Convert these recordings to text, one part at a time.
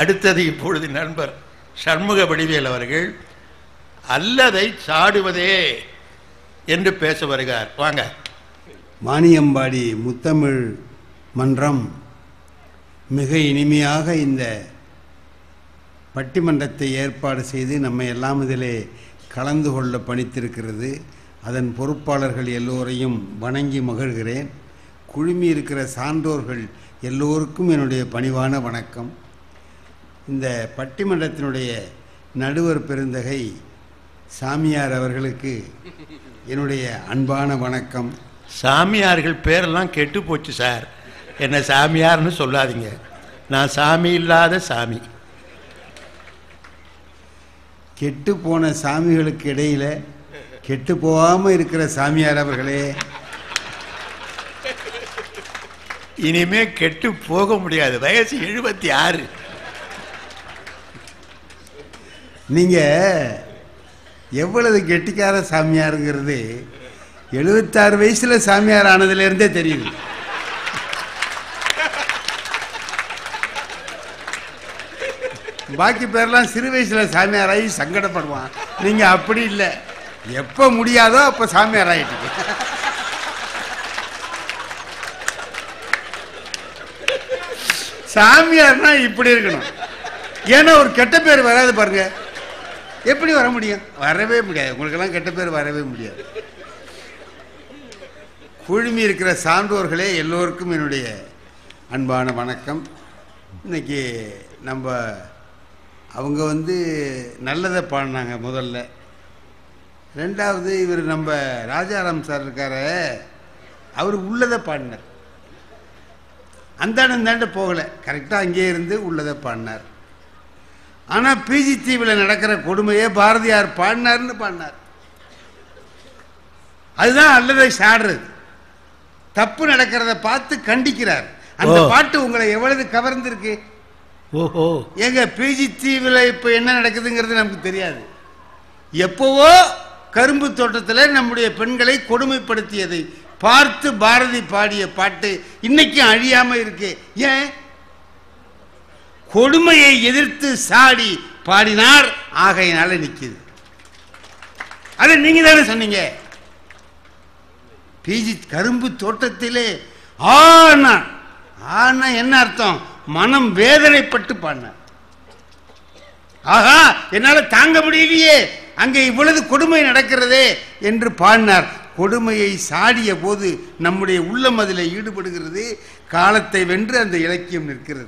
அடுத்தது இப்பொழுது நண்பர் சண்முக வடிவேல் அவர்கள் அல்லதை சாடுவதே என்று பேச வருகிறார் வாங்க மானியம்பாடி முத்தமிழ் மன்றம் மிக இனிமையாக இந்த பட்டிமன்றத்தை ஏற்பாடு செய்து நம்மை எல்லாம் இதிலே கலந்து கொள்ள பணித்திருக்கிறது அதன் பொறுப்பாளர்கள் எல்லோரையும் வணங்கி மகிழ்கிறேன் குழுமி இருக்கிற சான்றோர்கள் எல்லோருக்கும் என்னுடைய பணிவான வணக்கம் இந்த பட்டிமன்றத்தினுடைய நடுவர் பெருந்தகை சாமியார் அவர்களுக்கு என்னுடைய அன்பான வணக்கம் சாமியார்கள் பேரெல்லாம் கெட்டு போச்சு சார் என்ன சாமியார்னு சொல்லாதீங்க நான் சாமி இல்லாத சாமி கெட்டு போன சாமிகளுக்கு இடையில கெட்டு போகாம இருக்கிற சாமியார் அவர்களே இனிமே கெட்டு போக முடியாது வயசு எழுபத்தி ஆறு நீங்க எவ்வளவு கெட்டிக்கார சாமியாருங்கிறது எழுபத்தாறு வயசுல சாமியார் ஆனதுல இருந்தே தெரியுது பாக்கி பேர்லாம் சிறு வயசுல சாமியாராகி சங்கடப்படுவான் நீங்க அப்படி இல்லை எப்ப முடியாதோ அப்ப சாமியார் ஆயிட்டீங்க சாமியார்னா இப்படி இருக்கணும் ஏன்னா ஒரு கெட்ட பேர் வராது பாருங்க எப்படி வர முடியும் வரவே முடியாது உங்களுக்கெல்லாம் கெட்ட பேர் வரவே முடியாது குழுமி இருக்கிற சான்றோர்களே எல்லோருக்கும் என்னுடைய அன்பான வணக்கம் இன்னைக்கு நம்ம அவங்க வந்து நல்லதை பாடினாங்க முதல்ல ரெண்டாவது இவர் நம்ம ராஜாராம் சார் இருக்கார அவர் உள்ளதை பாடினார் அந்தாண்ட இந்தாண்ட போகலை கரெக்டாக அங்கேயே இருந்து உள்ளதை பாடினார் ஆனால் பிஜி தீவில் நடக்கிற கொடுமையை பாரதியார் பாடினார்னு பாடினார் அதுதான் அல்லதை சாடுறது தப்பு நடக்கிறத பார்த்து கண்டிக்கிறார் அந்த ஓ. பாட்டு உங்களை எவ்வளவு கவர்ந்திருக்கு ஓஹோ ஏங்க பிஜி தீவில் இப்போ என்ன நடக்குதுங்கிறது நமக்கு தெரியாது எப்போவோ கரும்பு தோட்டத்தில் நம்முடைய பெண்களை கொடுமைப்படுத்தியதை பார்த்து பாரதி பாடிய பாட்டு இன்னைக்கும் அழியாம இருக்கு ஏன் கொடுமையை எதிர்த்து சாடி பாடினார் ஆகையினால நிக்குது அதை நீங்க தானே சொன்னீங்க பிஜி கரும்பு தோட்டத்திலே ஆனா ஆனா என்ன அர்த்தம் மனம் வேதனைப்பட்டு பாடினார் ஆஹா என்னால தாங்க முடியலையே அங்கே இவ்வளவு கொடுமை நடக்கிறதே என்று பாடினார் கொடுமையை சாடிய போது நம்முடைய உள்ளம் அதில் ஈடுபடுகிறது காலத்தை வென்று அந்த இலக்கியம் நிற்கிறது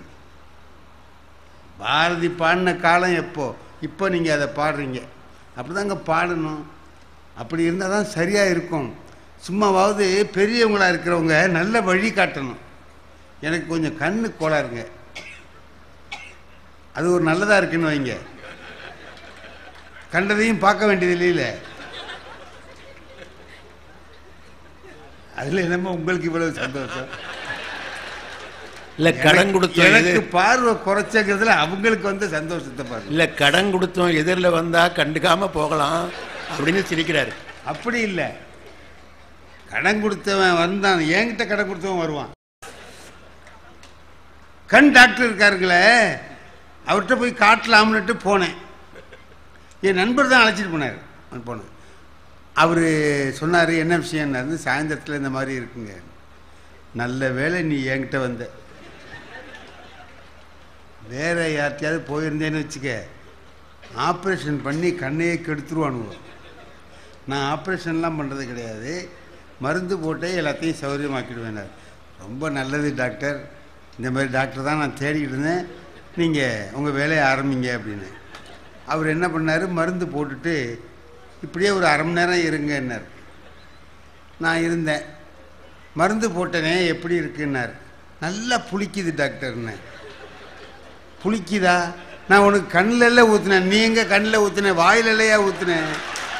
பாரதி பாடின காலம் எப்போ இப்போ நீங்கள் அதை பாடுறீங்க அப்படிதாங்க பாடணும் அப்படி இருந்தால் தான் சரியாக இருக்கும் சும்மாவாவது பெரியவங்களா இருக்கிறவங்க நல்ல வழி காட்டணும் எனக்கு கொஞ்சம் கண்ணு கோளாறுங்க அது ஒரு நல்லதாக இருக்குன்னு வைங்க கண்டதையும் பார்க்க வேண்டியது இல்லையில அதுல என்னமோ உங்களுக்கு இவ்வளவு சந்தோஷம் இல்ல கடன் கொடுத்தோம் எனக்கு எதிர்- பார்வை குறைச்சங்கிறதுல அவங்களுக்கு வந்து சந்தோஷத்தை பாருங்க இல்ல கடன் கொடுத்தோம் எதிரில் வந்தா கண்டுக்காம போகலாம் அப்படின்னு சிரிக்கிறாரு அப்படி இல்லை கடன் கொடுத்தவன் வந்தான் என்கிட்ட கடன் கொடுத்தவன் வருவான் கண் டாக்டர் இருக்காருங்களே அவர்கிட்ட போய் காட்டலாம்னுட்டு போனேன் என் நண்பர் தான் அழைச்சிட்டு போனார் நான் போனேன் அவர் சொன்னார் என்ன விஷயம்னாரு சாயந்தரத்தில் இந்த மாதிரி இருக்குங்க நல்ல வேளை நீ என்கிட்ட வந்த வேற யார்கிட்டயாவது போயிருந்தேன்னு வச்சுக்க ஆப்ரேஷன் பண்ணி கண்ணையே கெடுத்துருவானுவோ நான் ஆப்ரேஷன்லாம் பண்ணுறது கிடையாது மருந்து போட்டே எல்லாத்தையும் சௌகரியமாக்கிடுவேன் ரொம்ப நல்லது டாக்டர் இந்த மாதிரி டாக்டர் தான் நான் தேடிக்கிட்டு இருந்தேன் நீங்கள் உங்கள் வேலையை ஆரம்பிங்க அப்படின்னு அவர் என்ன பண்ணார் மருந்து போட்டுட்டு இப்படியே ஒரு அரை மணி நேரம் இருங்கன்னார் நான் இருந்தேன் மருந்து போட்டனே எப்படி இருக்குன்னார் நல்லா புளிக்குது டாக்டர்னு புளிக்குதா நான் உனக்கு கண்ணில் எல்லாம் ஊற்றுனேன் நீ எங்கே கண்ணில் ஊற்றுனேன் வாயில இல்லையா ஊற்றுனேன்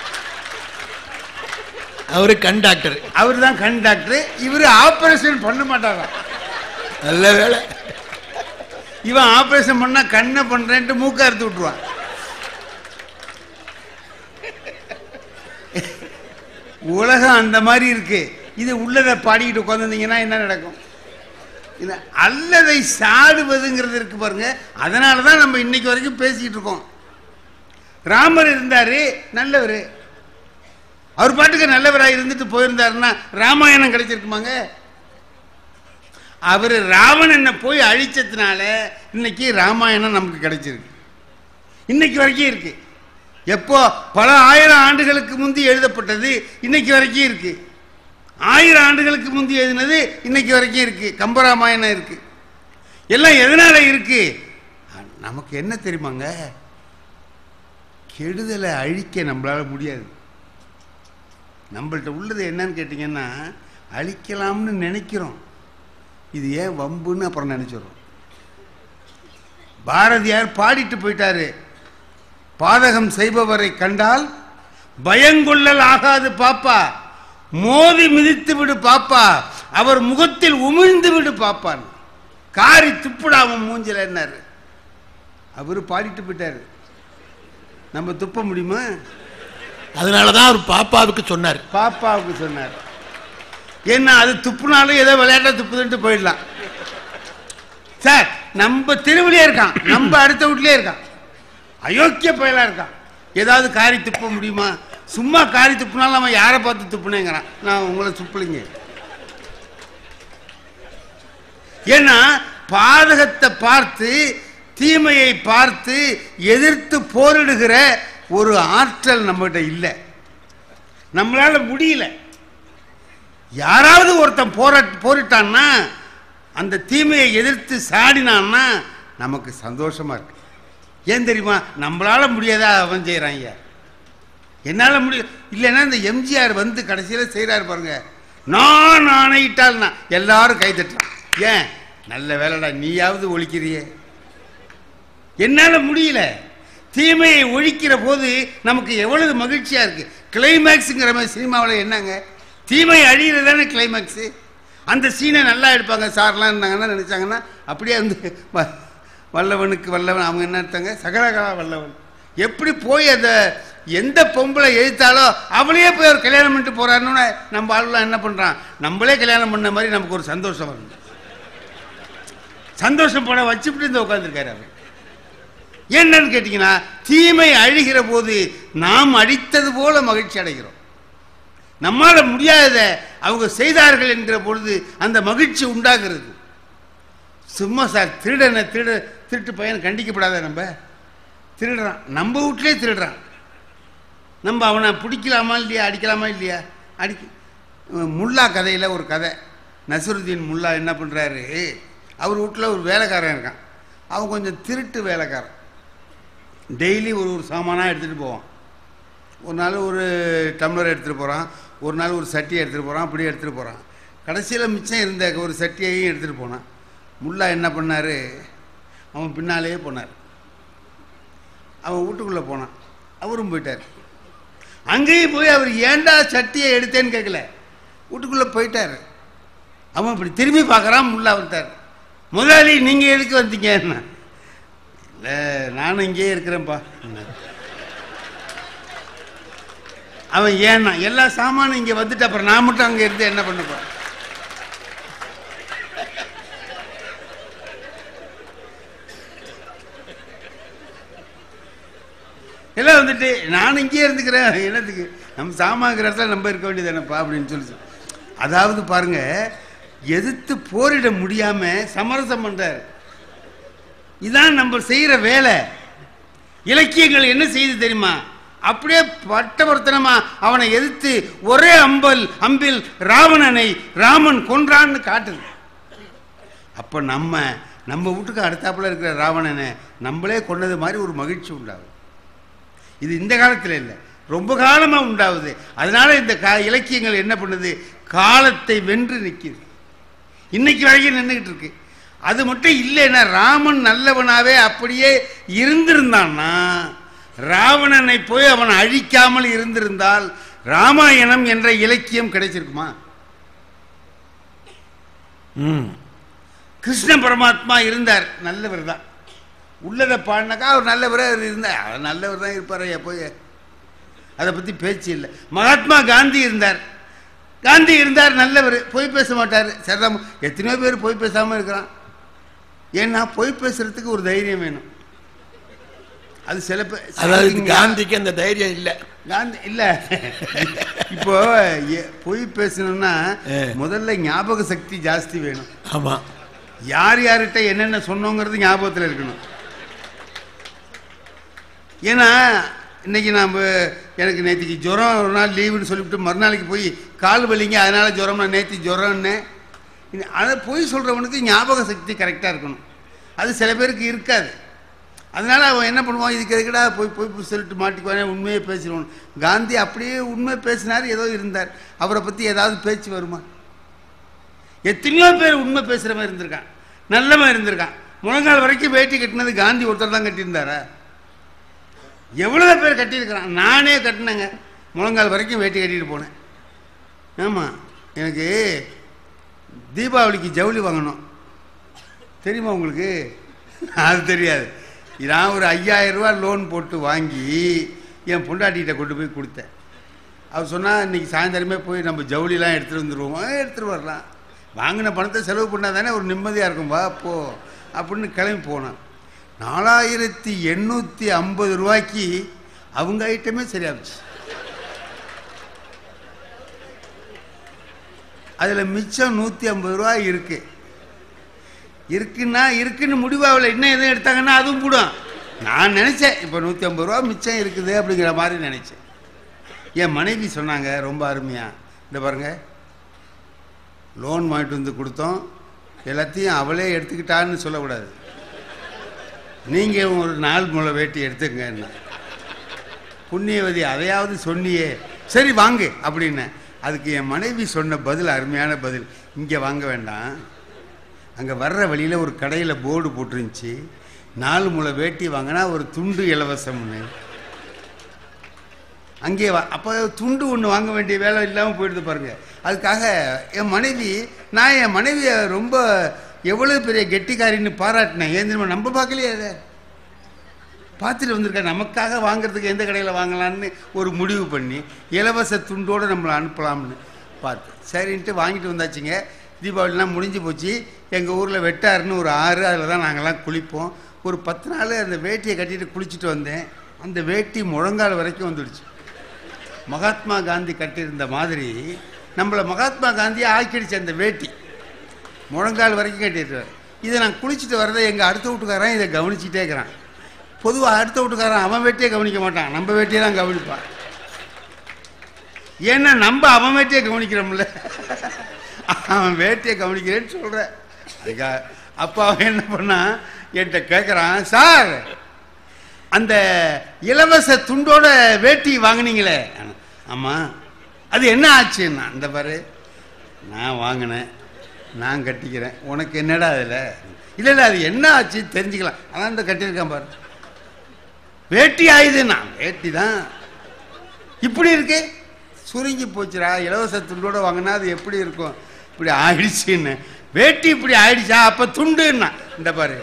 அவரு கண் டாக்டர் அவர் தான் கண் டாக்டர் இவர் ஆபரேஷன் பண்ண மாட்டாராம் நல்ல வேலை இவன் ஆபரேஷன் பண்ணா கண்ணை பண்றேன்ட்டு மூக்க அறுத்து விட்டுருவான் உலகம் அந்த மாதிரி இருக்கு இது உள்ளதை பாடிக்கிட்டு உட்காந்துருந்தீங்கன்னா என்ன நடக்கும் இல்ல அல்லதை சாடுவதுங்கிறது இருக்கு பாருங்க அதனால தான் நம்ம இன்னைக்கு வரைக்கும் பேசிக்கிட்டு இருக்கோம் ராமர் இருந்தாரு நல்லவர் அவர் பாட்டுக்கு நல்லவராக இருந்துட்டு போயிருந்தாருன்னா ராமாயணம் கிடைச்சிருக்குமாங்க அவர் ராவணனை போய் அழிச்சதுனால இன்னைக்கு ராமாயணம் நமக்கு கிடைச்சிருக்கு இன்னைக்கு வரைக்கும் இருக்கு எப்போ பல ஆயிரம் ஆண்டுகளுக்கு முந்தி எழுதப்பட்டது இன்னைக்கு வரைக்கும் இருக்கு ஆயிரம் ஆண்டுகளுக்கு முந்தி எழுதினது இன்னைக்கு வரைக்கும் இருக்கு கம்பராமாயணம் இருக்கு எல்லாம் எதனால இருக்கு நமக்கு என்ன தெரியுமாங்க கெடுதலை அழிக்க நம்மளால முடியாது நம்மள்ட்ட உள்ளது என்னன்னு கேட்டிங்கன்னா அழிக்கலாம்னு நினைக்கிறோம் இது ஏன் வம்புன்னு அப்புறம் நினைச்சிடுறோம் பாரதியார் பாடிட்டு போயிட்டாரு பாதகம் செய்பவரை கண்டால் பயங்கொள்ளல் ஆகாது பாப்பா மோதி மிதித்து விடு பாப்பா அவர் முகத்தில் உமிழ்ந்து விடு பாப்பான் காரி துப்புடாம மூஞ்சில என்னாரு அவரு பாடிட்டு போயிட்டாரு நம்ம துப்ப முடியுமா அதனால தான் அவர் பாப்பாவுக்கு சொன்னார் பாப்பாவுக்கு சொன்னார் ஏன்னா அது துப்புனாலும் ஏதோ விளையாட்டா துப்புதுன்ட்டு போயிடலாம் சார் நம்ம தெருவிலே இருக்கான் நம்ம அடுத்த வீட்லயே இருக்கான் அயோக்கிய பயலா இருக்கான் ஏதாவது காரி துப்ப முடியுமா சும்மா காரி துப்புனாலும் அவன் யாரை பார்த்து துப்புனேங்கிறான் நான் உங்களை துப்பலிங்க ஏன்னா பாதகத்தை பார்த்து தீமையை பார்த்து எதிர்த்து போரிடுகிற ஒரு ஆற்றல் நம்மகிட்ட இல்லை நம்மளால முடியல யாராவது ஒருத்தன் போரா போரிட்டான்னா அந்த தீமையை எதிர்த்து சாடினான்னா நமக்கு சந்தோஷமா இருக்கு ஏன் தெரியுமா நம்மளால முடியாதா அவன் செய்கிறான் ஐயா என்னால் முடியும் இல்லைன்னா இந்த எம்ஜிஆர் வந்து கடைசியில் செய்கிறாரு பாருங்க நான் ஆணையிட்டால்னா எல்லாரும் கை தட்டுறான் ஏன் நல்ல வேலைடா நீயாவது ஒழிக்கிறியே என்னால் முடியல தீமையை ஒழிக்கிற போது நமக்கு எவ்வளவு மகிழ்ச்சியா இருக்கு கிளைமேக்ஸுங்கிற மாதிரி சினிமாவில் என்னங்க தீமை அழியிறது தானே கிளைமேக்ஸு அந்த சீனை நல்லா எடுப்பாங்க சார்லாம் இருந்தாங்கன்னா நினைச்சாங்கன்னா அப்படியே வந்து வ- வல்லவனுக்கு வல்லவன் அவங்க என்ன எடுத்தாங்க சகலகலா வல்லவன் எப்படி போய் அந்த எந்த பொம்பளை எழுத்தாலோ அவளையே போய் ஒரு கல்யாணம் பண்ணிட்டு போறாருன்னு நம்ம ஆளுலாம் என்ன பண்றான் நம்மளே கல்யாணம் பண்ண மாதிரி நமக்கு ஒரு சந்தோஷம் வரும் சந்தோஷம் பட வச்சுட்டு இந்த உட்காந்துருக்காரு அவர் என்னன்னு கேட்டீங்கன்னா தீமை அழிகிற போது நாம் அடித்தது போல மகிழ்ச்சி அடைகிறோம் நம்மால முடியாதத அவங்க செய்தார்கள் என்கிற பொழுது அந்த மகிழ்ச்சி உண்டாகிறது சும்மா சார் திருடனை திருட திருட்டு பையன் கண்டிக்கப்படாத நம்ம திருடுறான் நம்ம வீட்லயே திருடுறான் நம்ம அவனை பிடிக்கலாமா இல்லையா அடிக்கலாமா இல்லையா அடிக்க முல்லா கதையில் ஒரு கதை நசருதீன் முல்லா என்ன பண்ணுறாரு அவர் வீட்டில் ஒரு வேலைக்காரன் இருக்கான் அவன் கொஞ்சம் திருட்டு வேலைக்காரன் டெய்லி ஒரு ஒரு சாமானாக எடுத்துகிட்டு போவான் ஒரு நாள் ஒரு டம்ளர் எடுத்துகிட்டு போகிறான் ஒரு நாள் ஒரு சட்டியை எடுத்துகிட்டு போகிறான் அப்படியே எடுத்துகிட்டு போகிறான் கடைசியில் மிச்சம் இருந்த ஒரு சட்டியையும் எடுத்துகிட்டு போனான் முல்லா என்ன பண்ணார் அவன் பின்னாலேயே போனார் அவன் வீட்டுக்குள்ளே போனான் அவரும் போயிட்டார் அங்கேயும் போய் அவர் ஏன்டா சட்டியை எடுத்தேன்னு கேட்கல வீட்டுக்குள்ளே போயிட்டார் அவன் இப்படி திரும்பி பார்க்குறான் முல்லா வந்துட்டார் முதலாளி நீங்கள் எதுக்கு வந்தீங்க என்ன இல்லை நானும் இங்கேயே இருக்கிறேன்ப்பா என்னாரு. அவன் ஏன்னா எல்லா சாமானும் இங்கே வந்துட்டு அப்புறம் நான் மட்டும் அங்கே இருந்து என்ன பண்ண போறேன் எல்லாம் வந்துட்டு நான் இங்கேயே இருந்துக்கிறேன் என்னத்துக்கு நம்ம சாமாங்கிற இடத்துல நம்ம இருக்க வேண்டியதானப்பா அப்படின்னு சொல்லி சொல்~ அதாவது பாருங்க எதிர்த்து போரிட முடியாம சமரசம் பண்றாரு இதான் நம்ம செய்யற வேலை இலக்கியங்கள் என்ன செய்து தெரியுமா அப்படியே பட்டவர்த்தனமா அவனை எதிர்த்து ஒரே அம்பல் அம்பில் ராவணனை ராமன் கொன்றான்னு காட்டுது அப்ப நம்ம நம்ம வீட்டுக்கு அடுத்தாப்புல இருக்கிற ராவணனை நம்மளே கொண்டது மாதிரி ஒரு மகிழ்ச்சி உண்டாகும் இது இந்த காலத்தில் இல்லை ரொம்ப காலமா உண்டாகுது அதனால இந்த கா இலக்கியங்கள் என்ன பண்ணுது காலத்தை வென்று நிற்கிது இன்னைக்கு வரைக்கும் நின்றுகிட்டு இருக்கு அது மட்டும் இல்லைன்னா ராமன் நல்லவனாவே அப்படியே இருந்திருந்தான்னா ராவணனை போய் அவன் அழிக்காமல் இருந்திருந்தால் ராமாயணம் என்ற இலக்கியம் கிடைச்சிருக்குமா ம் கிருஷ்ண பரமாத்மா இருந்தார் நல்லவர் தான் உள்ளதை பாடினாக்கா அவர் நல்லவராக அவர் இருந்தார் அவர் நல்லவர் தான் இருப்பார் ஐயா போய் அதை பற்றி பேச்சு இல்லை மகாத்மா காந்தி இருந்தார் காந்தி இருந்தார் நல்லவர் பொய் பேச மாட்டார் சரிதான் எத்தனையோ பேர் பொய் பேசாமல் இருக்கிறான் ஏன்னா பொய் பேசுறதுக்கு ஒரு தைரியம் வேணும் அது சில பேர் அதாவது சிலருக்கு காந்திக்கு அந்த தைரியம் இல்லை காந்தி இல்ல இப்போ எ- பொய் பேசணும்னா ஆ. முதல்ல ஞாபக சக்தி ஜாஸ்தி வேணும் ஆமா யார் யார்கிட்ட என்னென்ன சொன்னோங்கிறது ஞாபகத்தில் இருக்கணும் ஏன்னா இன்னைக்கு நாம் எனக்கு நேற்றுக்கு ஜுரம் ஒரு நாள் லீவுன்னு சொல்லிவிட்டு மறுநாளைக்கு போய் கால் வலிங்க அதனால ஜுரம் நான் நேற்று ஜுரம்னு அதை பொய் சொல்கிறவனுக்கு ஞாபக சக்தி கரெக்டாக இருக்கணும் அது சில பேருக்கு இருக்காது அதனால அவன் என்ன பண்ணுவான் இதுக்கு எதுக்கடா போய் போய் போய் சொல்லிட்டு மாட்டிக்குவானே உண்மையை பேசிடுவான் காந்தி அப்படியே உண்மை பேசினார் ஏதோ இருந்தார் அவரை பற்றி ஏதாவது பேச்சு வருமா எத்தனையோ பேர் உண்மை பேசுகிற மாதிரி இருந்திருக்கான் நல்லவன் இருந்திருக்கான் முழங்கால் வரைக்கும் வேட்டி கட்டினது காந்தி ஒருத்தர் தான் கட்டியிருந்தாரா எவ்வளோ பேர் கட்டியிருக்கிறான் நானே கட்டினேங்க முழங்கால் வரைக்கும் வேட்டி கட்டிட்டு போனேன் ஆமாம் எனக்கு தீபாவளிக்கு ஜவுளி வாங்கணும் தெரியுமா உங்களுக்கு அது தெரியாது நான் ஒரு ஐயாயிரம் ரூபாய் லோன் போட்டு வாங்கி என் பொண்டாட்டிகிட்ட கொண்டு போய் கொடுத்தேன் அவர் சொன்னால் இன்னைக்கு சாயந்தரமே போய் நம்ம ஜவுளிலாம் எடுத்துகிட்டு வந்துடுவோம் "ஆ, எடுத்துகிட்டு வரலாம் வாங்கின பணத்தை செலவு பண்ணால் தானே ஒரு நிம்மதியாக இருக்கும் வா போ அப்படின்னு கிளம்பி போனேன் நாலாயிரத்தி எண்ணூற்றி ஐம்பது ரூபாய்க்கு அவங்க ஐட்டமே சரியாச்சு அதில் மிச்சம் நூற்றி ஐம்பது ரூபாய் இருக்குது இருக்குன்னா இருக்குன்னு முடிவாகல இன்னும் எதுவும் எடுத்தாங்கன்னா அதுவும் கூடும் நான் நினச்சேன் இப்போ நூற்றி ஐம்பது ரூபா மிச்சம் இருக்குது அப்படிங்கிற மாதிரி நினச்சேன் என் மனைவி சொன்னாங்க ரொம்ப அருமையாக இந்த பாருங்க லோன் வாங்கிட்டு வந்து கொடுத்தோம் எல்லாத்தையும் அவளே எடுத்துக்கிட்டான்னு சொல்லக்கூடாது நீங்கள் ஒரு நாள் முளை வேட்டி எடுத்துக்கங்க புண்ணியவதி அதையாவது சொன்னியே சரி வாங்கு அப்படின்னேன் அதுக்கு என் மனைவி சொன்ன பதில் அருமையான பதில் இங்கே வாங்க வேண்டாம் அங்கே வர்ற வழியில் ஒரு கடையில் போர்டு போட்டிருந்துச்சு நாலு முளை வேட்டி வாங்கினா ஒரு துண்டு இலவசம்னு அங்கே வா அப்போ துண்டு ஒன்று வாங்க வேண்டிய வேலை இல்லாமல் போயிடுது பாருங்க அதுக்காக என் மனைவி நான் என் மனைவியை ரொம்ப எவ்வளோ பெரிய கெட்டிக்காரின்னு பாராட்டினேன் ஏன் தெரியுமா நம்ம பார்க்கலையே அதை பார்த்துட்டு வந்திருக்கேன் நமக்காக வாங்குறதுக்கு எந்த கடையில் வாங்கலான்னு ஒரு முடிவு பண்ணி இலவச துண்டோடு நம்மளை அனுப்பலாம்னு பார்த்து சரின்ட்டு வாங்கிட்டு வந்தாச்சுங்க தீபாவளிலாம் முடிஞ்சு போச்சு எங்கள் ஊரில் வெட்டாறுன்னு ஒரு ஆறு அதில் தான் நாங்கள்லாம் குளிப்போம் ஒரு பத்து நாள் அந்த வேட்டியை கட்டிட்டு குளிச்சுட்டு வந்தேன் அந்த வேட்டி முழங்கால் வரைக்கும் வந்துடுச்சு மகாத்மா காந்தி கட்டியிருந்த மாதிரி நம்மளை மகாத்மா காந்தியை ஆக்கிடுச்சு அந்த வேட்டி முழங்கால் வரைக்கும் கட்டிடுறாரு இதை நான் குளிச்சுட்டு வரதை எங்கள் அடுத்த வீட்டுக்காரன் இதை கவனிச்சுட்டே இருக்கிறான் பொதுவாக அடுத்த வீட்டுக்காரன் அவன் வேட்டியை கவனிக்க மாட்டான் நம்ம வேட்டியை தான் கவனிப்பான் ஏன்னா நம்ம அவன் வேட்டியை கவனிக்கிறோம்ல அவன் வேட்டியை கவனிக்கிறேன்னு சொல்கிறேன் அதுக்காக அப்போ அவன் என்ன பண்ணான் என்கிட்ட கேட்குறான் சார் அந்த இலவச துண்டோட வேட்டி வாங்குனீங்களே ஆமாம் அது என்ன ஆச்சுன்னா இந்த பாரு நான் வாங்கினேன் நான் கட்டிக்கிறேன் உனக்கு என்னடா அதில் இல்லை இல்லை அது என்ன ஆச்சு தெரிஞ்சுக்கலாம் அதான் இந்த கட்டியிருக்கேன் பாரு வேட்டி ஆயுதுண்ணா வேட்டி தான் இப்படி இருக்கு சுருங்கி போச்சுடா இலவச துண்டோட வாங்கினா அது எப்படி இருக்கும் இப்படி ஆயிடுச்சுன்னு வேட்டி இப்படி ஆயிடுச்சா அப்போ துண்டுன்னா இந்த பாரு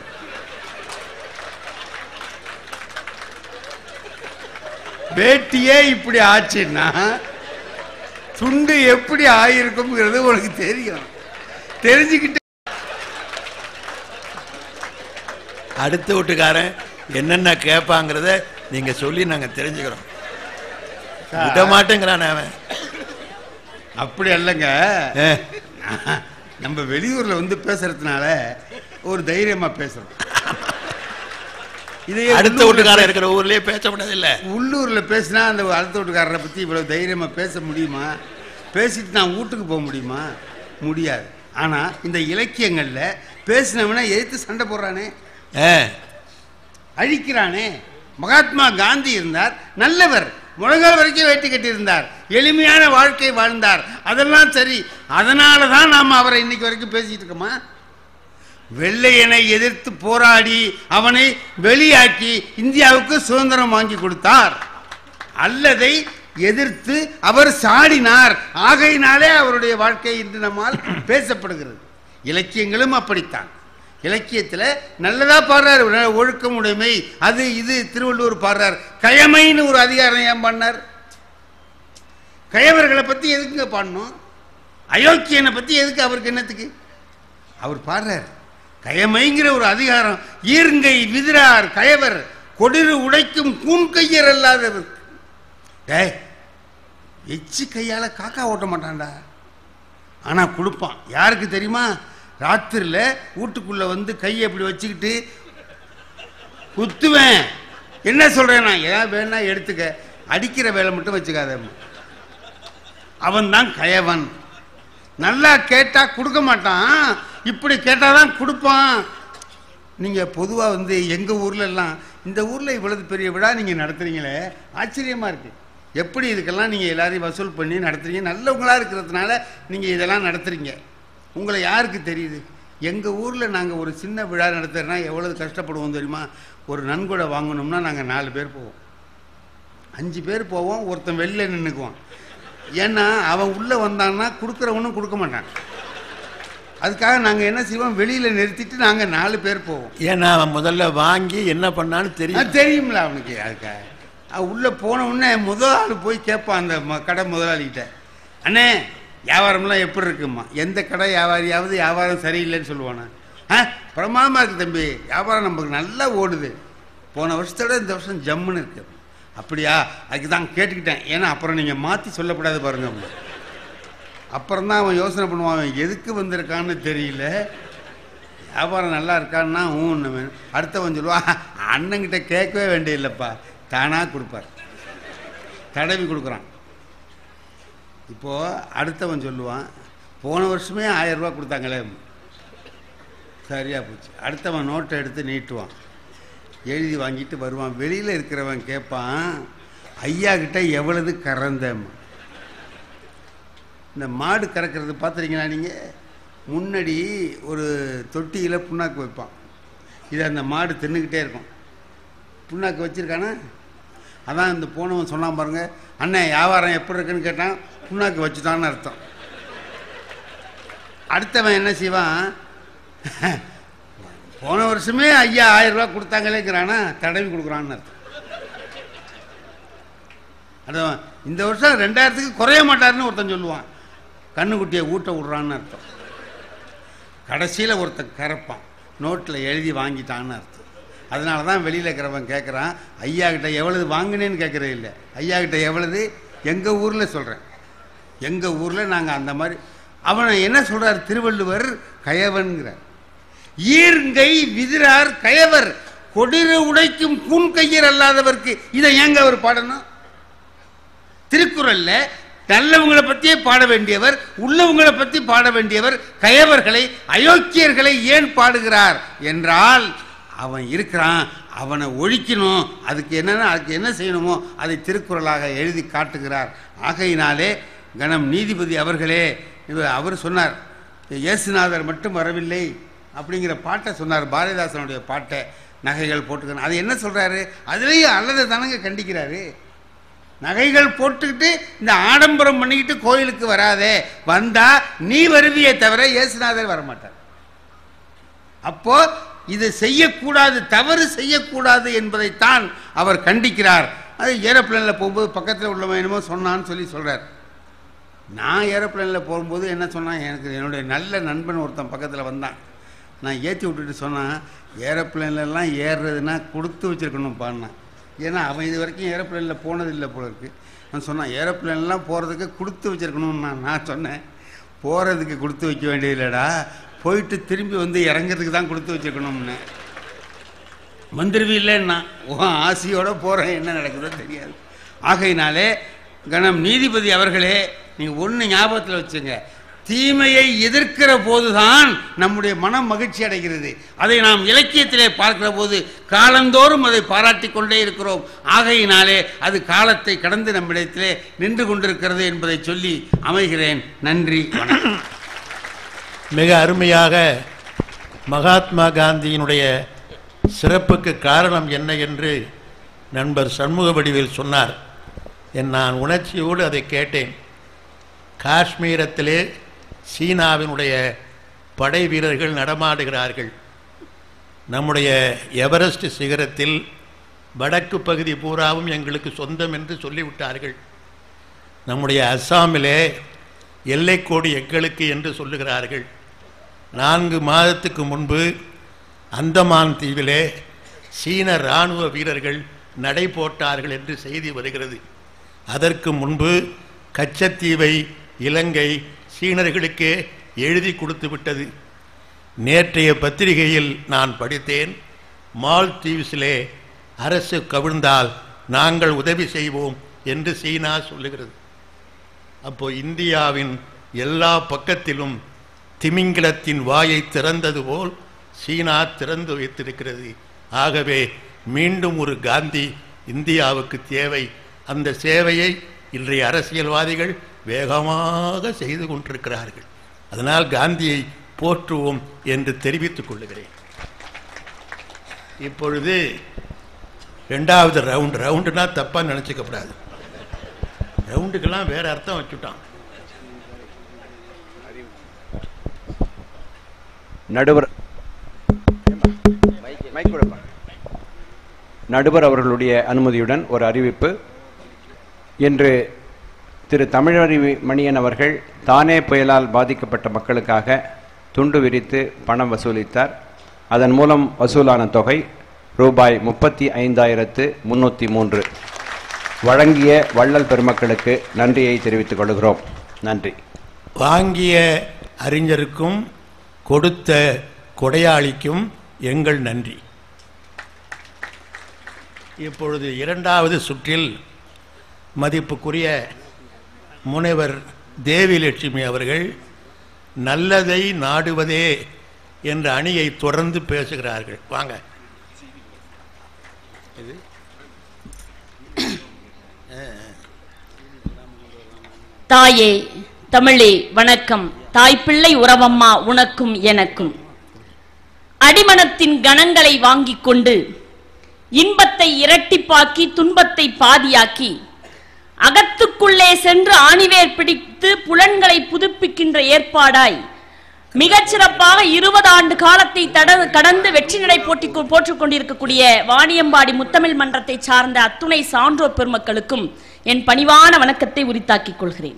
வேட்டியே இப்படி ஆச்சுன்னா துண்டு எப்படி ஆயிருக்கும்ங்கிறது உனக்கு தெரியும் தெரிஞ்சுக்கிட்டு அடுத்த வீட்டுக்காரன் என்னென்ன கேட்பாங்கிறத நீங்க சொல்லி நாங்க தெரிஞ்சுக்கிறோம் விட மாட்டேங்கிறான் அவன் அப்படி அல்லங்க ஏ, நம்ம வெளியூர்ல வந்து பேசுறதுனால ஒரு தைரியமா பேசுறோம் இதே அடுத்த உள்ளூர்ல வீட்டுக்காரன் இருக்கிற ஊர்லயே பேச முடியாது இல்ல உள்ளூர்ல பேசினா அந்த அடுத்த வீட்டுக்காரரை பத்தி இவ்வளவு தைரியமா பேச முடியுமா பேசிட்டு நான் வீட்டுக்கு போக முடியுமா முடியாது ஆனா இந்த இலக்கியங்கள்ல பேசினவனை எதிர்த்து சண்டை போடுறானே அழிக்கிறானே மகாத்மா காந்தி இருந்தார் நல்லவர் முழங்கால் வரைக்கும் வேட்டி கட்டியிருந்தார் எளிமையான வாழ்க்கை வாழ்ந்தார் அதெல்லாம் சரி அதனால தான் நாம் அவரை இன்னைக்கு வரைக்கும் பேசிட்டு இருக்கோமா வெள்ளையனை எதிர்த்து போராடி அவனை வெளியாக்கி இந்தியாவுக்கு சுதந்திரம் வாங்கி கொடுத்தார் அல்லதை எதிர்த்து அவர் சாடினார் ஆகையினாலே அவருடைய வாழ்க்கை இன்று நம்மால் பேசப்படுகிறது இலக்கியங்களும் அப்படித்தான் இலக்கியத்தில் நல்லதா பாடுறார் ஒ- ஒழுக்கம் உடைமை அது இது திருவள்ளுவர் பாடுறார் கயமைன்னு ஒரு அதிகாரம் ஏன் பண்ணார் கயவர்களை பற்றி எதுக்குங்க பாடணும் அயோக்கியனை பற்றி எதுக்கு அவருக்கு என்னத்துக்கு அவர் பாடுறார் கயமைங்கிற ஒரு அதிகாரம் ஈர்ங்கை விதிரார் கயவர் கொடிறு உடைக்கும் கூன் கையர் அல்லாதவர் டேய் எச்சி கையால் காக்கா ஓட்ட மாட்டான்டா ஆனால் கொடுப்பான் யாருக்கு தெரியுமா ராத்திரியில் வீட்டுக்குள்ளே வந்து கையை இப்படி வச்சுக்கிட்டு குத்துவேன் என்ன சொல்கிறேன் நான் ஏன் வேணா எடுத்துக்க அடிக்கிற வேலை மட்டும் வச்சுக்காத அவன் தான் கயவன் நல்லா கேட்டா கொடுக்க மாட்டான் இப்படி கேட்டால் தான் கொடுப்பான் நீங்கள் பொதுவாக வந்து எங்கள் ஊர்ல எல்லாம் இந்த ஊரில் இவ்வளவு பெரிய விழா நீங்கள் நடத்துறீங்களே ஆச்சரியமாக இருக்குது எப்படி இதுக்கெல்லாம் நீங்கள் எல்லாரையும் வசூல் பண்ணி நடத்துறீங்க நல்லவங்களா இருக்கிறதுனால நீங்கள் இதெல்லாம் நடத்துறீங்க உங்களை யாருக்கு தெரியுது எங்கள் ஊரில் நாங்கள் ஒரு சின்ன விழா நடத்துறோன்னா எவ்வளவு கஷ்டப்படுவோம் தெரியுமா ஒரு நன்கொடை வாங்கணும்னா நாங்கள் நாலு பேர் போவோம் அஞ்சு பேர் போவோம் ஒருத்தன் வெளில நின்றுக்குவான் ஏன்னா அவன் உள்ளே வந்தான்னா கொடுக்குறவனும் கொடுக்க மாட்டான் அதுக்காக நாங்கள் என்ன செய்வோம் வெளியில் நிறுத்திட்டு நாங்கள் நாலு பேர் போவோம் ஏன்னா அவன் முதல்ல வாங்கி என்ன பண்ணான்னு அது தெரியும் தெரியும்ல அவனுக்கு அதுக்காக அவன் உள்ளே போன உடனே முதல் ஆள் போய் கேட்பான் அந்த ம- கடை முதலாளிகிட்ட அண்ணே வியாபாரம்லாம் எப்படி இருக்குமா எந்த கடை வியாபாரியாவது வியாபாரம் சரியில்லைன்னு சொல்லுவானா ஆ பிரமாதமாக இருக்கு தம்பி வியாபாரம் நமக்கு நல்லா ஓடுது போன வருஷத்தோட இந்த வருஷம் ஜம்முன்னு இருக்கு அப்படியா அதுக்கு தான் கேட்டுக்கிட்டேன் ஏன்னா அப்புறம் நீங்கள் மாற்றி சொல்லக்கூடாது பாருங்க அவங்க. அப்புறம் தான் அவன் யோசனை பண்ணுவான் அவன் எதுக்கு வந்திருக்கான்னு தெரியல வியாபாரம் நல்லா இருக்கான்னா ஊன்னு அடுத்தவன் சொல்லுவான் அண்ணங்கிட்ட கேட்கவே வேண்டியதில்லைப்பா தானாக கொடுப்பார் தடவி கொடுக்குறான் இப்போது அடுத்தவன் சொல்லுவான் போன வருஷமே ஆயிரம் ரூபாய் கொடுத்தாங்களே சரியா போச்சு அடுத்தவன் நோட்டை எடுத்து நீட்டுவான் எழுதி வாங்கிட்டு வருவான் வெளியில் இருக்கிறவன் கேட்பான் ஐயா கிட்ட எவ்வளவு கறந்தேம்மா இந்த மாடு கறக்கிறது பார்த்துறீங்களா நீங்கள் முன்னாடி ஒரு தொட்டியில் புண்ணாக்கு வைப்பான் இதை அந்த மாடு தின்னுக்கிட்டே இருக்கும் புண்ணாக்கு வச்சுருக்கானா அதான் இந்த போனவன் சொன்னான் பாருங்க அண்ணன் வியாபாரம் எப்படி இருக்குன்னு கேட்டான் புண்ணாக்கு வச்சுட்டான்னு அர்த்தம் அடுத்தவன் என்ன செய்வான் போன வருஷமே ஐயா ஆயிரம் ரூபாய் கொடுத்தாங்களேங்கிறானா தடவி கொடுக்குறான்னு அர்த்தம் அதான் இந்த வருஷம் ரெண்டாயிரத்துக்கு குறைய மாட்டாருன்னு ஒருத்தன் சொல்லுவான் கண்ணுக்குட்டியை ஊட்ட விட்றான்னு அர்த்தம் கடைசியில் ஒருத்தன் கறப்பான் நோட்டில் எழுதி வாங்கிட்டான்னு அர்த்தம் அதனால தான் வெளியில் இருக்கிறவன் கேட்குறான் ஐயா கிட்ட எவ்வளவு வாங்கினேன்னு கேட்குறது இல்லை ஐயா கிட்ட எவ்வளவு எங்கள் ஊரில் சொல்கிறேன் எங்கள் ஊரில் நாங்கள் அந்த மாதிரி அவனை என்ன சொல்கிறார் திருவள்ளுவர் கயவன்கிறார் ஈர்ங்கை விதிரார் கயவர் கொடிறு உடைக்கும் கூன் கையர் அல்லாதவர்க்கு இதை ஏங்க அவர் பாடணும் திருக்குறள்ல நல்லவங்களை பற்றியே பாட வேண்டியவர் உள்ளவங்களை பற்றி பாட வேண்டியவர் கயவர்களை அயோக்கியர்களை ஏன் பாடுகிறார் என்றால் அவன் இருக்கிறான் அவனை ஒழிக்கணும் அதுக்கு என்னன்னா அதுக்கு என்ன செய்யணுமோ அதை திருக்குறளாக எழுதி காட்டுகிறார் ஆகையினாலே கணம் நீதிபதி அவர்களே இவர் அவர் சொன்னார் இயேசுநாதர் மட்டும் வரவில்லை அப்படிங்கிற பாட்டை சொன்னார் பாரதிதாசனுடைய பாட்டை நகைகள் போட்டுக்கணும் அது என்ன சொல்றாரு அதுலேயும் அல்லதை தானங்க கண்டிக்கிறாரு நகைகள் போட்டுக்கிட்டு இந்த ஆடம்பரம் பண்ணிக்கிட்டு கோயிலுக்கு வராதே வந்தா நீ வருவியே தவிர இயேசுநாதர் வரமாட்டார் அப்போ இது செய்யக்கூடாது தவறு செய்யக்கூடாது என்பதைத்தான் அவர் கண்டிக்கிறார் அது ஏரோப்ளேனில் போகும்போது பக்கத்தில் உள்ளவன் என்னமோ சொன்னான்னு சொல்லி சொல்றார் நான் ஏரோப்ளேனில் போகும்போது என்ன சொன்னான் எனக்கு என்னுடைய நல்ல நண்பன் ஒருத்தன் பக்கத்தில் வந்தான் நான் ஏற்றி விட்டுட்டு சொன்னான் ஏரோப்ளேன்லலாம் ஏறுறதுன்னா கொடுத்து வச்சிருக்கணும்ப்பான்னா ஏன்னா அவன் இது வரைக்கும் ஏரோப்ளேனில் போனதில்லை போல இருக்கு நான் சொன்னான் ஏரோப்ளேன்லாம் போகிறதுக்கு கொடுத்து வச்சிருக்கணும்னா நான் சொன்னேன் போகிறதுக்கு கொடுத்து வைக்க வேண்டியதில்லடா போயிட்டு திரும்பி வந்து இறங்குறதுக்கு தான் கொடுத்து வச்சிருக்கணும்னு வந்துருவீல்லைன்னா உன் ஆசையோட போகிறேன் என்ன நடக்குதோ தெரியாது ஆகையினாலே கணம் நீதிபதி அவர்களே நீங்கள் ஒன்று ஞாபகத்தில் வச்சுங்க தீமையை எதிர்க்கிற போதுதான் நம்முடைய மனம் மகிழ்ச்சி அடைகிறது அதை நாம் இலக்கியத்திலே பார்க்கிற போது காலந்தோறும் அதை பாராட்டிக் கொண்டே இருக்கிறோம் ஆகையினாலே அது காலத்தை கடந்து நம்மிடத்திலே நின்று கொண்டிருக்கிறது என்பதை சொல்லி அமைகிறேன் நன்றி வணக்கம் மிக அருமையாக மகாத்மா காந்தியினுடைய சிறப்புக்கு காரணம் என்ன என்று நண்பர் சண்முக வடிவில் சொன்னார் என் நான் உணர்ச்சியோடு அதை கேட்டேன் காஷ்மீரத்திலே சீனாவினுடைய படை வீரர்கள் நடமாடுகிறார்கள் நம்முடைய எவரெஸ்ட் சிகரத்தில் வடக்கு பகுதி பூராவும் எங்களுக்கு சொந்தம் என்று சொல்லிவிட்டார்கள் நம்முடைய அஸ்ஸாமிலே எல்லைக்கோடு எங்களுக்கு என்று சொல்லுகிறார்கள் நான்கு மாதத்துக்கு முன்பு அந்தமான் தீவிலே சீன இராணுவ வீரர்கள் நடை போட்டார்கள் என்று செய்தி வருகிறது அதற்கு முன்பு கச்சத்தீவை இலங்கை சீனர்களுக்கே எழுதி கொடுத்து விட்டது நேற்றைய பத்திரிகையில் நான் படித்தேன் மால்தீவ்ஸிலே அரசு கவிழ்ந்தால் நாங்கள் உதவி செய்வோம் என்று சீனா சொல்லுகிறது அப்போ இந்தியாவின் எல்லா பக்கத்திலும் திமிங்கிலத்தின் வாயை திறந்தது போல் சீனா திறந்து வைத்திருக்கிறது ஆகவே மீண்டும் ஒரு காந்தி இந்தியாவுக்கு தேவை அந்த சேவையை இன்றைய அரசியல்வாதிகள் வேகமாக செய்து கொண்டிருக்கிறார்கள் அதனால் காந்தியை போற்றுவோம் என்று தெரிவித்துக் கொள்ளுகிறேன் இப்பொழுது ரெண்டாவது ரவுண்ட் ரவுண்டுனா தப்பாக நினச்சிக்கப்படாது ரவுண்டுக்கெல்லாம் வேற அர்த்தம் வச்சுட்டான் நடுவர் நடுவர் அவர்களுடைய அனுமதியுடன் ஒரு அறிவிப்பு இன்று திரு தமிழறிவி மணியன் அவர்கள் தானே புயலால் பாதிக்கப்பட்ட மக்களுக்காக துண்டு விரித்து பணம் வசூலித்தார் அதன் மூலம் வசூலான தொகை ரூபாய் முப்பத்தி ஐந்தாயிரத்து முன்னூற்றி மூன்று வழங்கிய வள்ளல் பெருமக்களுக்கு நன்றியை தெரிவித்துக் கொள்கிறோம் நன்றி வாங்கிய அறிஞருக்கும் கொடுத்த கொடையாளிக்கும் எங்கள் நன்றி இப்பொழுது இரண்டாவது சுற்றில் மதிப்புக்குரிய முனைவர் தேவிலட்சுமி அவர்கள் நல்லதை நாடுவதே என்ற அணியை தொடர்ந்து பேசுகிறார்கள் வாங்க இது தாயே தமிழே வணக்கம் தாய்ப்பிள்ளை உறவம்மா உனக்கும் எனக்கும் அடிமனத்தின் கணங்களை வாங்கிக் கொண்டு இன்பத்தை இரட்டிப்பாக்கி துன்பத்தை பாதியாக்கி அகத்துக்குள்ளே சென்று ஆணிவேர் பிடித்து புலன்களை புதுப்பிக்கின்ற ஏற்பாடாய் மிகச் சிறப்பாக இருபது ஆண்டு காலத்தை தட- கடந்து வெற்றி நடை போட்டி போற்றுக் கொண்டிருக்கக்கூடிய வாணியம்பாடி முத்தமிழ் மன்றத்தை சார்ந்த அத்துணை சான்றோர் பெருமக்களுக்கும் என் பணிவான வணக்கத்தை உரித்தாக்கிக் கொள்கிறேன்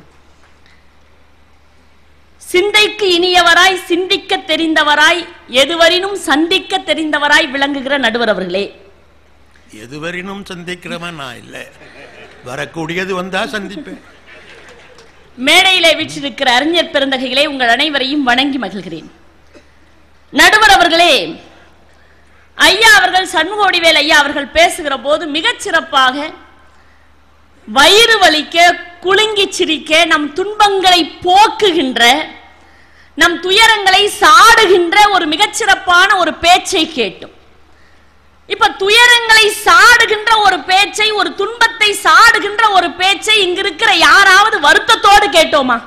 சிந்தைக்கு இனியவராய் சிந்திக்க தெரிந்தவராய் எதுவரினும் சந்திக்க தெரிந்தவராய் விளங்குகிற நடுவர் அவர்களே எதுவரினும் சந்திக்கிறவன் நான் இல்லை வரக்கூடியது வந்தா சந்திப்பேன் மேடையிலே வீற்றிருக்கிற அறிஞர் பெருந்தகைகளே உங்கள் அனைவரையும் வணங்கி மகிழ்கிறேன் நடுவர் அவர்களே ஐயா அவர்கள் சண்முகோடிவேல் ஐயா அவர்கள் பேசுகிற போது மிகச் சிறப்பாக வயிறு வலிக்க குலுங்கி சிரிக்க நம் துன்பங்களை போக்குகின்ற நம் துயரங்களை சாடுகின்ற ஒரு மிகச்சிறப்பான ஒரு பேச்சை கேட்டோம் இப்ப துயரங்களை சாடுகின்ற ஒரு பேச்சை ஒரு துன்பத்தை சாடுகின்ற ஒரு பேச்சை இங்க இருக்கிற யாராவது வருத்தத்தோடு கேட்டோமா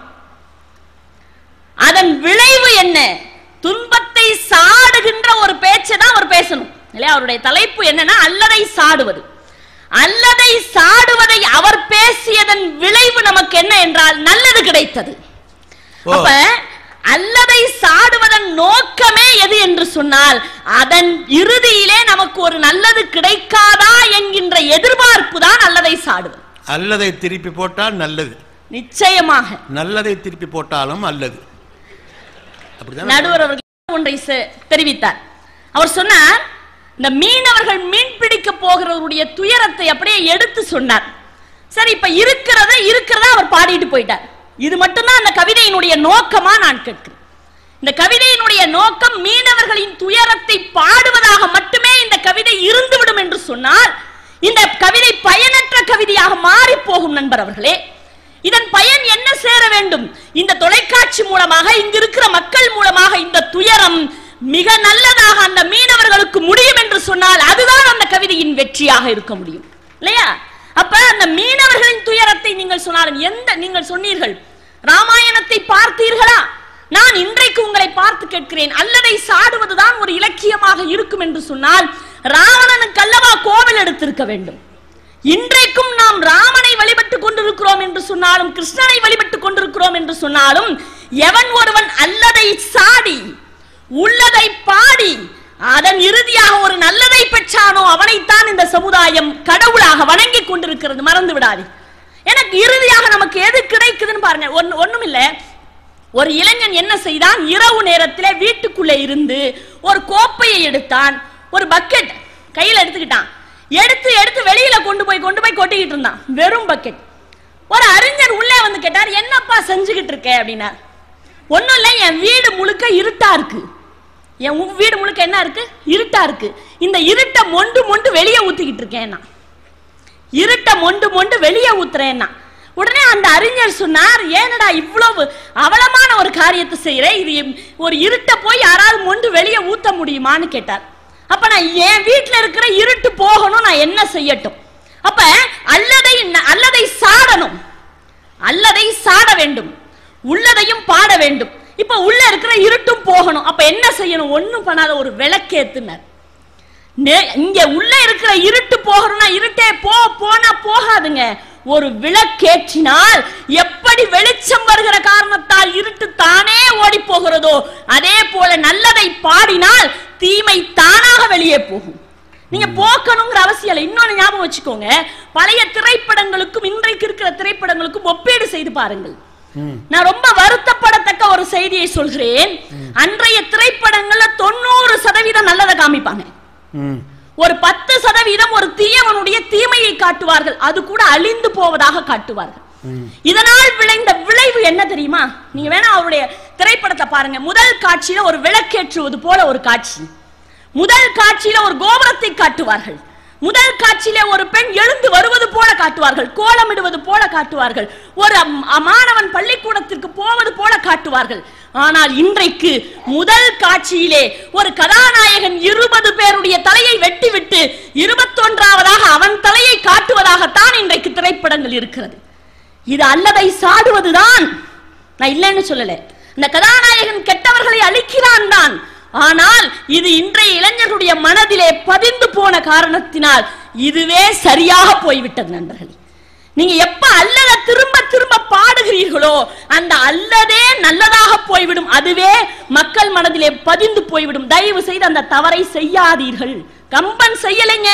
அதன் விளைவு என்ன துன்பத்தை சாடுகின்ற ஒரு பேச்சை தான் அவர் பேசணும் இல்லையா அவருடைய தலைப்பு என்னன்னா அல்லதை சாடுவது அல்லதை சாடுவதை அவர் பேசியதன் விளைவு நமக்கு என்ன என்றால் நல்லது கிடைத்தது ஓ. அப்ப அல்லதை சாடுவதன் நோக்கமே எது என்று சொன்னால் அதன் இறுதியிலே நமக்கு ஒரு நல்லது கிடைக்காதா என்கின்ற எதிர்பார்ப்பு தான் அல்லதை சாடுவது அல்லதை திருப்பி போட்டால் நல்லது நிச்சயமாக நல்லதை திருப்பி போட்டாலும் அல்லது அப்படிதான் நடுவர் அவர்கள் ஒன்றை செ- தெரிவித்தார் அவர் சொன்னார் இந்த மீனவர்கள் மீன் பிடிக்க போகிறவருடைய துயரத்தை அப்படியே எடுத்து சொன்னார் சரி இப்ப இருக்கிறத இருக்கிறத அவர் பாடிட்டு போயிட்டார் இது மட்டும்தான் அந்த கவிதையினுடைய நோக்கமா நான் கேட்கிறேன் இந்த கவிதையினுடைய நோக்கம் மீனவர்களின் துயரத்தை பாடுவதாக மட்டுமே இந்த கவிதை இருந்துவிடும் என்று சொன்னால் இந்த கவிதை பயனற்ற கவிதையாக மாறி போகும் நண்பர் அவர்களே இதன் பயன் என்ன சேர வேண்டும் இந்த தொலைக்காட்சி மூலமாக இங்கு இருக்கிற மக்கள் மூலமாக இந்த துயரம் மிக நல்லதாக அந்த மீனவர்களுக்கு முடியும் என்று சொன்னால் அதுதான் அந்த கவிதையின் வெற்றியாக இருக்க முடியும் இல்லையா அப்ப அந்த மீனவர்களின் துயரத்தை நீங்கள் சொன்னாலும் எந்த நீங்கள் சொன்னீர்கள் ராமாயணத்தை பார்த்தீர்களா நான் இன்றைக்கு உங்களை பார்த்து கேட்கிறேன் அல்லதை சாடுவதுதான் ஒரு இலக்கியமாக இருக்கும் என்று சொன்னால் ராவணனுக்கு அல்லவா கோவில் எடுத்திருக்க வேண்டும் இன்றைக்கும் நாம் ராமனை வழிபட்டுக் கொண்டிருக்கிறோம் என்று சொன்னாலும் கிருஷ்ணனை வழிபட்டுக் கொண்டிருக்கிறோம் என்று சொன்னாலும் எவன் ஒருவன் அல்லதை சாடி உள்ளதை பாடி அதன் இறுதியாக ஒரு நல்லதை பெற்றானோ அவனைத்தான் இந்த சமுதாயம் கடவுளாக வணங்கிக் கொண்டிருக்கிறது மறந்து விடாதே எனக்கு இறுதியாக நமக்கு எது கிடைக்குதுன்னு பாருங்க ஒன்னு ஒண்ணும் இல்ல ஒரு இளைஞன் என்ன செய்தான் இரவு நேரத்திலே வீட்டுக்குள்ளே இருந்து ஒரு கோப்பையை எடுத்தான் ஒரு பக்கெட் கையில எடுத்துக்கிட்டான் எடுத்து எடுத்து வெளியில கொண்டு போய் கொண்டு போய் கொட்டிக்கிட்டு இருந்தான் வெறும் பக்கெட் ஒரு அறிஞர் உள்ளே வந்து கேட்டார் என்னப்பா செஞ்சுக்கிட்டு இருக்க அப்படின்னார் ஒண்ணும் இல்லை என் வீடு முழுக்க இருட்டா இருக்கு என் உ- வீடு முழுக்க என்ன இருக்கு இருட்டா இருக்கு இந்த இருட்டை மொண்டு மொண்டு வெளியே ஊத்திக்கிட்டு இருக்கேன் நான் இருட்ட மொண்டு மொண்டு வெளியே ஊத்துறேன்னா உடனே அந்த அறிஞர் சொன்னார் ஏனடா இவ்வளவு அவலமான ஒரு காரியத்தை செய்யற இது எம்- ஒரு இருட்ட போய் யாராவது மொண்டு வெளியே ஊத்த முடியுமான்னு கேட்டார் அப்ப நான் என் வீட்டுல இருக்கிற இருட்டு போகணும் நான் என்ன செய்யட்டும் அப்ப அல்லதை ந- அல்லதை சாடணும் அல்லதை சாட வேண்டும் உள்ளதையும் பாட வேண்டும் இப்ப உள்ள இருக்கிற இருட்டும் போகணும் அப்ப என்ன செய்யணும் ஒண்ணும் பண்ணாத ஒரு விளக்கேத்துனர் நே- இங்க உள்ள இருக்கிற இருட்டு போகணும்னா இருட்டே போ போனா போகாதுங்க ஒரு விளக்கேற்றினால் எப்படி வெளிச்சம் வருகிற காரணத்தால் இருட்டு தானே ஓடி போகிறதோ அதே போல நல்லதை பாடினால் தீமை தானாக வெளியே போகும் நீங்க போக்கணுங்கிற அவசியம் இல்லை இன்னொன்னு ஞாபகம் வச்சுக்கோங்க பழைய திரைப்படங்களுக்கும் இன்றைக்கு இருக்கிற திரைப்படங்களுக்கும் ஒப்பீடு செய்து பாருங்கள் நான் ரொம்ப வருத்தப்படத்தக்க ஒரு செய்தியை சொல்கிறேன் அன்றைய திரைப்படங்கள்ல தொண்ணூறு சதவீதம் நல்லதை காமிப்பாங்க ம் ஒரு பத்து சதவீதம் ஒரு தீயவனுடைய தீமையை காட்டுவார்கள் அது கூட அழிந்து போவதாக காட்டுவார்கள் இதனால் விளைந்த விளைவு என்ன தெரியுமா நீங்க வேணா அவருடைய திரைப்படத்தை பாருங்க முதல் காட்சியில ஒரு விளக்கேற்றுவது போல ஒரு காட்சி முதல் காட்சியில ஒரு கோபுரத்தை காட்டுவார்கள் முதல் காட்சியிலே ஒரு பெண் எழுந்து வருவது போல காட்டுவார்கள் கோலமிடுவது போல காட்டுவார்கள் ஒரு அம்- அ- மாணவன் பள்ளிக்கூடத்திற்கு போவது போல காட்டுவார்கள் ஆனால் இன்றைக்கு முதல் காட்சியிலே ஒரு கதாநாயகன் இருபது பேருடைய தலையை வெட்டிவிட்டு இருபத்தொன்றாவதாக அவன் தலையை காட்டுவதாகத்தான் இன்றைக்கு திரைப்படங்கள் இருக்கிறது இது அல்லதை சாடுவதுதான் நான் இல்லைன்னு சொல்லல இந்த கதாநாயகன் கெட்டவர்களை அழிக்கிறான் தான் ஆனால் இது இன்றைய இளைஞர்களுடைய மனதிலே பதிந்து போன காரணத்தினால் இதுவே சரியாக போய்விட்டது நண்பர்களே நீங்க எப்ப அல்லத திரும்ப திரும்ப பாடுகிறீர்களோ அந்த அல்லதே நல்லதாக போய்விடும் அதுவே மக்கள் மனதிலே பதிந்து போய்விடும் தயவு செய்து அந்த தவறை செய்யாதீர்கள் கம்பன் செய்யலைங்க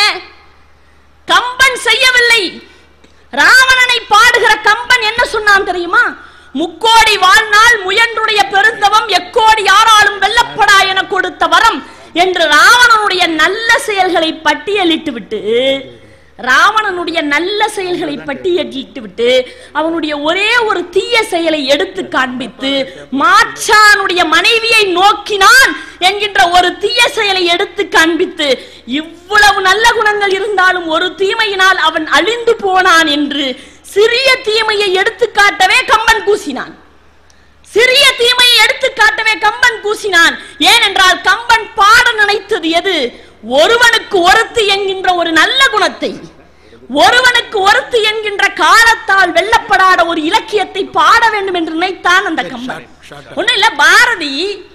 கம்பன் செய்யவில்லை ராவணனை பாடுகிற கம்பன் என்ன சொன்னான் தெரியுமா முக்கோடி வாழ்நாள் முயன்றுடைய பெருந்தவம் எக்கோடி யாராலும் வெல்லப்படா என கொடுத்த வரம் என்று ராவணனுடைய நல்ல செயல்களை பட்டியலிட்டு விட்டு ராவணனுடைய நல்ல செயல்களை பட்டியலிட்டு விட்டு அவனுடைய ஒரே ஒரு தீய செயலை எடுத்து காண்பித்து மாற்றானுடைய மனைவியை நோக்கினான் என்கின்ற ஒரு தீய செயலை எடுத்து காண்பித்து இவ்வளவு நல்ல குணங்கள் இருந்தாலும் ஒரு தீமையினால் அவன் அழிந்து போனான் என்று சிறிய தீமையை எடுத்து காட்டவே கம்பன் கூசினான் சிறிய தீமையை எடுத்து காட்டவே கம்பன் கூசினான் ஏனென்றால் கம்பன் பாட நினைத்தது எது ஒருவனுக்கு ஒருத்தி என்கின்ற ஒரு நல்ல குணத்தை ஒருவனுக்கு ஒருத்தி என்கின்ற காலத்தால் வெல்லப்படாத ஒரு இலக்கியத்தை பாட வேண்டும் என்று நினைத்தான் அந்த கம்பன் ஒண்ணும் இல்ல பாரதி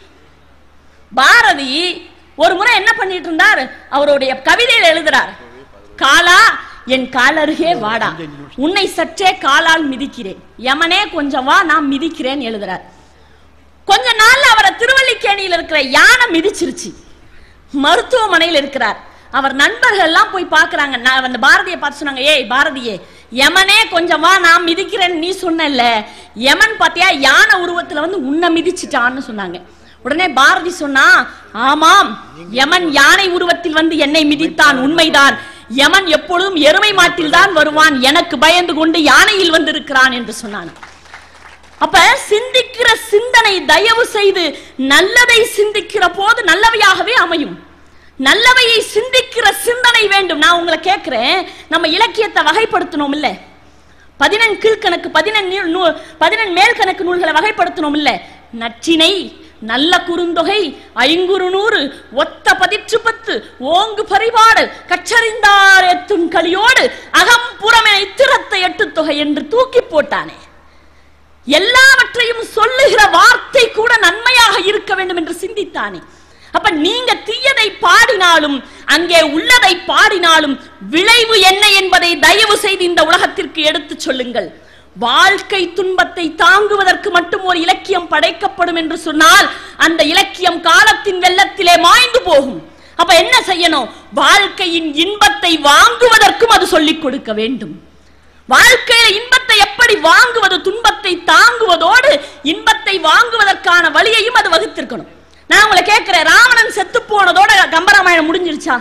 பாரதி ஒரு முறை என்ன பண்ணிட்டு இருந்தார் அவருடைய கவிதையில் எழுதுறார் காலா என் காலருகே வாடா உன்னை சற்றே காலால் மிதிக்கிறேன் யமனே கொஞ்சம் வா நான் மிதிக்கிறேன் எழுதுறார் கொஞ்ச நாள்ல அவரை திருவல்லிக்கேணியில் இருக்கிற யானை மிதிச்சிருச்சு மருத்துவமனையில் இருக்கிறார் அவர் நண்பர்கள் எல்லாம் போய் பார்க்கறாங்க நான் அந்த பாரதியை பார்த்து சொன்னாங்க ஏய் பாரதியே யமனே கொஞ்சம் வா நான் மிதிக்கிறேன்னு நீ சொன்னல யமன் பாத்தியா யானை உருவத்துல வந்து உன்னை மிதிச்சிட்டான்னு சொன்னாங்க உடனே பாரதி சொன்னா ஆமாம் யமன் யானை உருவத்தில் வந்து என்னை மிதித்தான் உண்மைதான் யமன் எப்பொழுதும் எருமை மாட்டில் தான் வருவான் எனக்கு பயந்து கொண்டு யானையில் வந்திருக்கிறான் என்று சொன்னான் அப்ப சிந்திக்கிற சிந்தனை தயவு செய்து நல்லதை சிந்திக்கிற போது நல்லவையாகவே அமையும் நல்லவையை சிந்திக்கிற சிந்தனை வேண்டும் நான் உங்களை கேட்கிறேன் நம்ம இலக்கியத்தை வகைப்படுத்தணும் இல்ல பதினெண் கீழ்கணக்கு பதினெண் நீ- நூ பதினெண் மேல் கணக்கு நூல்களை வகைப்படுத்தணும் இல்ல நற்றினை நல்ல குறுந்தொகை ஐங்குறு நூறு ஒத்த பதிற்று பத்து ஓங்கு பரிபாடல் கற்றறிந்தார் எத்தும் களியோடு அகம் புறமென இத்திரத்தை எட்டு தொகை என்று தூக்கி போட்டானே எல்லாவற்றையும் சொல்லுகிற வார்த்தை கூட நன்மையாக இருக்க வேண்டும் என்று சிந்தித்தானே அப்ப நீங்க தீயதை பாடினாலும் அங்கே உள்ளதை பாடினாலும் விளைவு என்ன என்பதை தயவு செய்து இந்த உலகத்திற்கு எடுத்துச் சொல்லுங்கள் வாழ்க்கை துன்பத்தை தாங்குவதற்கு மட்டும் ஒரு இலக்கியம் படைக்கப்படும் என்று சொன்னால் அந்த இலக்கியம் காலத்தின் வெள்ளத்திலே மாய்ந்து போகும் அப்ப என்ன செய்யணும் வாழ்க்கையின் இன்பத்தை வாங்குவதற்கும் அது சொல்லிக் கொடுக்க வேண்டும் வாழ்க்கையில இன்பத்தை எப்படி வாங்குவது துன்பத்தை தாங்குவதோடு இன்பத்தை வாங்குவதற்கான வழியையும் அது வகுத்திருக்கணும் நான் உங்களை கேட்கிறேன் ராவணன் செத்து போனதோட கம்பராமாயணம் முடிஞ்சிருச்சா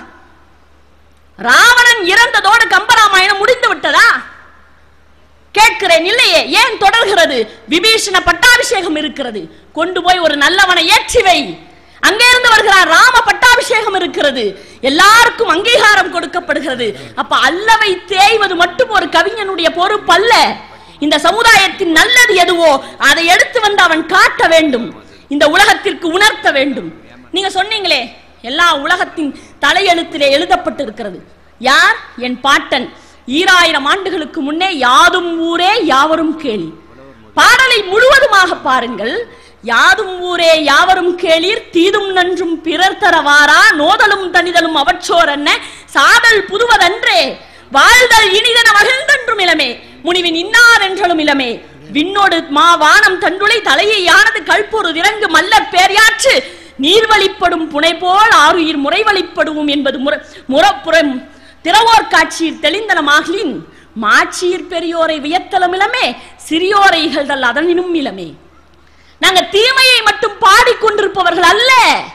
ராவணன் இறந்ததோடு கம்பராமாயணம் முடிந்து விட்டதா கேட்கிறேன் இல்லையே ஏன் தொடர்கிறது விபீஷண பட்டாபிஷேகம் இருக்கிறது கொண்டு போய் ஒரு நல்லவனை ஏற்றி வை அங்கே இருந்து வருகிறார் ராம பட்டாபிஷேகம் இருக்கிறது எல்லாருக்கும் அங்கீகாரம் கொடுக்கப்படுகிறது அப்ப அல்லவை தேய்வது மட்டும் ஒரு கவிஞனுடைய பொறுப்பு அல்ல இந்த சமுதாயத்தின் நல்லது எதுவோ அதை எடுத்து வந்து அவன் காட்ட வேண்டும் இந்த உலகத்திற்கு உணர்த்த வேண்டும் நீங்க சொன்னீங்களே எல்லா உலகத்தின் தலையெழுத்திலே எழுதப்பட்டு இருக்கிறது யார் என் பாட்டன் ஈராயிரம் ஆண்டுகளுக்கு முன்னே யாதும் ஊரே யாவரும் கேளி பாடலை முழுவதுமாக பாருங்கள் யாதும் ஊரே யாவரும் கேளீர் தீதும் நன்றும் பிறர் தரவாரா நோதலும் தனிதலும் அவற்றோர் என்ன சாதல் புதுவதன்றே வாழ்தல் இனிதன மகிழ்ந்தென்றும் இளமே முனிவின் இன்னார் என்றலும் இளமே விண்ணோடு மா வானம் தண்டுளை தலையை யானது கல்பொரு இறங்கு மல்லற் பேரியாற்று நீர்வழிப்படும் புனை போல் ஆறுயிர் முறைவழிப்படுவோம் என்பது முற முறப்புறம் திறவோர் காட்சியில் தெளிந்தனமாகலின் மாட்சியிற் பெரியோரை வியத்தலும் இளமே சிறியோரை இகழ்தல் அதனினும் இளமே நாங்க தீமையை மட்டும் பாடிக்கொண்டிருப்பவர்கள் அல்ல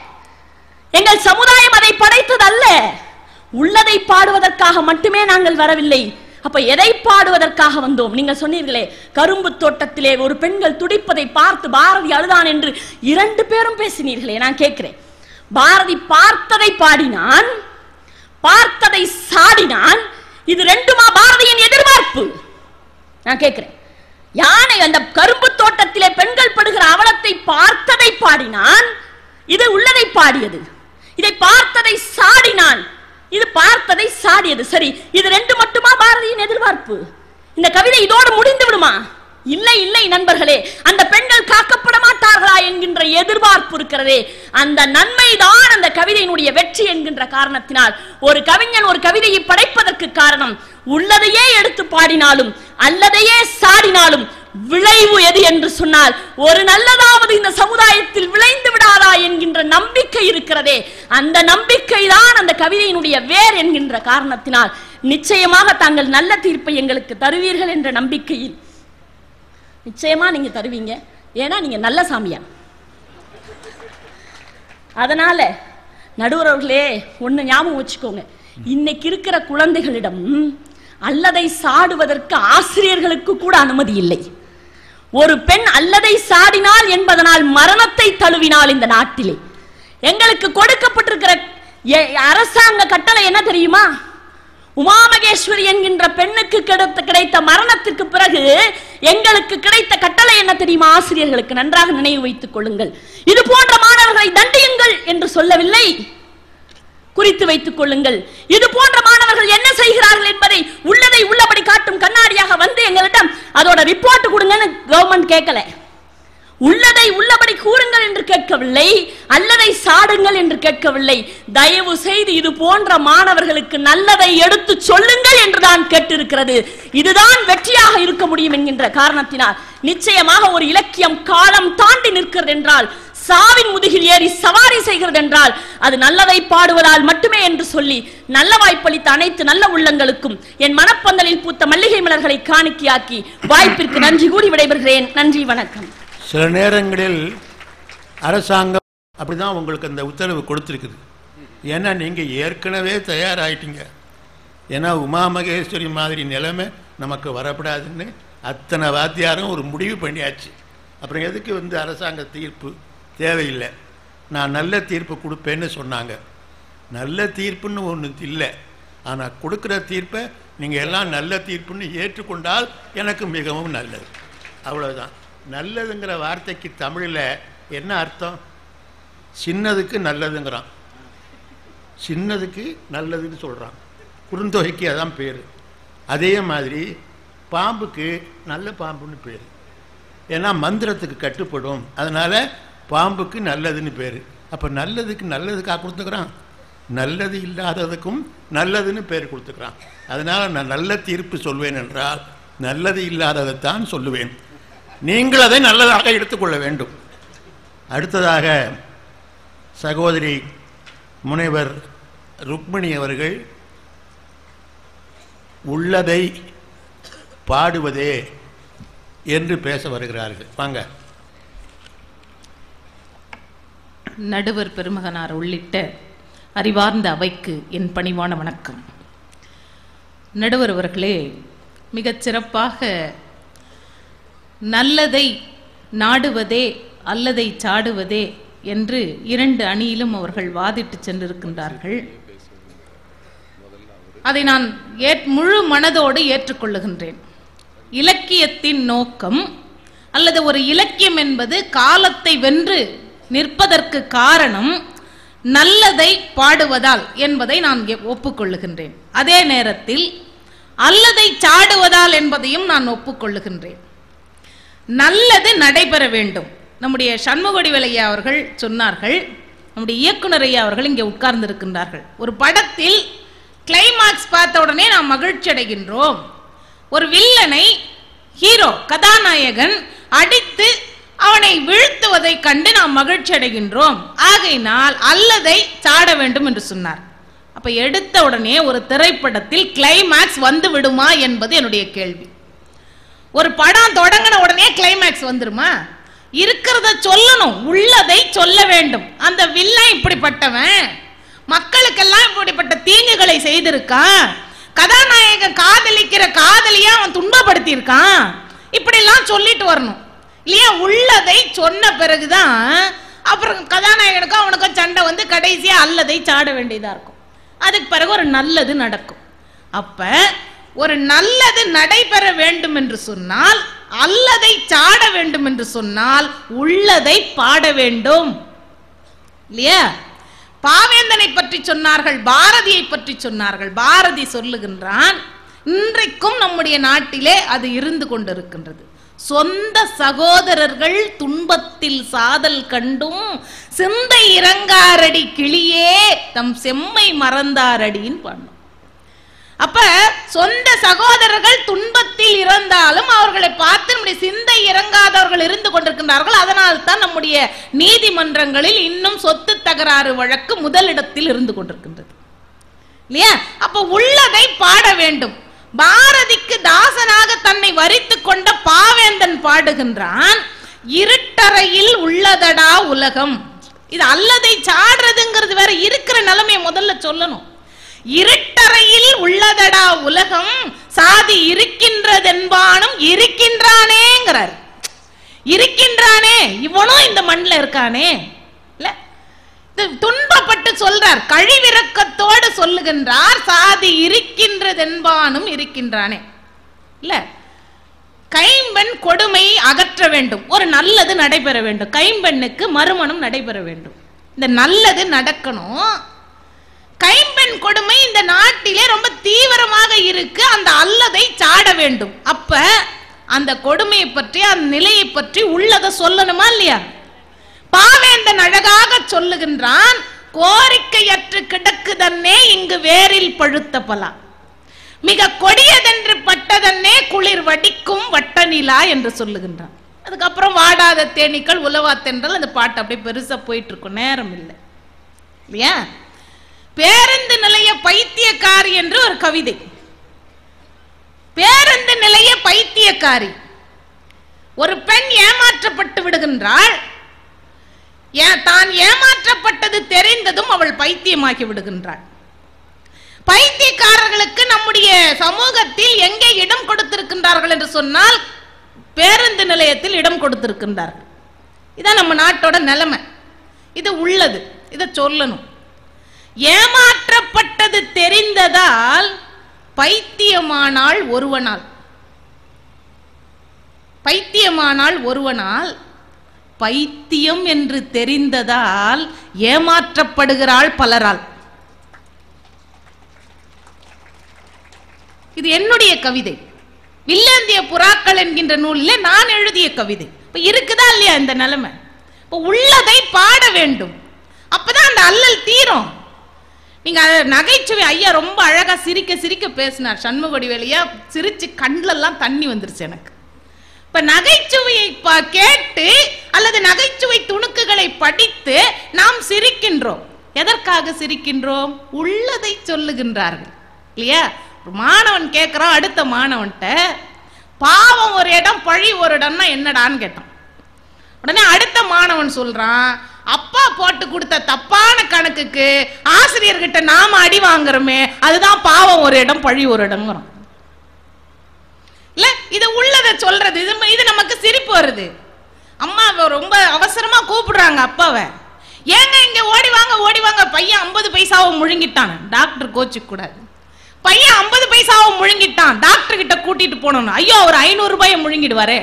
எங்கள் சமுதாயம் அதை படைத்தது அல்ல உள்ளதை பாடுவதற்காக மட்டுமே நாங்கள் வரவில்லை அப்ப எதை பாடுவதற்காக வந்தோம் நீங்க சொன்னீர்களே கரும்பு தோட்டத்திலே ஒரு பெண்கள் துடிப்பதை பார்த்து பாரதி அழுதான் என்று இரண்டு பேரும் பேசினீர்களே நான் கேட்கிறேன் பாரதி பார்த்ததை பாடினான் பார்த்ததை சாடினான் இது ரெண்டுமா பாரதியின் எதிர்பார்ப்பு நான் கேட்கிறேன் யானை அந்த கரும்பு தோட்டத்திலே பெண்கள் படுகிற அவலத்தை பார்த்ததை பாடினான் இது உள்ளதை பாடியது இதை பார்த்ததை சாடினான் இது பார்த்ததை சாடியது சரி இது ரெண்டு மட்டுமா பாரதியின் எதிர்பார்ப்பு இந்த கவிதை இதோடு முடிந்து விடுமா இல்லை இல்லை நண்பர்களே அந்த பெண்கள் காக்கப்பட மாட்டார்களா என்கின்ற எதிர்பார்ப்பு இருக்கிறதே அந்த நன்மைதான் அந்த கவிதையினுடைய வெற்றி என்கின்ற காரணத்தினால் ஒரு கவிஞன் ஒரு கவிதையை படைப்பதற்கு காரணம் உள்ளதையே எடுத்து பாடினாலும் அல்லதையே சாடினாலும் விளைவு எது என்று சொன்னால் ஒரு நல்லதாவது இந்த சமுதாயத்தில் விளைந்து விடாதா என்கின்ற நம்பிக்கை இருக்கிறதே அந்த நம்பிக்கை தான் அந்த கவிதையினுடைய வேர் என்கின்ற காரணத்தினால் நிச்சயமாக தாங்கள் நல்ல தீர்ப்பை எங்களுக்கு தருவீர்கள் என்ற நம்பிக்கையில் நிச்சயமா நீங்க தருவீங்க ஏன்னா நீங்க நல்ல சாமியா அதனால நடுவர் அவர்களே ஒண்ணு ஞாபகம் வச்சுக்கோங்க இன்னைக்கு இருக்கிற குழந்தைகளிடம் அல்லதை சாடுவதற்கு ஆசிரியர்களுக்கு கூட அனுமதி இல்லை ஒரு பெண் அல்லதை சாடினாள் என்பதனால் மரணத்தை தழுவினாள் இந்த நாட்டிலே எங்களுக்கு கொடுக்கப்பட்டிருக்கிற எ- அரசாங்க கட்டளை என்ன தெரியுமா உமாமகேஸ்வரி என்கின்ற பெண்ணுக்கு கிடைத்த கிடைத்த மரணத்திற்கு பிறகு எங்களுக்கு கிடைத்த கட்டளை என்ன தெரியுமா ஆசிரியர்களுக்கு நன்றாக நினைவு வைத்துக் கொள்ளுங்கள் இது போன்ற மாணவர்களை தண்டியுங்கள் என்று சொல்லவில்லை குறித்து வைத்துக் கொள்ளுங்கள் இது போன்ற மாணவர்கள் என்ன செய்கிறார்கள் என்பதை உள்ளதை உள்ளபடி காட்டும் கண்ணாடியாக வந்து எங்களிடம் அதோட ரிப்போர்ட் கொடுங்கன்னு கவர்மெண்ட் கேட்கல உள்ளதை உள்ளபடி கூறுங்கள் என்று கேட்கவில்லை அல்லதை சாடுங்கள் என்று கேட்கவில்லை தயவு செய்து இது போன்ற மாணவர்களுக்கு நல்லதை எடுத்து சொல்லுங்கள் என்று தான் கேட்டிருக்கிறது இதுதான் வெற்றியாக இருக்க முடியும் என்கின்ற காரணத்தினால் நிச்சயமாக ஒரு இலக்கியம் காலம் தாண்டி நிற்கிறது என்றால் சாவின் முதுகில் ஏறி சவாரி செய்கிறது என்றால் அது நல்லதை பாடுவதால் மட்டுமே என்று சொல்லி நல்ல வாய்ப்பளித்த அனைத்து நல்ல உள்ளங்களுக்கும் என் மனப்பந்தலில் பூத்த மல்லிகை மலர்களை காணிக்கையாக்கி வாய்ப்பிற்கு நன்றி கூறி விடைபெறுகிறேன் நன்றி வணக்கம் சில நேரங்களில் அரசாங்கம் அப்படிதான் உங்களுக்கு அந்த உத்தரவு கொடுத்துருக்குது ஏன்னா நீங்கள் ஏற்கனவே தயாராயிட்டீங்க ஏன்னா உமா மகேஸ்வரி மாதிரி நிலைமை நமக்கு வரக்கூடாதுன்னு அத்தனை வாத்தியாரும் ஒரு முடிவு பண்ணியாச்சு அப்புறம் எதுக்கு வந்து அரசாங்க தீர்ப்பு தேவையில்லை நான் நல்ல தீர்ப்பு கொடுப்பேன்னு சொன்னாங்க நல்ல தீர்ப்புன்னு ஒன்று இல்லை ஆனால் கொடுக்குற தீர்ப்பை நீங்கள் எல்லாம் நல்ல தீர்ப்புன்னு ஏற்றுக்கொண்டால் எனக்கு மிகவும் நல்லது அவ்வளவுதான் நல்லதுங்கிற வார்த்தைக்கு தமிழில் என்ன அர்த்தம் சின்னதுக்கு நல்லதுங்கிறான் சின்னதுக்கு நல்லதுன்னு சொல்கிறான் குறுந்தொகைக்கு அதான் பேர் அதே மாதிரி பாம்புக்கு நல்ல பாம்புன்னு பேர் ஏன்னா மந்திரத்துக்கு கட்டுப்படும் அதனால் பாம்புக்கு நல்லதுன்னு பேர் அப்போ நல்லதுக்கு நல்லதுக்காக கொடுத்துக்கிறான் நல்லது இல்லாததுக்கும் நல்லதுன்னு பேர் கொடுத்துக்கிறான் அதனால் நான் நல்ல தீர்ப்பு சொல்வேன் என்றால் நல்லது இல்லாததைத்தான் சொல்லுவேன் நீங்கள் அதை நல்லதாக எடுத்துக்கொள்ள வேண்டும் அடுத்ததாக சகோதரி முனைவர் ருக்மிணி அவர்கள் உள்ளதை பாடுவதே என்று பேச வருகிறார்கள் வாங்க நடுவர் பெருமகனார் உள்ளிட்ட அறிவார்ந்த அவைக்கு என் பணிவான வணக்கம் நடுவர் அவர்களே மிகச் சிறப்பாக நல்லதை நாடுவதே அல்லதை சாடுவதே என்று இரண்டு அணியிலும் அவர்கள் வாதிட்டு சென்றிருக்கின்றார்கள் அதை நான் ஏற் முழு மனதோடு ஏற்றுக்கொள்ளுகின்றேன் இலக்கியத்தின் நோக்கம் அல்லது ஒரு இலக்கியம் என்பது காலத்தை வென்று நிற்பதற்கு காரணம் நல்லதை பாடுவதால் என்பதை நான் எ- ஒப்புக்கொள்ளுகின்றேன் அதே நேரத்தில் அல்லதை சாடுவதால் என்பதையும் நான் ஒப்புக்கொள்ளுகின்றேன் நல்லது நடைபெற வேண்டும் நம்முடைய சண்முகொடிவேல் ஐயா அவர்கள் சொன்னார்கள் நம்முடைய இயக்குனர் ஐயா அவர்கள் இங்கே உட்கார்ந்திருக்கின்றார்கள் ஒரு படத்தில் கிளைமாக்ஸ் பார்த்த உடனே நாம் மகிழ்ச்சி அடைகின்றோம் ஒரு வில்லனை ஹீரோ கதாநாயகன் அடித்து அவனை வீழ்த்துவதைக் கண்டு நாம் மகிழ்ச்சி அடைகின்றோம் ஆகையினால் அல்லதை சாட வேண்டும் என்று சொன்னார் அப்ப எடுத்த உடனே ஒரு திரைப்படத்தில் கிளைமாக்ஸ் வந்து விடுமா என்பது என்னுடைய கேள்வி ஒரு படம் தொடங்கின உடனே கிளைமேக்ஸ் வந்துருமா இருக்கிறத சொல்லணும் உள்ளதை சொல்ல வேண்டும் அந்த வில்லன் இப்படிப்பட்டவன் மக்களுக்கெல்லாம் இப்படிப்பட்ட தீங்குகளை செய்திருக்கான் கதாநாயகன் காதலிக்கிற காதலியா அவன் துன்பப்படுத்தி இருக்கான் இப்படிலாம் சொல்லிட்டு வரணும் இல்லையா உள்ளதை சொன்ன பிறகுதான் அப்புறம் கதாநாயகனுக்கும் அவனுக்கும் சண்டை வந்து கடைசியா அல்லதை சாட வேண்டியதா இருக்கும் அதுக்கு பிறகு ஒரு நல்லது நடக்கும் அப்ப ஒரு நல்லது நடைபெற வேண்டும் என்று சொன்னால் அல்லதை சாட வேண்டும் என்று சொன்னால் உள்ளதை பாட வேண்டும் இல்லையா பாவேந்தனை பற்றி சொன்னார்கள் பாரதியை பற்றி சொன்னார்கள் பாரதி சொல்லுகின்றான் இன்றைக்கும் நம்முடைய நாட்டிலே அது இருந்து கொண்டிருக்கின்றது சொந்த சகோதரர்கள் துன்பத்தில் சாதல் கண்டும் சிந்தை இறங்காரடி கிளியே தம் செம்மை மறந்தாரடின்னு பாடணும் அப்ப சொந்த சகோதரர்கள் துன்பத்தில் இறந்தாலும் அவர்களை பார்த்து நம்முடைய சிந்தை இறங்காதவர்கள் இருந்து கொண்டிருக்கின்றார்கள் அதனால் தான் நம்முடைய நீதிமன்றங்களில் இன்னும் சொத்து தகராறு வழக்கு முதலிடத்தில் இருந்து கொண்டிருக்கின்றது இல்லையா அப்ப உள்ளதை பாட வேண்டும் பாரதிக்கு தாசனாக தன்னை வரித்துக் கொண்ட பாவேந்தன் பாடுகின்றான் இருட்டறையில் உள்ளதடா உலகம் இது அல்லதை சாடுறதுங்கிறது வேற இருக்கிற நிலைமையை முதல்ல சொல்லணும் இருட்டறையில் உள்ளதடா உலகம் சாதி இருக்கின்றதென்பானும் இருக்கின்றானேங்கிறார் இருக்கின்றானே இவனும் இந்த மண்ணில் இருக்கானே இல்ல இது துன்பப்பட்டு சொல்றார் கழிவிறக்கத்தோடு சொல்லுகின்றார் சாதி இருக்கின்றதென்பானும் இருக்கின்றானே இல்ல கைம்பெண் கொடுமை அகற்ற வேண்டும் ஒரு நல்லது நடைபெற வேண்டும் கைம்பெண்ணுக்கு மறுமணம் நடைபெற வேண்டும் இந்த நல்லது நடக்கணும் கைம்பெண் கொடுமை இந்த நாட்டிலே ரொம்ப தீவிரமாக இருக்கு அந்த அல்லதை சாட வேண்டும் அப்ப அந்த கொடுமையை பற்றி அந்த நிலையை பற்றி உள்ளதை சொல்லணுமா இல்லையா பாவேந்தன் அழகாக சொல்லுகின்றான் கோரிக்கையற்று கிடக்குதன்னே இங்கு வேரில் பழுத்த பலா மிக கொடியதென்று பட்டதன்னே குளிர் வடிக்கும் வட்ட நிலா என்று சொல்லுகின்றான் அதுக்கப்புறம் வாடாத தேனீக்கள் உலவா தென்றல் அந்த பாட்டு அப்படியே பெருசா போயிட்டு இருக்கும் நேரம் இல்லை இல்லையா பேருந்து நிலைய பைத்தியக்காரி என்று ஒரு கவிதை பேருந்து நிலைய பைத்தியக்காரி ஒரு பெண் ஏமாற்றப்பட்டு விடுகின்றாள் ஏ- தான் ஏமாற்றப்பட்டது தெரிந்ததும் அவள் பைத்தியமாகி விடுகின்றாள் பைத்தியக்காரர்களுக்கு நம்முடைய சமூகத்தில் எங்கே இடம் கொடுத்திருக்கின்றார்கள் என்று சொன்னால் பேருந்து நிலையத்தில் இடம் கொடுத்திருக்கின்றார்கள் இதான் நம்ம நாட்டோட நிலைமை இது உள்ளது இதை சொல்லணும் ஏமாற்றப்பட்டது தெரிந்ததால் பைத்தியமானாள் ஒருவனால் பைத்தியமானாள் ஒருவனால் பைத்தியம் என்று தெரிந்ததால் ஏமாற்றப்படுகிறாள் பலரால் இது என்னுடைய கவிதை வில்லேந்திய புறாக்கள் என்கின்ற நூலிலே நான் எழுதிய கவிதை இப்ப இருக்குதா இல்லையா இந்த நிலைமை இப்ப உள்ளதை பாட வேண்டும் அப்பதான் அந்த அல்லல் தீரும் நீங்க அத நகைச்சுவை ஐயா ரொம்ப அழகா சிரிக்க சிரிக்க பேசினார் சண்முகொடிவேலையா சிரிச்சு கண்லெல்லாம் தண்ணி வந்துருச்சு எனக்கு இப்ப நகைச்சுவையை ப- கேட்டு அல்லது நகைச்சுவை துணுக்குகளை படித்து நாம் சிரிக்கின்றோம் எதற்காக சிரிக்கின்றோம் உள்ளதை சொல்லுகின்றார்கள் இல்லையா ஒரு மாணவன் கேட்கிறான் அடுத்த மாணவன்கிட்ட பாவம் ஒரு இடம் பழி ஒரு இடம்னா என்னடான்னு கேட்டான் உடனே அடுத்த மாணவன் சொல்றான் அப்பா போட்டு கொடுத்த தப்பான கணக்குக்கு ஆசிரியர்கிட்ட நாம அடி வாங்குறோமே அதுதான் பாவம் ஒரு இடம் பழி ஒரு இடம்ங்கிறோம் இல்ல இது உள்ளத சொல்றது இது இது நமக்கு சிரிப்பு வருது அம்மா அவ ரொம்ப அவசரமா கூப்பிடுறாங்க அப்பாவை ஏங்க இங்க ஓடி வாங்க ஓடி வாங்க பையன் ஐம்பது பைசாவை முழுங்கிட்டான் டாக்டர் கோச்சுக்க கூடாது பையன் ஐம்பது பைசாவை முழுங்கிட்டான் டாக்டர் கிட்ட கூட்டிட்டு போனோம் ஐயோ அவர் ஐநூறு ரூபாயை முழுங்கிடுவாரே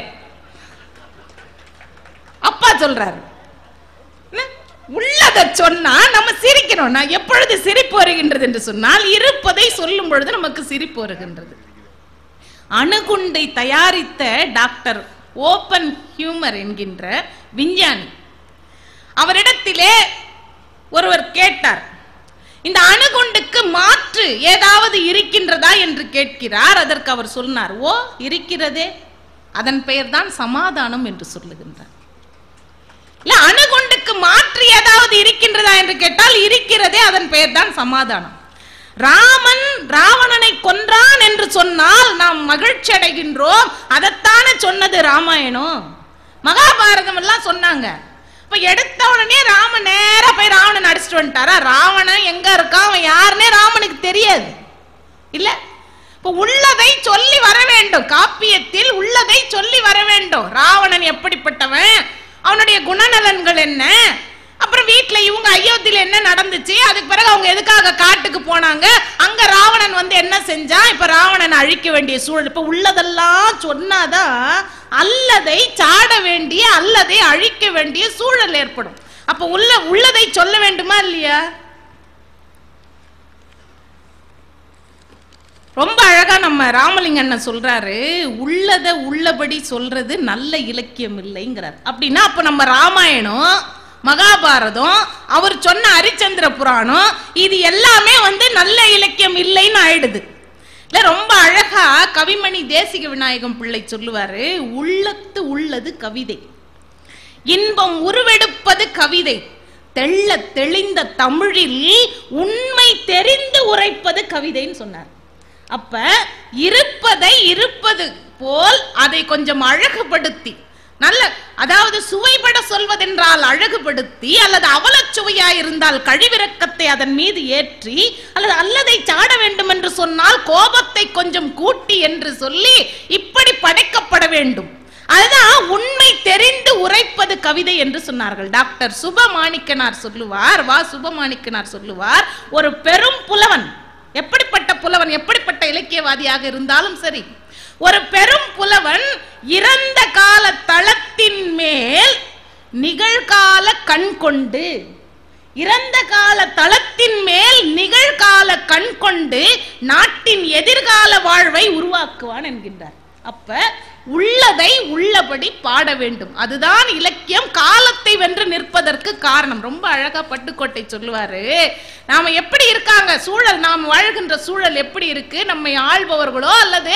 அப்பா சொல்றாரு என்ன? உள்ளத சொன்னா நம்ம சிரிக்கிறோம் நான் எப்பொழுது சிரிப்பு வருகின்றது என்று சொன்னால் இருப்பதை சொல்லும் பொழுது நமக்கு சிரிப்பு வருகின்றது அணுகுண்டை தயாரித்த டாக்டர் ஓபன் ஹியூமர் என்கின்ற விஞ்ஞானி அவரிடத்திலே ஒருவர் கேட்டார் இந்த அணுகுண்டுக்கு மாற்று ஏதாவது இருக்கின்றதா என்று கேட்கிறார் அதற்கு அவர் சொன்னார் ஓ இருக்கிறதே அதன் பெயர்தான் சமாதானம் என்று சொல்லுகின்றார் இல்ல அணுகுண்டுக்கு மாற்று ஏதாவது இருக்கின்றதா என்று கேட்டால் இருக்கிறதே அதன் பெயர்தான் சமாதானம் ராமன் ராவணனை கொன்றான் என்று சொன்னால் நாம் மகிழ்ச்சி அடைகின்றோம் அதைத்தானே சொன்னது ராமாயணம் மகாபாரதம் எல்லாம் சொன்னாங்க இப்ப எடுத்த உடனே ராமன் நேரா போய் ராவணன் அடிச்சிட்டு வந்துட்டாரா ராவணன் எங்க இருக்கான் அவன் யாருன்னே ராமனுக்கு தெரியாது இல்ல இப்ப உள்ளதை சொல்லி வர வேண்டும் காப்பியத்தில் உள்ளதை சொல்லி வர வேண்டும் ராவணன் எப்படிப்பட்டவன் அவனுடைய குணநலன்கள் என்ன அப்புறம் வீட்ல இவங்க அயோத்தியில என்ன நடந்துச்சு அதுக்கு பிறகு அவங்க எதுக்காக காட்டுக்கு போனாங்க அங்க ராவணன் வந்து என்ன செஞ்சான் இப்ப ராவணன் அழிக்க வேண்டிய சூழல் இப்ப உள்ளதெல்லாம் சொன்னாதான் அல்லதை சாட வேண்டிய அல்லதை அழிக்க வேண்டிய சூழல் ஏற்படும் அப்ப உள்ள உள்ளதை சொல்ல வேண்டுமா இல்லையா ரொம்ப அழகா நம்ம ராமலிங்கண்ண சொல்றாரு உள்ளத உள்ளபடி சொல்றது நல்ல இலக்கியம் இல்லைங்கிறார் அப்படின்னா அப்ப நம்ம ராமாயணம் மகாபாரதம் அவர் சொன்ன ஹரிச்சந்திர புராணம் இது எல்லாமே வந்து நல்ல இலக்கியம் இல்லைன்னு ஆயிடுது இல்ல ரொம்ப அழகா கவிமணி தேசிக விநாயகம் பிள்ளை சொல்லுவாரு உள்ளத்து உள்ளது கவிதை இன்பம் உருவெடுப்பது கவிதை தெள்ள தெளிந்த தமிழில் உண்மை தெரிந்து உரைப்பது கவிதைன்னு சொன்னார் அப்ப இருப்பதை இருப்பது போல் அதை கொஞ்சம் அழகுபடுத்தி நல்ல அதாவது சுவைபட சொல்வதென்றால் அழகுபடுத்தி அல்லது அவலச் சுவையா இருந்தால் கழிவிறக்கத்தை அதன் மீது ஏற்றி அல்லது அல்லதை சாட வேண்டும் என்று சொன்னால் கோபத்தை கொஞ்சம் கூட்டி என்று சொல்லி இப்படி படைக்கப்பட வேண்டும் அதுதான் உண்மை தெரிந்து உரைப்பது கவிதை என்று சொன்னார்கள் டாக்டர் சுபமாணிக்கனார் சொல்லுவார் வா சுபமாணிக்கனார் சொல்லுவார் ஒரு பெரும் புலவன் எப்படிப்பட்ட புலவன் எப்படிப்பட்ட இலக்கியவாதியாக இருந்தாலும் சரி ஒரு பெரும் புலவன் இறந்த கால தளத்தின் மேல் நிகழ்கால கண் கொண்டு இறந்த கால தளத்தின் மேல் நிகழ்கால கண் கொண்டு நாட்டின் எதிர்கால வாழ்வை உருவாக்குவான் என்கின்றார் அப்ப உள்ளதை உள்ளபடி பாட வேண்டும் அதுதான் இலக்கியம் காலத்தை வென்று நிற்பதற்கு காரணம் ரொம்ப அழகா பட்டுக்கோட்டை சொல்லுவாரு நாம எப்படி இருக்காங்க சூழல் நாம் வாழ்கின்ற சூழல் எப்படி இருக்கு நம்மை ஆள்பவர்களோ அல்லது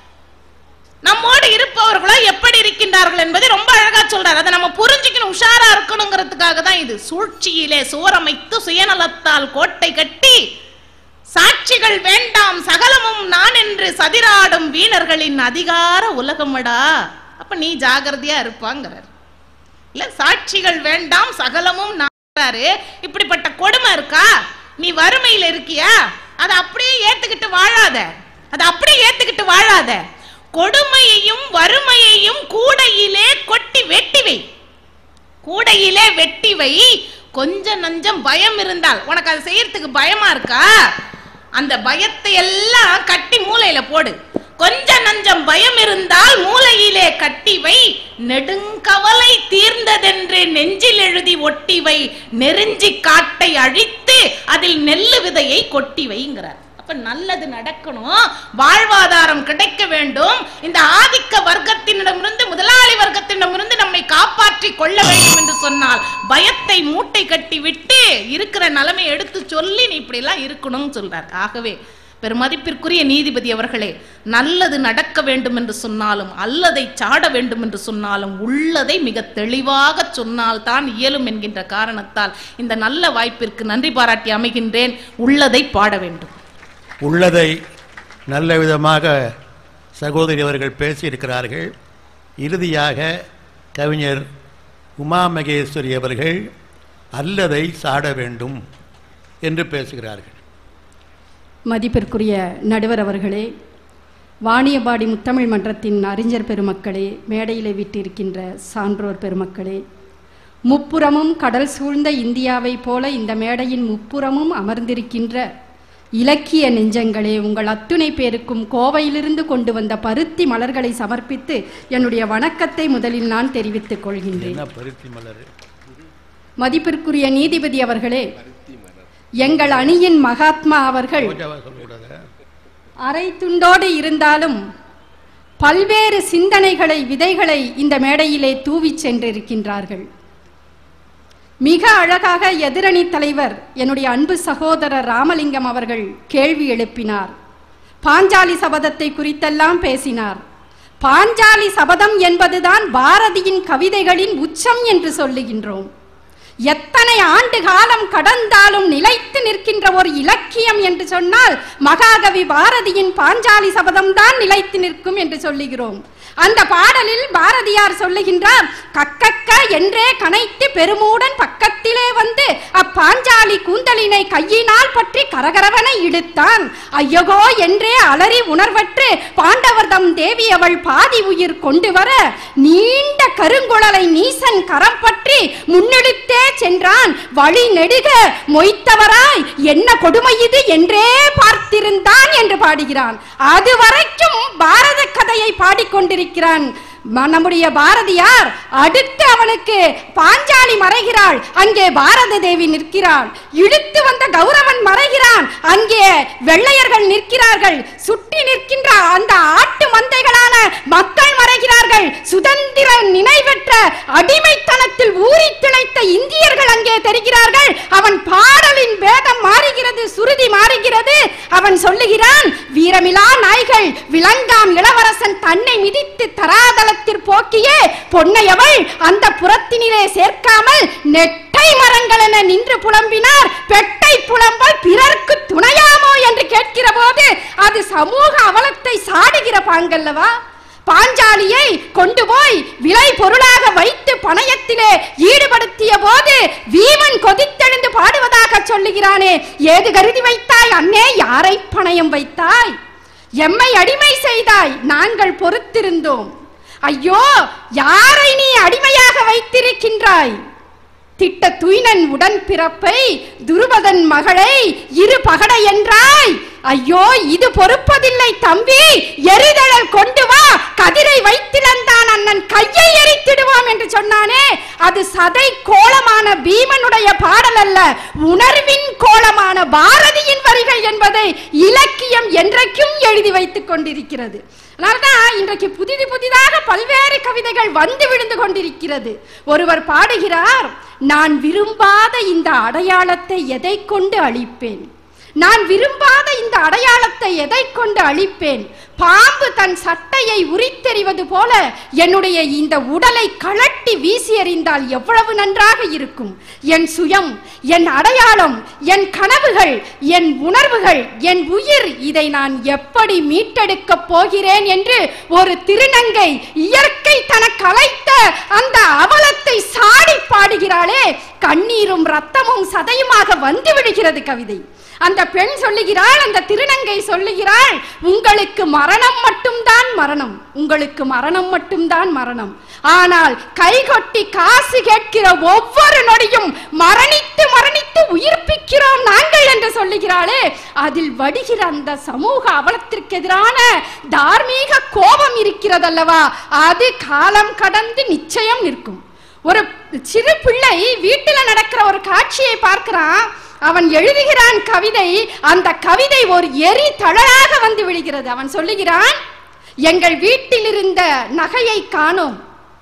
நம்மோடு இருப்பவர்களோ எப்படி இருக்கின்றார்கள் என்பதை ரொம்ப அழகா சொல்றாரு அதை நம்ம புரிஞ்சுக்கணும் உஷாரா இருக்கணுங்கிறதுக்காக தான் இது சூழ்ச்சியிலே சோரமைத்து சுயநலத்தால் கோட்டை கட்டி சாட்சிகள் வேண்டாம் சகலமும் நான் என்று சதிராடும் வீணர்களின் அதிகார உலகமடா அப்ப நீ ஜாகிரதையா இருப்பாங்கிறார் இல்ல சாட்சிகள் வேண்டாம் சகலமும் நான்றாரு இப்படிப்பட்ட கொடுமை இருக்கா நீ வறுமையில இருக்கியா அதை அப்படியே ஏத்துக்கிட்டு வாழாத அதை அப்படியே ஏத்துக்கிட்டு வாழாத கொடுமையையும் வறுமையையும் கூடையிலே கொட்டி வெட்டி வை கூடையிலே வெட்டி வை கொஞ்ச நஞ்சம் பயம் இருந்தால் உனக்கு அதை செய்யறதுக்கு பயமா இருக்கா அந்த பயத்தை எல்லாம் கட்டி மூலையில போடு கொஞ்ச நஞ்சம் பயம் இருந்தால் மூலையிலே கட்டி வை நெடுங்கவலை தீர்ந்ததென்று நெஞ்சில் எழுதி ஒட்டி வை நெருஞ்சி காட்டை அழித்து அதில் நெல்லு விதையை கொட்டி வைங்கிறார் அப்ப நல்லது நடக்கணும் வாழ்வாதாரம் கிடைக்க வேண்டும் இந்த ஆதிக்க வர்க்கத்தினிடமிருந்து முதலாளி வர்க்கத்தினிடமிருந்து நம்மை காப்பாற்றி கொள்ள வேண்டும் என்று சொன்னால் பயத்தை மூட்டை கட்டி விட்டு இருக்கிற நிலைமை எடுத்து சொல்லி நீ இப்படி எல்லாம் இருக்கணும்னு சொல்றார் ஆகவே பெருமதிப்பிற்குரிய நீதிபதி அவர்களே நல்லது நடக்க வேண்டும் என்று சொன்னாலும் அல்லதை சாட வேண்டும் என்று சொன்னாலும் உள்ளதை மிக தெளிவாக சொன்னால் தான் இயலும் என்கின்ற காரணத்தால் இந்த நல்ல வாய்ப்பிற்கு நன்றி பாராட்டி அமைகின்றேன் உள்ளதை பாட வேண்டும் உள்ளதை நல்ல விதமாக சகோதரி அவர்கள் பேசியிருக்கிறார்கள் இறுதியாக கவிஞர் உமா மகேஸ்வரி அவர்கள் அல்லதை சாட வேண்டும் என்று பேசுகிறார்கள் மதிப்பிற்குரிய நடுவர் அவர்களே வாணியபாடி முத்தமிழ் மன்றத்தின் அறிஞர் பெருமக்களே மேடையிலே விட்டிருக்கின்ற சான்றோர் பெருமக்களே முப்புறமும் கடல் சூழ்ந்த இந்தியாவைப் போல இந்த மேடையின் முப்புறமும் அமர்ந்திருக்கின்ற இலக்கிய நெஞ்சங்களே உங்கள் அத்துணை பேருக்கும் கோவையிலிருந்து கொண்டு வந்த பருத்தி மலர்களை சமர்ப்பித்து என்னுடைய வணக்கத்தை முதலில் நான் தெரிவித்துக் கொள்கின்றேன் என்ன பருத்தி மலர் மதிப்பிற்குரிய நீதிபதி அவர்களே எங்கள் அணியின் மகாத்மா அவர்கள் ரோஜாவா சொல்லக்கூடாதா அரை துண்டோடு இருந்தாலும் பல்வேறு சிந்தனைகளை விதைகளை இந்த மேடையிலே தூவிச் சென்றிருக்கின்றார்கள் மிக அழகாக எதிரணி தலைவர் என்னுடைய அன்பு சகோதரர் ராமலிங்கம் அவர்கள் கேள்வி எழுப்பினார் பாஞ்சாலி சபதத்தை குறித்தெல்லாம் பேசினார் பாஞ்சாலி சபதம் என்பதுதான் பாரதியின் கவிதைகளின் உச்சம் என்று சொல்லுகின்றோம் எத்தனை ஆண்டு காலம் கடந்தாலும் நிலைத்து நிற்கின்ற ஒரு இலக்கியம் என்று சொன்னால் மகாகவி பாரதியின் பாஞ்சாலி சபதம் தான் நிலைத்து நிற்கும் என்று சொல்லுகிறோம் அந்த பாடலில் பாரதியார் சொல்லுகின்றார் கக்கக்க என்றே கனைத்து பெருமூடன் பக்கத்திலே வந்து அப்பாஞ்சாலி கூந்தலினை கையினால் பற்றி கரகரவன இழுத்தான் ஐயகோ என்றே அலறி உணர்வற்று பாண்டவர்தம் தேவி அவள் பாதி உயிர் கொண்டு வர நீண்ட கருங்குழலை நீசன் கரம் பற்றி முன்னெடுத்தே சென்றான் வழி நெடுக மொய்த்தவராய் என்ன கொடுமை இது என்றே பார்த்திருந்தான் என்று பாடுகிறான் அதுவரைக்கும் பாரத கதையை பாடிக்கொண்டிருக்கிறான் ம- நம்முடைய பாரதியார் அடுத்து அவனுக்கு பாஞ்சாலி மறைகிறாள் அங்கே பாரத தேவி நிற்கிறாள் இழுத்து வந்த கௌரவன் மறைகிறான் அங்கே வெள்ளையர்கள் நிற்கிறார்கள் சுட்டி நிற்கின்ற அந்த ஆட்டு மந்தைகளான மக்கள் மறைகிறார்கள் சுதந்திர நினைவற்ற அடிமைத்தனத்தில் ஊறி திளைத்த இந்தியர்கள் அங்கே தெரிகிறார்கள் அவன் பாடலின் வேதம் மாறுகிறது சுருதி மாறுகிறது அவன் சொல்லுகிறான் வீரமிலா நாய்கள் விளங்காம் இளவரசன் தன்னை மிதித்து தராதலத்திற் போக்கியே பொன்னையவள் அந்த புறத்தினிலே சேர்க்காமல் நெட்டை மரங்கள் என நின்று புலம்பினார் பெட்டை புலம்பல் பிறர்க்கு துணையாமோ என்று கேட்கிற போது அது சமூக அவலத்தை சாடுகிற பாங்கல்லவா பாஞ்சாலியை கொண்டு போய் விலை பொருளாக வைத்து பணயத்திலே ஈடுபடுத்திய போது வீமன் கொதித்தெழுந்து பாடுவதாக சொல்லுகிறானே ஏது கருதி வைத்தாய் அன்னே யாரை பணயம் வைத்தாய் எம்மை அடிமை செய்தாய் நாங்கள் பொறுத்திருந்தோம் ஐயோ யாரை நீ அடிமையாக வைத்திருக்கின்றாய் திட்ட துயினன் உடன் பிறப்பை துருபதன் மகளை இரு பகட என்றாய் ஐயோ இது பொறுப்பதில்லை தம்பி எரிதழல் கொண்டு வா கதிரை வைத்திழந்தான் அண்ணன் கையை எரித்திடுவோம் என்று சொன்னானே அது சதை கோலமான பீமனுடைய பாடல் அல்ல உணர்வின் கோலமான பாரதியின் வரிகள் என்பதை இலக்கியம் என்றைக்கும் எழுதி வைத்துக் கொண்டிருக்கிறது அதனால்தான் இன்றைக்கு புதிது புதிதாக பல்வேறு கவிதைகள் வந்து விழுந்து கொண்டிருக்கிறது ஒருவர் பாடுகிறார் நான் விரும்பாத இந்த அடையாளத்தை எதை கொண்டு அழிப்பேன் நான் விரும்பாத இந்த அடையாளத்தை எதை கொண்டு அழிப்பேன் பாம்பு தன் சட்டையை உரித்தெறிவது போல என்னுடைய இந்த உடலை கழட்டி வீசி எறிந்தால் எவ்வளவு நன்றாக இருக்கும் என் சுயம் என் அடையாளம் என் கனவுகள் என் உணர்வுகள் என் உயிர் இதை நான் எப்படி மீட்டெடுக்கப் போகிறேன் என்று ஒரு திருநங்கை இயற்கை தனக்கு அழைத்த அந்த அவலத்தை சாடி பாடுகிறாளே கண்ணீரும் ரத்தமும் சதையுமாக வந்து விடுகிறது கவிதை அந்த பெண் சொல்லுகிறாள் அந்த திருநங்கை சொல்லுகிறாள் உங்களுக்கு மரணம் மட்டும்தான் மரணம் உங்களுக்கு மரணம் மட்டும்தான் மரணம் ஆனால் கைகொட்டி காசு கேட்கிற ஒவ்வொரு நொடியும் மரணித்து மரணித்து உயிர்ப்பிக்கிறோம் நாங்கள் என்று சொல்லுகிறாளே அதில் வடிகிற அந்த சமூக அவலத்திற்கு எதிரான தார்மீக கோபம் இருக்கிறதல்லவா அது காலம் கடந்து நிச்சயம் நிற்கும் ஒரு சிறு பிள்ளை வீட்டில் நடக்கிற ஒரு காட்சியை பார்க்கிறான் அவன் எழுதுகிறான் கவிதை அந்த கவிதை ஒரு எரி தழலாக வந்து விழுகிறது அவன் சொல்லுகிறான் எங்கள் வீட்டில் இருந்த நகையை காணோம்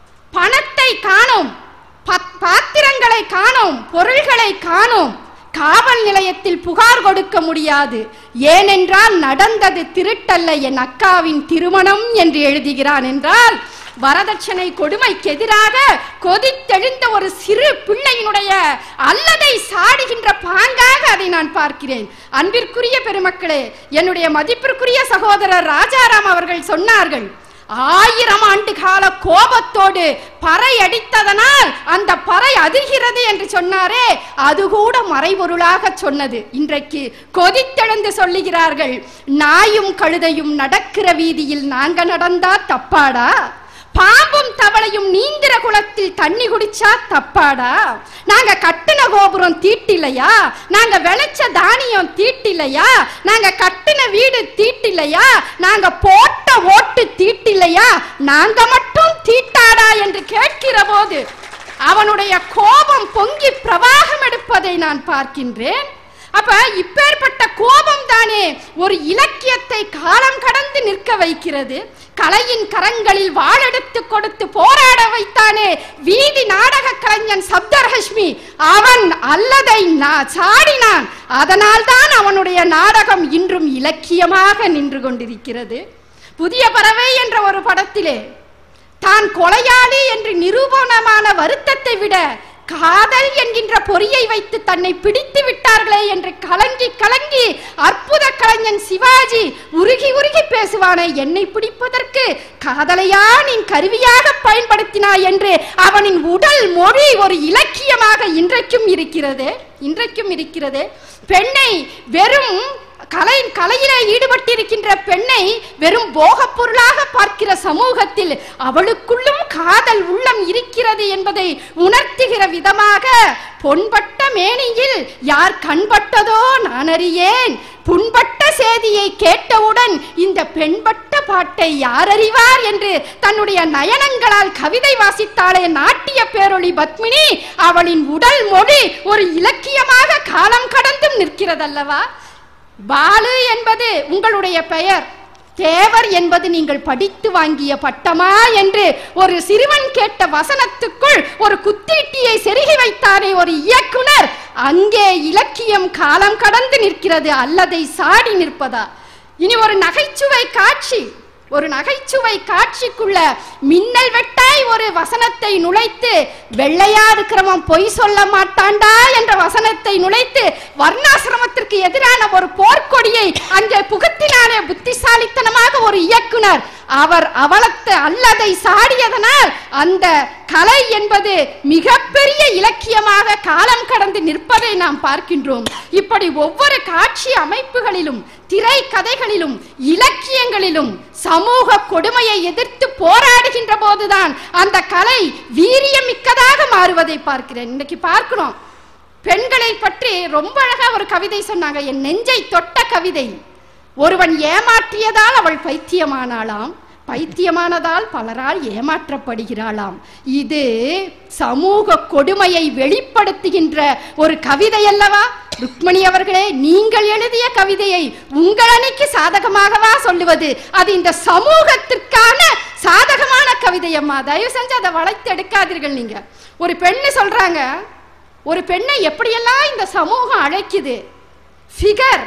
பணத்தை காணோம் பத்- பாத்திரங்களை காணோம் பொருள்களை காணோம் காவல் நிலையத்தில் புகார் கொடுக்க முடியாது ஏனென்றால் நடந்தது திருட்டல்ல என் அக்காவின் திருமணம் என்று எழுதுகிறான் என்றால் வரதட்சணை கொடுமைக்கு எதிராக கொதித்தெழுந்த ஒரு சிறு பிள்ளையினுடைய அல்லதை சாடுகின்ற பாங்காக அதை நான் பார்க்கிறேன் அன்பிற்குரிய பெருமக்களே என்னுடைய மதிப்பிற்குரிய சகோதரர் ராஜாராம் அவர்கள் சொன்னார்கள் ஆயிரம் ஆண்டு கால கோபத்தோடு பறை அடித்ததனால் அந்த பறை அதிர்கிறது என்று சொன்னாரே அது கூட மறைபொருளாக சொன்னது இன்றைக்கு கொதித்தெழுந்து சொல்லுகிறார்கள் நாயும் கழுதையும் நடக்கிற வீதியில் நாங்க நடந்தா தப்பாடா பாம்பும் தவளையும் நீந்திர குளத்தில் தண்ணி குடிச்சா தப்பாடா நாங்க கட்டின கோபுரம் தீட்டிலையா நாங்க விளைச்ச தானியம் தீட்டிலையா நாங்க கட்டின வீடு தீட்டிலையா நாங்க போட்ட ஓட்டு தீட்டிலையா நாங்க மட்டும் தீட்டாடா என்று கேட்கிற போது அவனுடைய கோபம் பொங்கி பிரவாகம் எடுப்பதை நான் பார்க்கின்றேன் அப்ப இப்பேற்பட்ட கோபம் தானே ஒரு இலக்கியத்தை காலம் கடந்து நிற்க வைக்கிறது கலையின் கரங்களில் வாழெடுத்து கொடுத்து போராட வைத்தானே வீதி நாடக கலைஞன் சப்தரஹஷ்மி அவன் அல்லதை நா- சாடினான் அதனால் தான் அவனுடைய நாடகம் இன்றும் இலக்கியமாக நின்று கொண்டிருக்கிறது புதிய பறவை என்ற ஒரு படத்திலே தான் கொலையாளி என்று நிரூபணமான வருத்தத்தை விட காதல் என்கின்ற பொறியை வைத்து தன்னை பிடித்து விட்டார்களே என்று கலங்கி கலங்கி அற்புத கலைஞன் சிவாஜி உருகி உருகி பேசுவானே என்னை பிடிப்பதற்கு காதலையா நீ கருவியாக பயன்படுத்தினாய் என்று அவனின் உடல் மொழி ஒரு இலக்கியமாக இன்றைக்கும் இருக்கிறது இன்றைக்கும் இருக்கிறது பெண்ணை வெறும் கலை கலையிலே ஈடுபட்டிருக்கின்ற பெண்ணை வெறும் போகப் பொருளாக பார்க்கிற சமூகத்தில் அவளுக்குள்ளும் காதல் உள்ளம் இருக்கிறது என்பதை உணர்த்துகிற விதமாக பொன்பட்ட மேனியில் யார் கண்பட்டதோ நான் அறியேன் புண்பட்ட செய்தியை கேட்டவுடன் இந்த பெண்பட்ட பாட்டை யார் அறிவார் என்று தன்னுடைய நயனங்களால் கவிதை வாசித்தாளே நாட்டிய பேரொளி பத்மினி அவளின் உடல் மொழி ஒரு இலக்கியமாக காலம் கடந்தும் நிற்கிறதல்லவா பாலு என்பது உங்களுடைய பெயர் தேவர் என்பது நீங்கள் படித்து வாங்கிய பட்டமா என்று ஒரு சிறுவன் கேட்ட வசனத்துக்குள் ஒரு குத்தீட்டியை செருகி வைத்தாரே ஒரு இயக்குனர் அங்கே இலக்கியம் காலம் கடந்து நிற்கிறது அல்லதை சாடி நிற்பதா இனி ஒரு நகைச்சுவை காட்சி ஒரு நகைச்சுவை காட்சிக்குள்ள மின்னல் வெட்டாய் ஒரு வசனத்தை நுழைத்து வெள்ளையா இருக்கிறவன் பொய் சொல்ல மாட்டான்டா என்ற வசனத்தை நுழைத்து வர்ணாசிரமத்திற்கு எதிரான ஒரு போர்க்கொடியை அங்கே புகுத்தினானே புத்திசாலித்தனமாக ஒரு இயக்குனர் அவர் அவலத்தை அல்லதை சாடியதனால் அந்த கலை என்பது மிகப்பெரிய இலக்கியமாக காலம் கடந்து நிற்பதை நாம் பார்க்கின்றோம் இப்படி ஒவ்வொரு காட்சி அமைப்புகளிலும் திரை கதைகளிலும் இலக்கியங்களிலும் சமூக கொடுமையை எதிர்த்து போராடுகின்ற போதுதான் அந்த கலை வீரியமிக்கதாக மாறுவதை பார்க்கிறேன் இன்னைக்கு பார்க்கிறோம் பெண்களை பற்றி ரொம்ப அழகா ஒரு கவிதை சொன்னாங்க என் நெஞ்சை தொட்ட கவிதை ஒருவன் ஏமாற்றியதால் அவள் பைத்தியமானாளாம் பைத்தியமானதால் பலரால் ஏமாற்றப்படுகிறாளாம் இது சமூக கொடுமையை வெளிப்படுத்துகின்ற ஒரு கவிதை அல்லவா ருக்மணி அவர்களே நீங்கள் எழுதிய கவிதையை உங்கள் அணிக்கு சாதகமாகவா சொல்லுவது அது இந்த சமூகத்திற்கான சாதகமான கவிதை அம்மா தயவு செஞ்சு அதை வளைத்து எடுக்காதீர்கள் நீங்க ஒரு பெண்ணு சொல்றாங்க ஒரு பெண்ணை எப்படியெல்லாம் இந்த சமூகம் அழைக்குது ஃபிகர்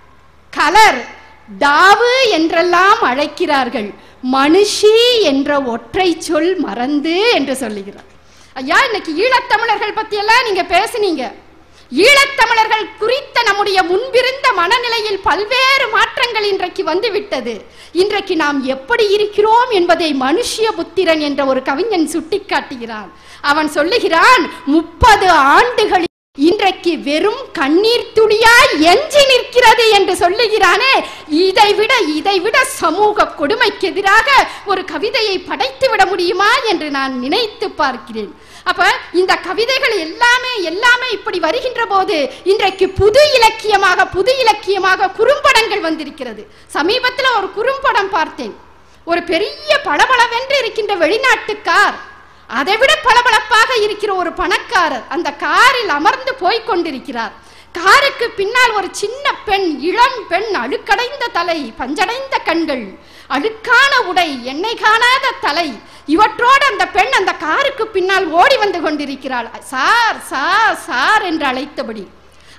கலர் டாவு என்றெல்லாம் அழைக்கிறார்கள் மனுஷி என்ற ஒற்றை சொல் மறந்து என்று சொல்லுகிறார் ஐயா இன்னைக்கு ஈழத்தமிழர்கள் பத்தியெல்லாம் நீங்க பேசுனீங்க ஈழத்தமிழர்கள் குறித்த நம்முடைய முன்பிருந்த மனநிலையில் பல்வேறு மாற்றங்கள் இன்றைக்கு வந்துவிட்டது இன்றைக்கு நாம் எப்படி இருக்கிறோம் என்பதை மனுஷிய புத்திரன் என்ற ஒரு கவிஞன் சுட்டிக்காட்டுகிறான் அவன் சொல்லுகிறான் முப்பது ஆண்டுகளில் இன்றைக்கு வெறும் கண்ணீர் துளியாய் எஞ்சி நிற்கிறது என்று சொல்லுகிறானே இதை விட இதை விட சமூக கொடுமைக்கு எதிராக ஒரு கவிதையை படைத்து விட முடியுமா என்று நான் நினைத்து பார்க்கிறேன் அப்ப இந்த கவிதைகள் எல்லாமே எல்லாமே இப்படி வருகின்ற போது இன்றைக்கு புது இலக்கியமாக புது இலக்கியமாக குறும்படங்கள் வந்திருக்கிறது சமீபத்தில் ஒரு குறும்படம் பார்த்தேன் ஒரு பெரிய பளபளவென்று இருக்கின்ற வெளிநாட்டு கார் அதைவிட பளபளப்பாக இருக்கிற ஒரு பணக்காரர் அந்த காரில் அமர்ந்து போய்க் கொண்டிருக்கிறார் காருக்கு பின்னால் ஒரு சின்ன பெண் இளம் பெண் அழுக்கடைந்த தலை பஞ்சடைந்த கண்கள் அழுக்கான உடை எண்ணெய் காணாத தலை இவற்றோடு அந்த பெண் அந்த காருக்கு பின்னால் ஓடி வந்து கொண்டிருக்கிறாள் சார் சார் சார் என்று அழைத்தபடி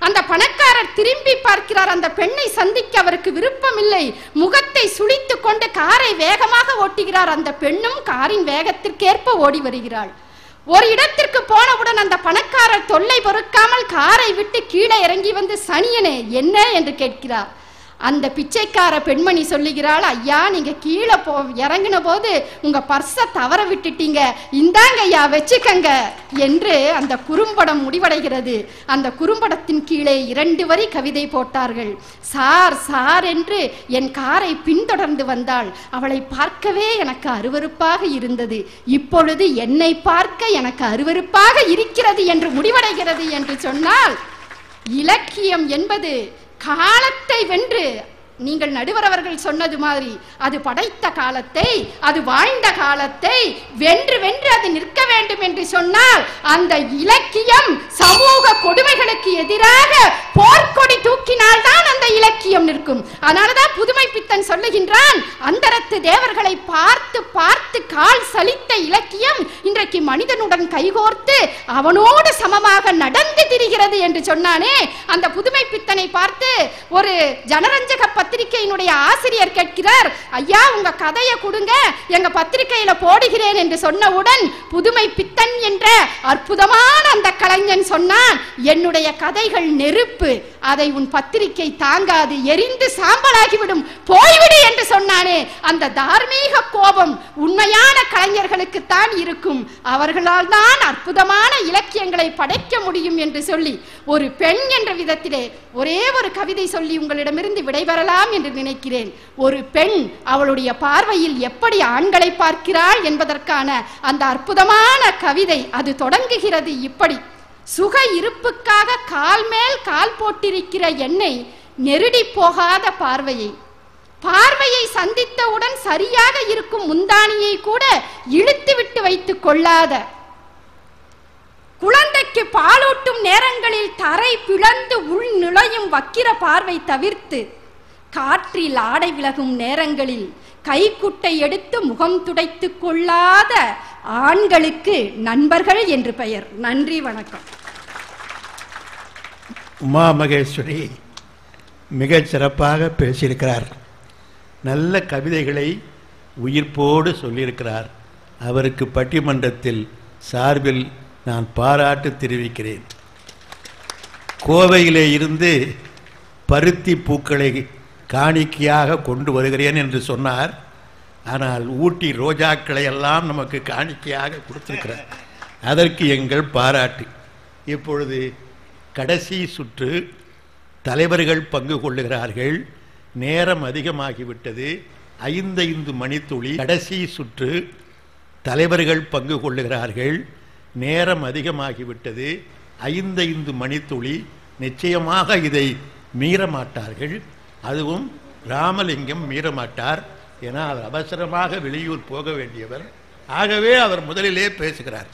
அந்த பணக்காரர் திரும்பி பார்க்கிறார் அந்த பெண்ணை சந்திக்க அவருக்கு விருப்பமில்லை முகத்தை சுளித்து கொண்டு காரை வேகமாக ஓட்டுகிறார் அந்த பெண்ணும் காரின் வேகத்திற்கேற்ப ஓடி வருகிறாள் ஒரு இடத்திற்கு போனவுடன் அந்த பணக்காரர் தொல்லை பொறுக்காமல் காரை விட்டு கீழே இறங்கி வந்து சனியனே என்ன என்று கேட்கிறார் அந்த பிச்சைக்கார பெண்மணி சொல்லுகிறாள் ஐயா நீங்க கீழே போ இறங்கின போது உங்க பர்ஸை தவற விட்டுட்டீங்க இந்தாங்க ஐயா வச்சுக்கங்க என்று அந்த குறும்படம் முடிவடைகிறது அந்த குறும்படத்தின் கீழே இரண்டு வரி கவிதை போட்டார்கள் சார் சார் என்று என் காரை பின்தொடர்ந்து வந்தாள் அவளை பார்க்கவே எனக்கு அருவருப்பாக இருந்தது இப்பொழுது என்னை பார்க்க எனக்கு அருவருப்பாக இருக்கிறது என்று முடிவடைகிறது என்று சொன்னால் இலக்கியம் என்பது காலத்தை வென்று நீங்கள் நடுவர் அவர்கள் சொன்னது மாதிரி அது படைத்த காலத்தை அது வாழ்ந்த காலத்தை வென்று வென்று அது நிற்க வேண்டும் என்று சொன்னால் அந்த இலக்கியம் சமூக கொடுமைகளுக்கு எதிராக போர்க்கொடி தூக்கினால்தான் அந்த இலக்கியம் நிற்கும் அதனாலதான் புதுமை பித்தன் சொல்லுகின்றான் அந்தரத்து தேவர்களை பார்த்து பார்த்து கால் சலித்த இலக்கியம் இன்றைக்கு மனிதனுடன் கைகோர்த்து அவனோடு சமமாக நடந்து திரிகிறது என்று சொன்னானே அந்த புதுமை பித்தனை பார்த்து ஒரு ஜனரஞ்சக பத்திரிகையினுடைய ஆசிரியர் கேட்கிறார் ஐயா உங்க கதையை கொடுங்க எங்க பத்திரிகையில போடுகிறேன் என்று சொன்னவுடன் புதுமை பித்தன் என்ற அற்புதமான அந்த கலைஞன் சொன்னான் என்னுடைய கதைகள் நெருப்பு அதை உன் பத்திரிகை தாங்காது எரிந்து சாம்பலாகிவிடும் போய்விடு என்று சொன்னானே அந்த தார்மீக கோபம் உண்மையான கலைஞர்களுக்கு தான் இருக்கும் அவர்களால் தான் அற்புதமான இலக்கியங்களை படைக்க முடியும் என்று சொல்லி ஒரு பெண் என்ற விதத்திலே ஒரே ஒரு கவிதை சொல்லி உங்களிடமிருந்து விடைபெறலாம் என்று நினைக்கிறேன் ஒரு பெண் அவளுடைய பார்வையில் எப்படி ஆண்களை பார்க்கிறாள் என்பதற்கான அந்த அற்புதமான கவிதை அது தொடங்குகிறது இப்படி சுக இருப்புக்காக கால் மேல் கால் போட்டிருக்கிற என்னை நெருடி போகாத பார்வையை பார்வையை சந்தித்தவுடன் சரியாக இருக்கும் முந்தானியை கூட இழுத்து விட்டு வைத்துக் கொள்ளாத குழந்தைக்கு பாலூட்டும் நேரங்களில் தரை பிளந்து உள் நுழையும் வக்கிர பார்வை தவிர்த்து காற்றில் ஆடை விலகும் நேரங்களில் கைக்குட்டை எடுத்து முகம் துடைத்துக் கொள்ளாத ஆண்களுக்கு நண்பர்கள் என்று பெயர் நன்றி வணக்கம் உமா மகேஸ்வரி மிகச் சிறப்பாக பேசியிருக்கிறார் நல்ல கவிதைகளை உயிர்ப்போடு சொல்லியிருக்கிறார் அவருக்கு பட்டிமன்றத்தில் சார்பில் நான் பாராட்டு தெரிவிக்கிறேன் கோவையிலே இருந்து பருத்தி பூக்களை காணிக்கையாக கொண்டு வருகிறேன் என்று சொன்னார் ஆனால் ஊட்டி ரோஜாக்களை எல்லாம் நமக்கு காணிக்கையாக கொடுத்திருக்கிறார் அதற்கு எங்கள் பாராட்டு இப்பொழுது கடைசி சுற்று தலைவர்கள் பங்கு கொள்ளுகிறார்கள் நேரம் அதிகமாகிவிட்டது ஐந்தைந்து மணித்துளி கடைசி சுற்று தலைவர்கள் பங்கு கொள்ளுகிறார்கள் நேரம் அதிகமாகிவிட்டது ஐந்தைந்து மணித்துளி நிச்சயமாக இதை மீற மாட்டார்கள் அதுவும் ராமலிங்கம் மீறமாட்டார் என அவர் அவசரமாக வெளியூர் போக வேண்டியவர் ஆகவே அவர் முதலிலே பேசுகிறார்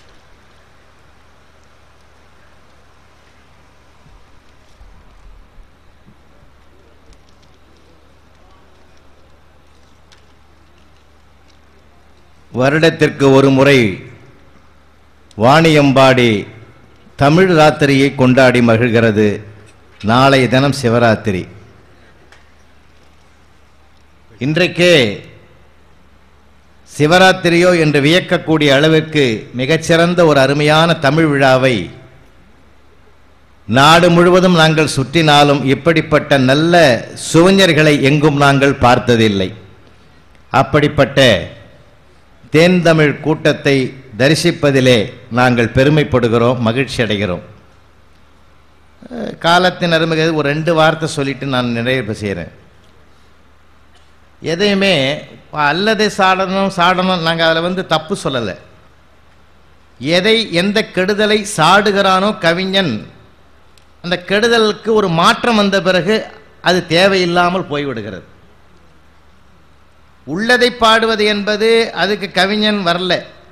வருடத்திற்கு ஒரு முறை வாணியம்பாடி தமிழ் ராத்திரியை கொண்டாடி மகிழ்கிறது நாளைய தினம் சிவராத்திரி இன்றைக்கே சிவராத்திரியோ என்று வியக்கக்கூடிய அளவிற்கு மிகச்சிறந்த ஒரு அருமையான தமிழ் விழாவை நாடு முழுவதும் நாங்கள் சுற்றினாலும் இப்படிப்பட்ட நல்ல சுவஞர்களை எங்கும் நாங்கள் பார்த்ததில்லை அப்படிப்பட்ட தேன் தமிழ் கூட்டத்தை தரிசிப்பதிலே நாங்கள் பெருமைப்படுகிறோம் மகிழ்ச்சி அடைகிறோம் அஹ், காலத்தின் அருமை ஒரு ரெண்டு வார்த்தை சொல்லிட்டு நான் நிறைவு செய்கிறேன் எதையுமே அல்லது சாடணும் சாடணும் நாங்கள் அதில் வந்து தப்பு சொல்லலை எதை எந்த கெடுதலை சாடுகிறானோ கவிஞன் அந்த கெடுதலுக்கு ஒரு மாற்றம் வந்த பிறகு அது தேவையில்லாமல் போய்விடுகிறது உள்ளதை பாடுவது என்பது அதுக்கு கவிஞன் வரல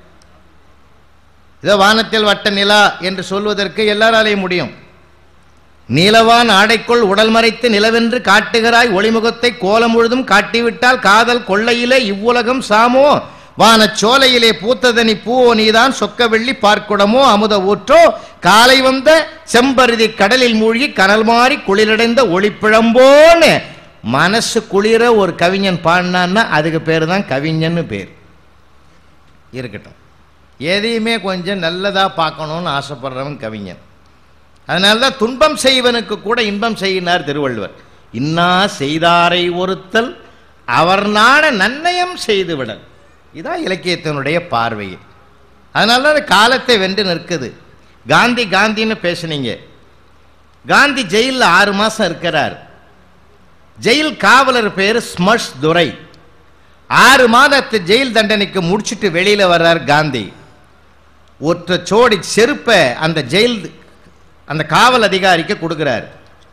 இதோ வானத்தில் வட்ட நிலா என்று சொல்வதற்கு எல்லாராலையும் முடியும் நீலவான் ஆடைக்குள் உடல் மறைத்து நிலவென்று காட்டுகிறாய் ஒளிமுகத்தை கோலம் முழுதும் காட்டிவிட்டால் காதல் கொள்ளையிலே இவ்வுலகம் சாமோ வானச் சோலையிலே பூத்ததனி பூவோ நீதான் சொக்க வெள்ளி பார்க்குடமோ அமுத ஊற்றோ காலை வந்த செம்பருதி கடலில் மூழ்கி கனல் மாறி குளிரடைந்த ஒளிப்பிழம்போன்னு மனசு குளிர ஒரு கவிஞன் பாடினான்னா அதுக்கு பேர் தான் கவிஞன்னு பேர் இருக்கட்டும் எதையுமே கொஞ்சம் நல்லதாக பார்க்கணும்னு ஆசைப்படுறவன் கவிஞன் அதனால தான் துன்பம் செய்வனுக்கு கூட இன்பம் செய்யினார் திருவள்ளுவர் இன்னா செய்தாரை ஒருத்தல் அவர் நாட நன்னயம் செய்துவிடல் இதான் இலக்கியத்தினுடைய பார்வை அதனால தான் அது காலத்தை வென்று நிற்குது காந்தி காந்தின்னு பேசுனீங்க காந்தி ஜெயிலில் ஆறு மாதம் இருக்கிறார் ஜெயில் காவலர் பேர் ஸ்மஷ் துரை ஆறு மாதத்து ஜெயில் தண்டனைக்கு முடிச்சிட்டு வெளியில வர்றார் காந்தி ஒற்ற சோடி செருப்பை அந்த ஜெயில் அந்த காவல் அதிகாரிக்கு கொடுக்குறார்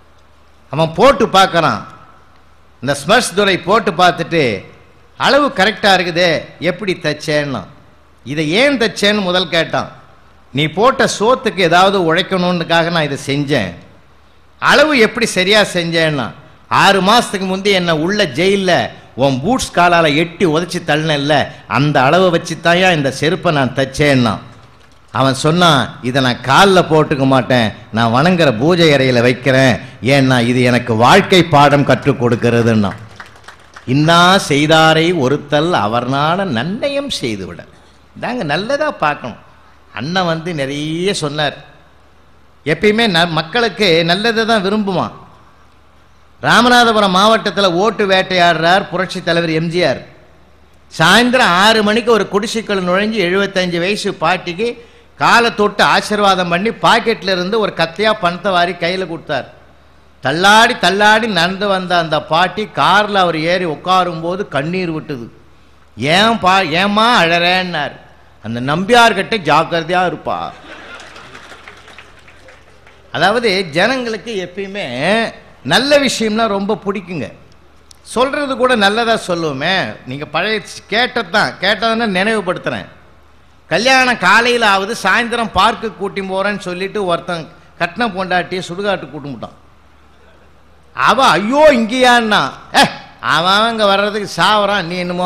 அவன் போட்டு பார்க்கறான் இந்த ஸ்மர்ஷ் துரை போட்டு பார்த்துட்டு அளவு கரெக்டாக இருக்குதே எப்படி தைச்சேன்னா இதை ஏன் தைச்சேன்னு முதல் கேட்டான் நீ போட்ட சோத்துக்கு ஏதாவது உழைக்கணுன்றதுக்காக நான் இதை செஞ்சேன் அளவு எப்படி சரியா செஞ்சேன்னா ஆறு மாசத்துக்கு முந்தி என்ன உள்ள ஜெயிலில் உன் பூட்ஸ் காலால எட்டி உதைச்சி தள்ளினல்ல அந்த அளவை வச்சு தாயா இந்த செருப்பை நான் தைச்சேன்னா அவன் சொன்னான் இதை நான் காலில் போட்டுக்க மாட்டேன் நான் வணங்குற பூஜை அறையில் வைக்கிறேன் ஏன்னா இது எனக்கு வாழ்க்கை பாடம் கற்றுக் கொடுக்கிறதுன்னா இன்னா செய்தாரை ஒருத்தல் அவர்னால நன்னயம் செய்துவிட தாங்க நல்லதா பார்க்கணும் அண்ணன் வந்து நிறைய சொன்னார் எப்பயுமே ந மக்களுக்கு நல்லதை தான் விரும்புவான் ராமநாதபுரம் மாவட்டத்தில் ஓட்டு வேட்டையாடுறார் புரட்சி தலைவர் எம்ஜிஆர் சாயந்தரம் ஆறு மணிக்கு ஒரு குடிசைக்குள் நுழைஞ்சு எழுபத்தஞ்சு வயசு பாட்டிக்கு காலை தொட்டு ஆசீர்வாதம் பண்ணி பாக்கெட்ல இருந்து ஒரு கத்தையா பணத்தை வாரி கையில் கொடுத்தார் தள்ளாடி தள்ளாடி நடந்து வந்த அந்த பாட்டி காரில் அவர் ஏறி உட்காரும்போது கண்ணீர் விட்டுது ஏன் பா ஏம்மா அழறேன்னார் அந்த நம்பியார்கிட்ட ஜாக்கிரதையா இருப்பா அதாவது ஜனங்களுக்கு எப்பயுமே நல்ல விஷயம்னா ரொம்ப பிடிக்குங்க சொல்றது கூட நல்லதா சொல்லுவோமே நீங்க பழைய கேட்டதான் கேட்டதுன்னா நினைவுபடுத்துறேன் கல்யாணம் காலையில் ஆகுது சாயந்தரம் பார்க்கு கூட்டி போறேன்னு சொல்லிட்டு ஒருத்தன் கட்டின பொண்டாட்டியை சுடுகாட்டு கூட்டிமுட்டான் அவ ஐயோ இங்கேயான்னா ஏ அவன் அங்க வர்றதுக்கு சாவறான் நீ என்னமோ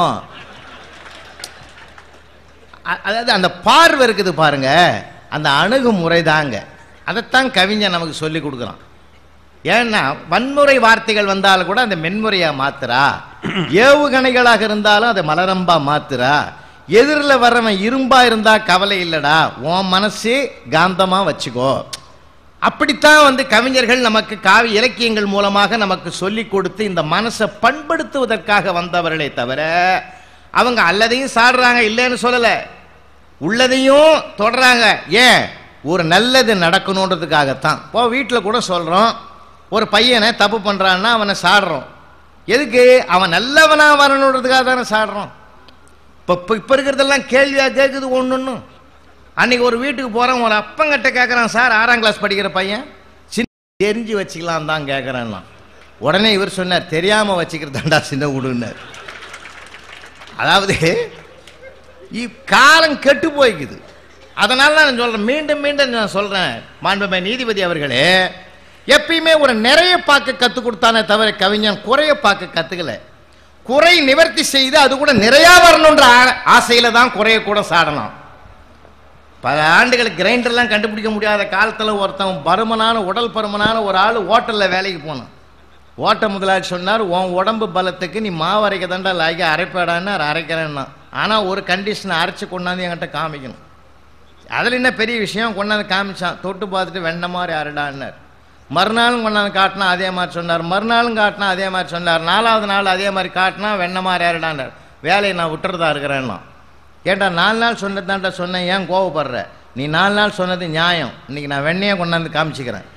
அ- அதாவது அந்த பார்வை இருக்குது பாருங்க அந்த அணுகுமுறை தாங்க அதைத்தான் கவிஞன் நமக்கு சொல்லி கொடுக்குறான் ஏன்னா வன்முறை வார்த்தைகள் வந்தாலும் கூட அந்த மென்முறையா மாத்துறா ஏவுகணைகளாக இருந்தாலும் அதை மலரம்பா மாத்துறா எதிரில் வர்றவன் இரும்பா இருந்தா கவலை இல்லடா உன் மனசு காந்தமா வச்சுக்கோ அப்படித்தான் வந்து கவிஞர்கள் நமக்கு காவி இலக்கியங்கள் மூலமாக நமக்கு சொல்லி கொடுத்து இந்த மனசை பண்படுத்துவதற்காக வந்தவர்களே தவிர அவங்க அல்லதையும் சாடுறாங்க இல்லைன்னு சொல்லலை உள்ளதையும் தொடறாங்க ஏன் ஒரு நல்லது நடக்கணுன்றதுக்காகத்தான் இப்போ வீட்டில் கூட சொல்கிறோம் ஒரு பையனை தப்பு பண்ணுறான்னா அவனை சாடுறோம் எதுக்கு அவன் நல்லவனா வரணுன்றதுக்காக தானே சாடுறோம் இப்போ இப்போ இப்போ இருக்கிறதெல்லாம் கேள்வியாக கேட்குது ஒன்று ஒன்று அன்னைக்கு ஒரு வீட்டுக்கு போகிறேன் ஒரு அப்பங்கிட்ட கேட்குறான் சார் ஆறாம் கிளாஸ் படிக்கிற பையன் சின்ன தெரிஞ்சு வச்சுக்கலாம் தான் கேட்குறேன்னா உடனே இவர் சொன்னார் தெரியாமல் வச்சுக்கிறதாண்டா சின்ன விடுன்னார் அதாவது இக்காலம் கெட்டு போய்க்குது அதனால நான் சொல்றேன் மீண்டும் மீண்டும் நான் சொல்றேன் மாண்புமை நீதிபதி அவர்களே எப்பயுமே ஒரு நிறைய பார்க்க கற்றுக் கொடுத்தானே தவிர கவிஞன் குறைய பார்க்க கத்துக்கல குறை நிவர்த்தி செய்து அது கூட நிறையா வரணுன்ற ஆ- ஆசையில தான் குறைய கூட சாடலாம் பல ஆண்டுகள் கிரைண்டர்லாம் கண்டுபிடிக்க முடியாத காலத்தில் ஒருத்தன் பருமனான உடல் பருமனான ஒரு ஆள் ஹோட்டலில் வேலைக்கு போனான் ஓட்ட முதலாளி சொன்னார் உன் உடம்பு பலத்துக்கு நீ மாவு அரைக்க தாண்டா லாய்க்க அரைப்பேடான்னு அரைக்கிறேன்னா ஆனால் ஒரு கண்டிஷனை அரைச்சி கொண்டாந்து என்கிட்ட காமிக்கணும் அதில் என்ன பெரிய விஷயம் கொண்டாந்து காமிச்சான் தொட்டு பார்த்துட்டு வெண்ண மாதிரி அரைடான்னார் மறுநாளும் கொண்டாந்து காட்டினா அதே மாதிரி சொன்னார் மறுநாளும் காட்டினா அதே மாதிரி சொன்னார் நாலாவது நாள் அதே மாதிரி காட்டினா வெண்ண மாதிரி அரைடான்னார் வேலையை நான் விட்டுறதா இருக்கிறேன்னா ஏன்டா நாலு நாள் சொன்னதான்டா சொன்னேன் ஏன் கோவப்படுற நீ நாலு நாள் சொன்னது நியாயம் இன்னைக்கு நான் வெண்ணையை கொண்டாந்து காமிச்சிக்கிறேன்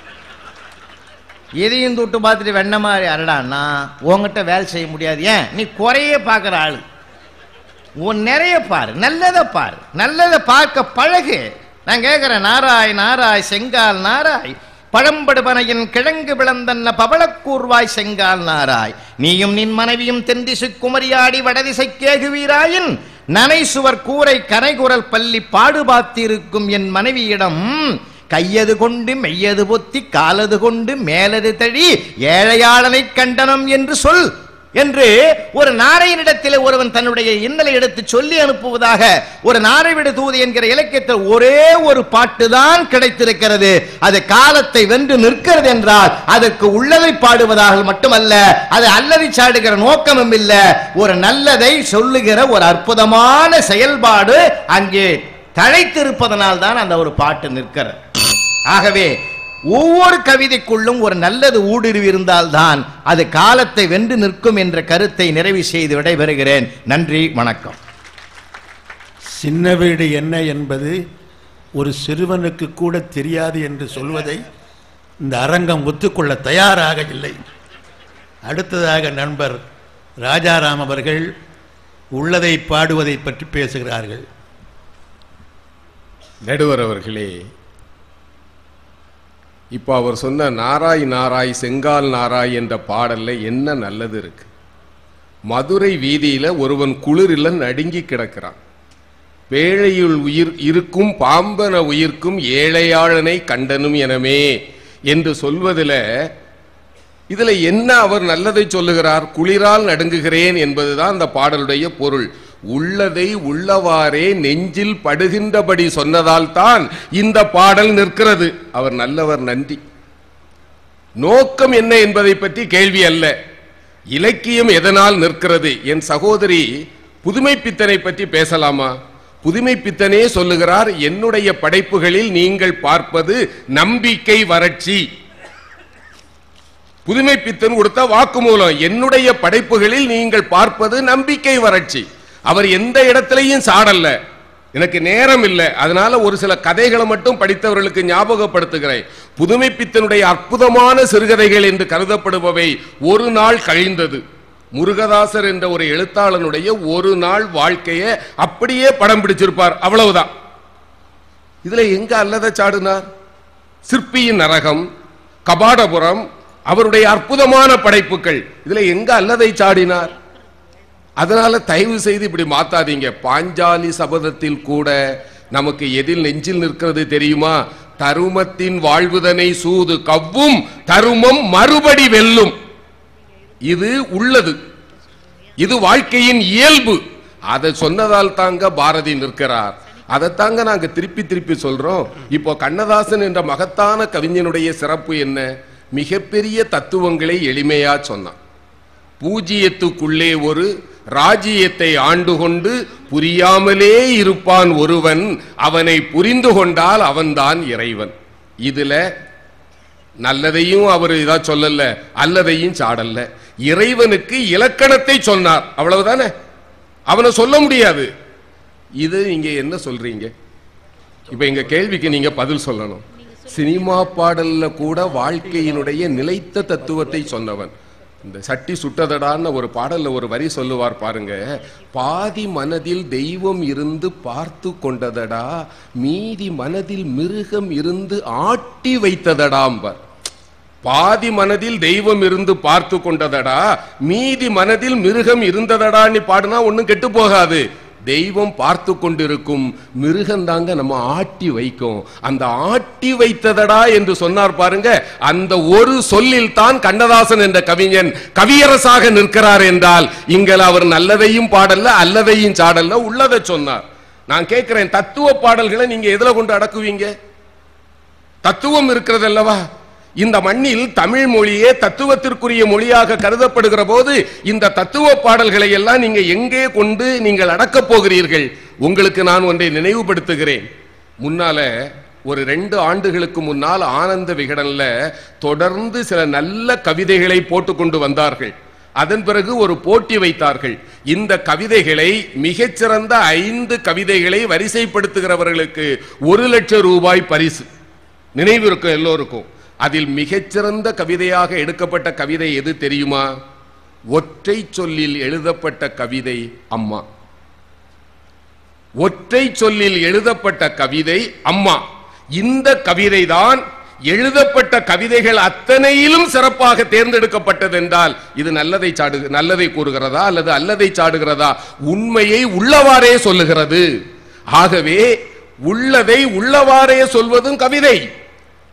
இதையும் தொட்டு பார்த்துட்டு வெண்ண மாதிரி அரடான்னா உன்கிட்ட வேலை செய்ய முடியாது ஏன் நீ குறைய பார்க்குற ஆளு உன் நிறைய பாரு நல்லதை பாரு நல்லதை பார்க்க பழகு நான் கேட்குறேன் நாராய் நாராய் செங்கால் நாராய் பழம்படுபனையின் கிழங்கு விளந்தன்ன பவளக்கூர்வாய் செங்கால் நாராய் நீயும் நின் மனைவியும் தென்திசு குமரியாடி வடதிசை கேகுவீராயின் நனை சுவர் கூரை கரைகுரல் பள்ளி பாடுபாத்திருக்கும் என் மனைவியிடம் கையது கொண்டு மெய்யது பொத்தி காலது கொண்டு மேலது தழி ஏழையாளனை கண்டனம் என்று சொல் என்று ஒரு நாரையனிடத்தில் ஒருவன் தன்னுடைய இன்னலை எடுத்து சொல்லி அனுப்புவதாக ஒரு நாரைவிடு தூது என்கிற இலக்கியத்தில் ஒரே ஒரு பாட்டு தான் கிடைத்திருக்கிறது அது காலத்தை வென்று நிற்கிறது என்றால் அதற்கு உள்ளதை பாடுவதாக மட்டுமல்ல அது அல்லதை சாடுகிற நோக்கமும் இல்ல ஒரு நல்லதை சொல்லுகிற ஒரு அற்புதமான செயல்பாடு அங்கே தழைத்திருப்பதனால் தான் அந்த ஒரு பாட்டு நிற்கிறது ஆகவே ஒவ்வொரு கவிதைக்குள்ளும் ஒரு நல்லது ஊடுருவி இருந்தால்தான் அது காலத்தை வென்று நிற்கும் என்ற கருத்தை நிறைவு செய்து விடைபெறுகிறேன் நன்றி வணக்கம் சின்ன வீடு என்ன என்பது ஒரு சிறுவனுக்கு கூட தெரியாது என்று சொல்வதை இந்த அரங்கம் ஒத்துக்கொள்ள தயாராக இல்லை அடுத்ததாக நண்பர் ராஜாராம் அவர்கள் உள்ளதை பாடுவதை பற்றி பேசுகிறார்கள் நடுவர் அவர்களே இப்போ அவர் சொன்ன நாராய் நாராய் செங்கால் நாராய் என்ற பாடல்ல என்ன நல்லது இருக்கு மதுரை வீதியில ஒருவன் குளிரில் நடுங்கி கிடக்கிறான் பேழையுள் உயிர் இருக்கும் பாம்பன உயிர்க்கும் ஏழையாளனை கண்டனும் எனமே என்று சொல்வதில் இதுல என்ன அவர் நல்லதை சொல்லுகிறார் குளிரால் நடுங்குகிறேன் என்பதுதான் அந்த பாடலுடைய பொருள் உள்ளதை உள்ளவாறே நெஞ்சில் படுகின்றபடி சொன்னதால் தான் இந்த பாடல் நிற்கிறது அவர் நல்லவர் நன்றி நோக்கம் என்ன என்பதை பற்றி கேள்வி அல்ல இலக்கியம் எதனால் நிற்கிறது என் சகோதரி புதுமை பித்தனை பற்றி பேசலாமா புதுமை பித்தனே சொல்லுகிறார் என்னுடைய படைப்புகளில் நீங்கள் பார்ப்பது நம்பிக்கை வறட்சி புதுமை பித்தன் கொடுத்த வாக்குமூலம் என்னுடைய படைப்புகளில் நீங்கள் பார்ப்பது நம்பிக்கை வறட்சி அவர் எந்த இடத்திலையும் சாடல்ல எனக்கு நேரம் இல்லை அதனால ஒரு சில கதைகளை மட்டும் படித்தவர்களுக்கு ஞாபகப்படுத்துகிறேன் புதுமை பித்தனுடைய அற்புதமான சிறுகதைகள் என்று கருதப்படுபவை ஒரு நாள் கழிந்தது முருகதாசர் என்ற ஒரு எழுத்தாளனுடைய ஒரு நாள் வாழ்க்கையை அப்படியே படம் பிடிச்சிருப்பார் அவ்வளவுதான் இதுல எங்க அல்லத சாடுனார் சிற்பியின் நரகம் கபாடபுரம் அவருடைய அற்புதமான படைப்புகள் இதுல எங்க அல்லதை சாடினார் அதனால தயவு செய்து இப்படி மாத்தாதீங்க பாஞ்சாலி சபதத்தில் கூட நமக்கு எதில் நெஞ்சில் நிற்கிறது தெரியுமா தருமத்தின் வாழ்வுதனை சூது கவ்வும் தருமம் மறுபடி வெல்லும் இது உள்ளது இது வாழ்க்கையின் இயல்பு அதை சொன்னதால் தாங்க பாரதி நிற்கிறார் அதைத்தாங்க நாங்க திருப்பி திருப்பி சொல்றோம் இப்போ கண்ணதாசன் என்ற மகத்தான கவிஞனுடைய சிறப்பு என்ன மிகப்பெரிய தத்துவங்களை எளிமையா சொன்னான் பூஜ்ஜியத்துக்குள்ளே ஒரு ராஜ்யத்தை ஆண்டு கொண்டு புரியாமலே இருப்பான் ஒருவன் அவனை புரிந்து கொண்டால் அவன்தான் இறைவன் இதுல நல்லதையும் அவர் இதா சொல்லல அல்லதையும் சாடல்ல இறைவனுக்கு இலக்கணத்தை சொன்னார் அவ்வளவுதானே அவனை சொல்ல முடியாது இது நீங்க என்ன சொல்றீங்க இப்ப எங்க கேள்விக்கு நீங்க பதில் சொல்லணும் சினிமா பாடல்ல கூட வாழ்க்கையினுடைய நிலைத்த தத்துவத்தை சொன்னவன் இந்த சட்டி சுட்டதடான்னு ஒரு பாடல்ல ஒரு வரி சொல்லுவார் பாருங்க பாதி மனதில் தெய்வம் இருந்து பார்த்து கொண்டதடா மீதி மனதில் மிருகம் இருந்து ஆட்டி வைத்ததடாம்பர் பாதி மனதில் தெய்வம் இருந்து பார்த்து கொண்டதடா மீதி மனதில் மிருகம் இருந்ததடான்னு பாடுனா ஒண்ணும் கெட்டு போகாது தெய்வம் பார்த்து கொண்டிருக்கும் மிருகம் தாங்க நம்ம ஆட்டி வைக்கும் அந்த ஆட்டி வைத்ததடா என்று சொன்னார் பாருங்க அந்த ஒரு சொல்லில் தான் கண்ணதாசன் என்ற கவிஞன் கவியரசாக நிற்கிறார் என்றால் இங்கள் அவர் நல்லதையும் பாடல்ல அல்லதையும் சாடல்ல உள்ளதை சொன்னார் நான் கேட்கிறேன் தத்துவ பாடல்களை நீங்க எதுல கொண்டு அடக்குவீங்க தத்துவம் இருக்கிறது அல்லவா இந்த மண்ணில் தமிழ் மொழியே தத்துவத்திற்குரிய மொழியாக கருதப்படுகிற போது இந்த தத்துவ பாடல்களை எல்லாம் நீங்க எங்கே கொண்டு நீங்கள் அடக்கப் போகிறீர்கள் உங்களுக்கு நான் ஒன்றை நினைவுபடுத்துகிறேன் முன்னால ஒரு ரெண்டு ஆண்டுகளுக்கு முன்னால் ஆனந்த விகடன்ல தொடர்ந்து சில நல்ல கவிதைகளை போட்டுக்கொண்டு வந்தார்கள் அதன் பிறகு ஒரு போட்டி வைத்தார்கள் இந்த கவிதைகளை மிகச்சிறந்த ஐந்து கவிதைகளை வரிசைப்படுத்துகிறவர்களுக்கு ஒரு லட்சம் ரூபாய் பரிசு நினைவு இருக்கும் எல்லோருக்கும் அதில் மிகச்சிறந்த கவிதையாக எடுக்கப்பட்ட கவிதை எது தெரியுமா ஒற்றை சொல்லில் எழுதப்பட்ட கவிதை அம்மா ஒற்றை சொல்லில் எழுதப்பட்ட கவிதை அம்மா இந்த கவிதை தான் எழுதப்பட்ட கவிதைகள் அத்தனையிலும் சிறப்பாக தேர்ந்தெடுக்கப்பட்டது என்றால் இது நல்லதை சாடு நல்லதை கூறுகிறதா அல்லது அல்லதை சாடுகிறதா உண்மையை உள்ளவாறே சொல்லுகிறது ஆகவே உள்ளதை உள்ளவாறே சொல்வதும் கவிதை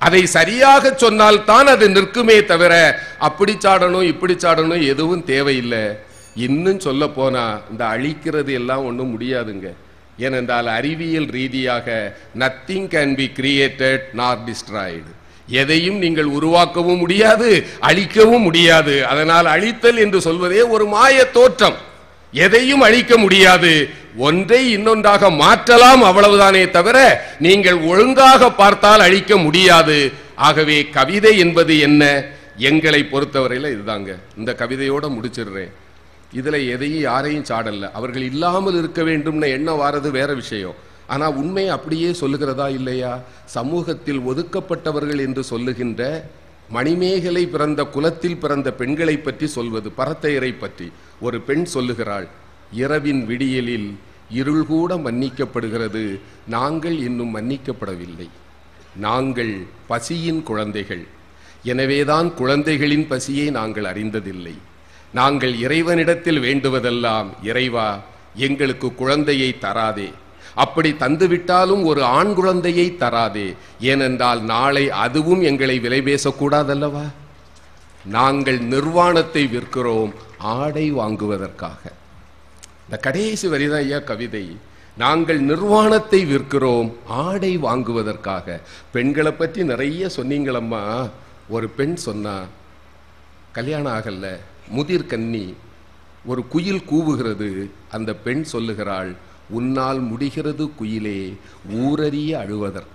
அதை சரியாக சொன்னால் தான் அது நிற்குமே தவிர அப்படி சாடணும் இப்படி சாடணும் எதுவும் தேவையில்லை இன்னும் சொல்ல போனா இந்த அழிக்கிறது எல்லாம் ஒன்றும் முடியாதுங்க ஏனென்றால் அறிவியல் ரீதியாக nothing can be created nor destroyed எதையும் நீங்கள் உருவாக்கவும் முடியாது அழிக்கவும் முடியாது அதனால் அழித்தல் என்று சொல்வதே ஒரு மாய தோற்றம் எதையும் அழிக்க முடியாது ஒன்றை இன்னொன்றாக மாற்றலாம் அவ்வளவுதானே தவிர நீங்கள் ஒழுங்காக பார்த்தால் அழிக்க முடியாது ஆகவே கவிதை என்பது என்ன எங்களை பொறுத்தவரையில இதுதாங்க இந்த கவிதையோட முடிச்சிடுறேன் இதுல எதையும் யாரையும் சாடல்ல அவர்கள் இல்லாமல் இருக்க வேண்டும்னு எண்ணம் வாரது வேற விஷயம் ஆனா உண்மை அப்படியே சொல்லுகிறதா இல்லையா சமூகத்தில் ஒதுக்கப்பட்டவர்கள் என்று சொல்லுகின்ற மணிமேகலை பிறந்த குலத்தில் பிறந்த பெண்களை பற்றி சொல்வது பரத்தையரை பற்றி ஒரு பெண் சொல்லுகிறாள் இரவின் விடியலில் இருள் கூட மன்னிக்கப்படுகிறது நாங்கள் இன்னும் மன்னிக்கப்படவில்லை நாங்கள் பசியின் குழந்தைகள் எனவேதான் குழந்தைகளின் பசியை நாங்கள் அறிந்ததில்லை நாங்கள் இறைவனிடத்தில் வேண்டுவதெல்லாம் இறைவா எங்களுக்கு குழந்தையை தராதே அப்படி தந்துவிட்டாலும் ஒரு ஆண் குழந்தையை தராதே ஏனென்றால் நாளை அதுவும் எங்களை விலை பேசக்கூடாதல்லவா நாங்கள் நிர்வாணத்தை விற்கிறோம் ஆடை வாங்குவதற்காக இந்த கடைசி வரிதான் ஐயா கவிதை நாங்கள் நிர்வாணத்தை விற்கிறோம் ஆடை வாங்குவதற்காக பெண்களை பற்றி நிறைய சொன்னீங்களம்மா ஒரு பெண் சொன்னா கல்யாணம் ஆகல முதிர் கன்னி ஒரு குயில் கூவுகிறது அந்த பெண் சொல்லுகிறாள் உன்னால் முடிகிறது குயிலே ஊரறிய அழுவதற்கு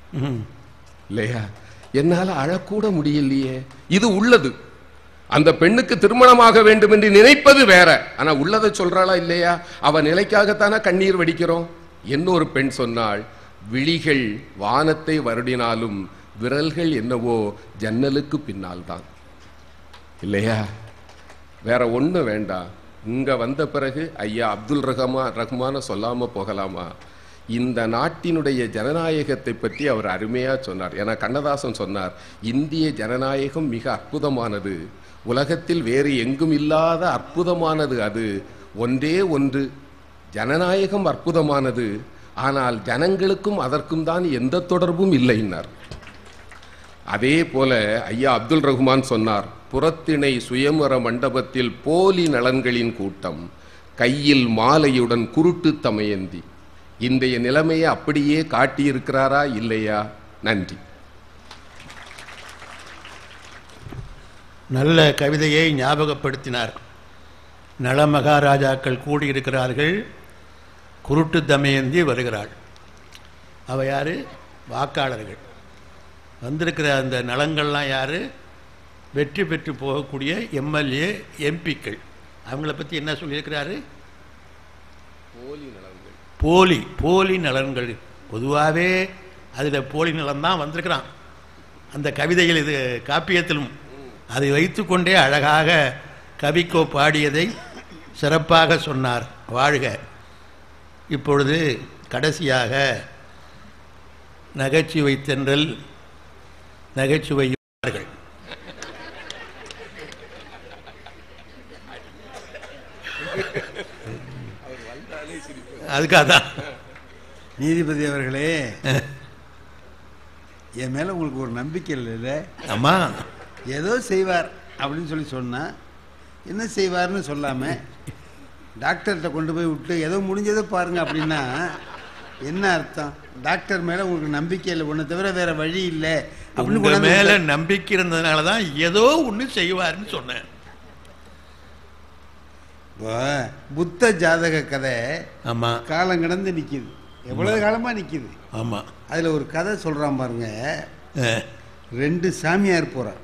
இல்லையா என்னால அழக்கூட முடியலையே இது உள்ளது அந்த பெண்ணுக்கு திருமணமாக வேண்டும் என்று நினைப்பது வேற ஆனா உள்ளதை சொல்றாளா இல்லையா அவ நிலைக்காகத்தானே கண்ணீர் வடிக்கிறோம் இன்னொரு பெண் சொன்னாள் விழிகள் வானத்தை வருடினாலும் விரல்கள் என்னவோ ஜன்னலுக்கு பின்னால் தான் இல்லையா வேற ஒண்ணு வேண்டாம் இங்க வந்த பிறகு ஐயா அப்துல் ரஹமா ரஹ்மான சொல்லாம போகலாமா இந்த நாட்டினுடைய ஜனநாயகத்தை பற்றி அவர் அருமையா சொன்னார் ஏன்னா கண்ணதாசன் சொன்னார் இந்திய ஜனநாயகம் மிக அற்புதமானது உலகத்தில் வேறு எங்கும் இல்லாத அற்புதமானது அது ஒன்றே ஒன்று ஜனநாயகம் அற்புதமானது ஆனால் ஜனங்களுக்கும் அதற்கும் தான் எந்த தொடர்பும் இல்லைன்னார் அதே போல ஐயா அப்துல் ரஹ்மான் சொன்னார் புறத்திணை சுயமர மண்டபத்தில் போலி நலன்களின் கூட்டம் கையில் மாலையுடன் குருட்டு தமையந்தி இன்றைய நிலைமையை அப்படியே காட்டியிருக்கிறாரா இல்லையா நன்றி நல்ல கவிதையை ஞாபகப்படுத்தினார் நல மகாராஜாக்கள் கூடியிருக்கிறார்கள் குருட்டு தமயந்தி வருகிறாள் அவ யாரு வாக்காளர்கள் வந்திருக்கிற அந்த நலங்கள்லாம் யாரு வெற்றி பெற்று போகக்கூடிய எம்எல்ஏ எம்பிக்கள் அவங்கள பற்றி என்ன சொல்லியிருக்கிறாரு போலி போலி நலன்கள் பொதுவாகவே அதில் போலி நலன் தான் வந்திருக்கிறான் அந்த கவிதையில் இது காப்பியத்திலும் அதை வைத்துக்கொண்டே அழகாக கவிக்கோ பாடியதை சிறப்பாக சொன்னார் வாழ்க இப்பொழுது கடைசியாக நகைச்சுவை தென்றல் நகைச்சுவையார்கள் அதுக்காக தான் நீதிபதி அவர்களே என் மேல உங்களுக்கு ஒரு நம்பிக்கை இல்லை அம்மா ஏதோ செய்வார் அப்படின்னு சொல்லி சொன்னா என்ன செய்வார்னு சொல்லாம டாக்டர்கிட்ட கொண்டு போய் விட்டு ஏதோ முடிஞ்சதை பாருங்க அப்படின்னா என்ன அர்த்தம் டாக்டர் மேல உங்களுக்கு நம்பிக்கை இல்லை ஒன்று தவிர வேற வழி இல்லை அப்படின்னு உங்க கொண்டாந்து மேல விட்டார். நம்பிக்கை இருந்ததுனால தான் ஏதோ ஒண்ணு செய்வாருன்னு சொன்னேன் இப்போ புத்த ஜாதக கதை ஆமா காலம் கடந்து நிக்குது எவ்வளவு காலமா நிக்குது ஆமா அதுல ஒரு கதை சொல்றான் பாருங்க அஹ், ரெண்டு சாமியார் போறார்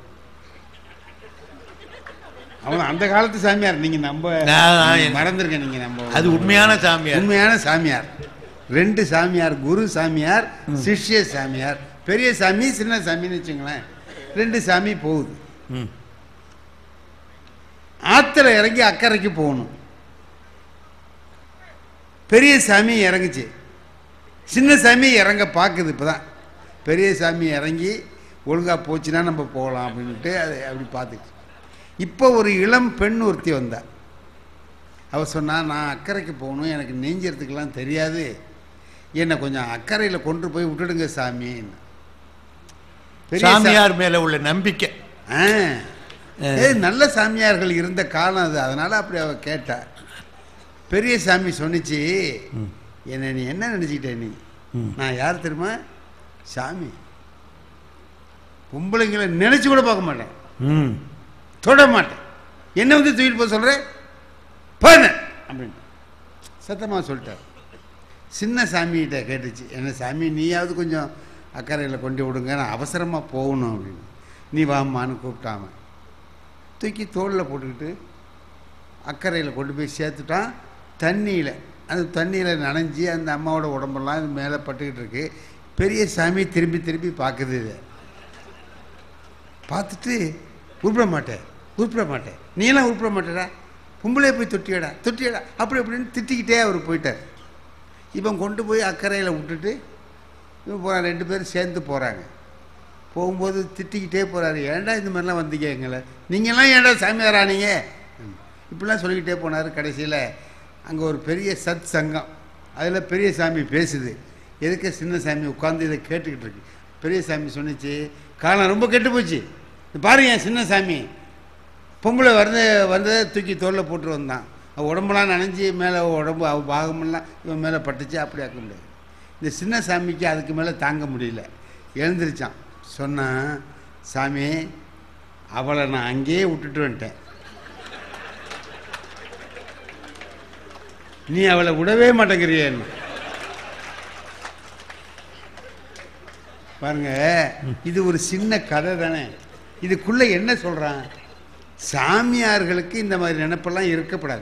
அவன் அந்த காலத்து சாமியார் நீங்க நம்ம நான் நான் நீங்க மறந்துருக்க நீங்க நம்ம அது உண்மையான சாமியார் உண்மையான சாமியார் ரெண்டு சாமியார் குரு சாமியார் சிஷ்ய சாமியார் பெரிய சாமி சின்ன சாமின்னு வச்சுங்களேன் ரெண்டு சாமி போகுது ம். ஆத்துல இறங்கி அக்கறைக்கு போகணும் பெரிய சாமி இறங்குச்சு சின்ன சாமி இறங்க பார்க்குது இப்பதான் பெரிய சாமி இறங்கி ஒழுங்கா போச்சுன்னா நம்ம போகலாம் அப்படின்ட்டு அது அப்படி பார்த்துச்சு இப்போ ஒரு இளம் பெண் ஒருத்தி வந்தா அவ சொன்னா நான் அக்கறைக்கு போகணும் எனக்கு நெஞ்சறதுக்கெல்லாம் தெரியாது என்னை கொஞ்சம் அக்கறையில் கொண்டு போய் விட்டுடுங்க சாமின்னு பெரிய சா- சாமியார் மேல உள்ள நம்பிக்கை ஆ. ஏய், நல்ல சாமியார்கள் இருந்த காலம் அது அதனால அப்படி அவ கேட்டா பெரிய சாமி சொன்னிச்சு என்ன நீ என்ன நினைச்சிக்கிட்ட நீ நான் யார் தெரியுமா சாமி பொம்பளைங்களை நினைச்சு கூட பார்க்க மாட்டேன் ம் தொட மாட்டேன் என்ன வந்து தூக்கிட்டு போக சொல்ற போன அப்படின்னு சத்தமாக சொல்லிட்டார் சின்ன சாமிகிட்ட கேட்டுச்சு என்ன சாமி நீயாவது கொஞ்சம் அக்கறையில் கொண்டு விடுங்க நான் அவசரமாக போகணும் அப்படின்னு நீ வாம்மான்னு கூப்பிட்டாம தூக்கி தோளில் போட்டுக்கிட்டு அக்கறையில் கொண்டு போய் சேர்த்துட்டான் தண்ணியில் அந்த தண்ணியில் நனைஞ்சி அந்த அம்மாவோட உடம்பெல்லாம் இது மேலே பட்டுக்கிட்டு இருக்கு பெரிய சாமி திரும்பி திரும்பி பார்க்குது இதை பார்த்துட்டு உருப்பிட மாட்டேன் உருப்பிட மாட்டேன் நீ எல்லாம் உருப்பிட மாட்டேடா பொம்பளை போய் தொட்டியடா தொட்டியடா அப்படி அப்படின்னு திட்டிக்கிட்டே அவர் போயிட்டார் இவன் கொண்டு போய் அக்கறையில் விட்டுட்டு இவன் போகிறான் ரெண்டு பேரும் சேர்ந்து போகிறாங்க போகும்போது திட்டிக்கிட்டே போகிறாரு ஏன்டா இந்த மாதிரிலாம் வந்தீங்க எங்களை நீங்கள்லாம் ஏன்டா சாமியாரானீங்க ம். இப்படிலாம் சொல்லிக்கிட்டே போனார் கடைசியில் அங்கே ஒரு பெரிய சத் சங்கம் அதில் பெரிய சாமி பேசுது எதுக்கு சின்ன சாமி உட்காந்து இதை கேட்டுக்கிட்டு இருக்கு பெரிய சாமி சொன்னிச்சு காலம் ரொம்ப கெட்டு போச்சு இது பாருங்க என் சின்ன சாமி பொம்பளை வந்து வந்ததை தூக்கி தோளில் போட்டு வந்தான் அவன் உடம்பெல்லாம் நனைஞ்சி மேலே உடம்பு அவ பாகமெல்லாம் இவன் மேலே பட்டுச்சு அப்படி ஆக்க முடியாது இந்த சின்ன சாமிக்கு அதுக்கு மேலே தாங்க முடியல எழுந்திருச்சான் சொன்னான் சாமி அவளை நான் அங்கேயே விட்டுட்டு வந்துட்டேன் நீ அவளை விடவே மாட்டேங்கிறியன்னு பாருங்க இது ஒரு சின்ன கதை தானே இதுக்குள்ள என்ன சொல்றான் சாமியார்களுக்கு இந்த மாதிரி நினைப்பெல்லாம் இருக்கப்படாது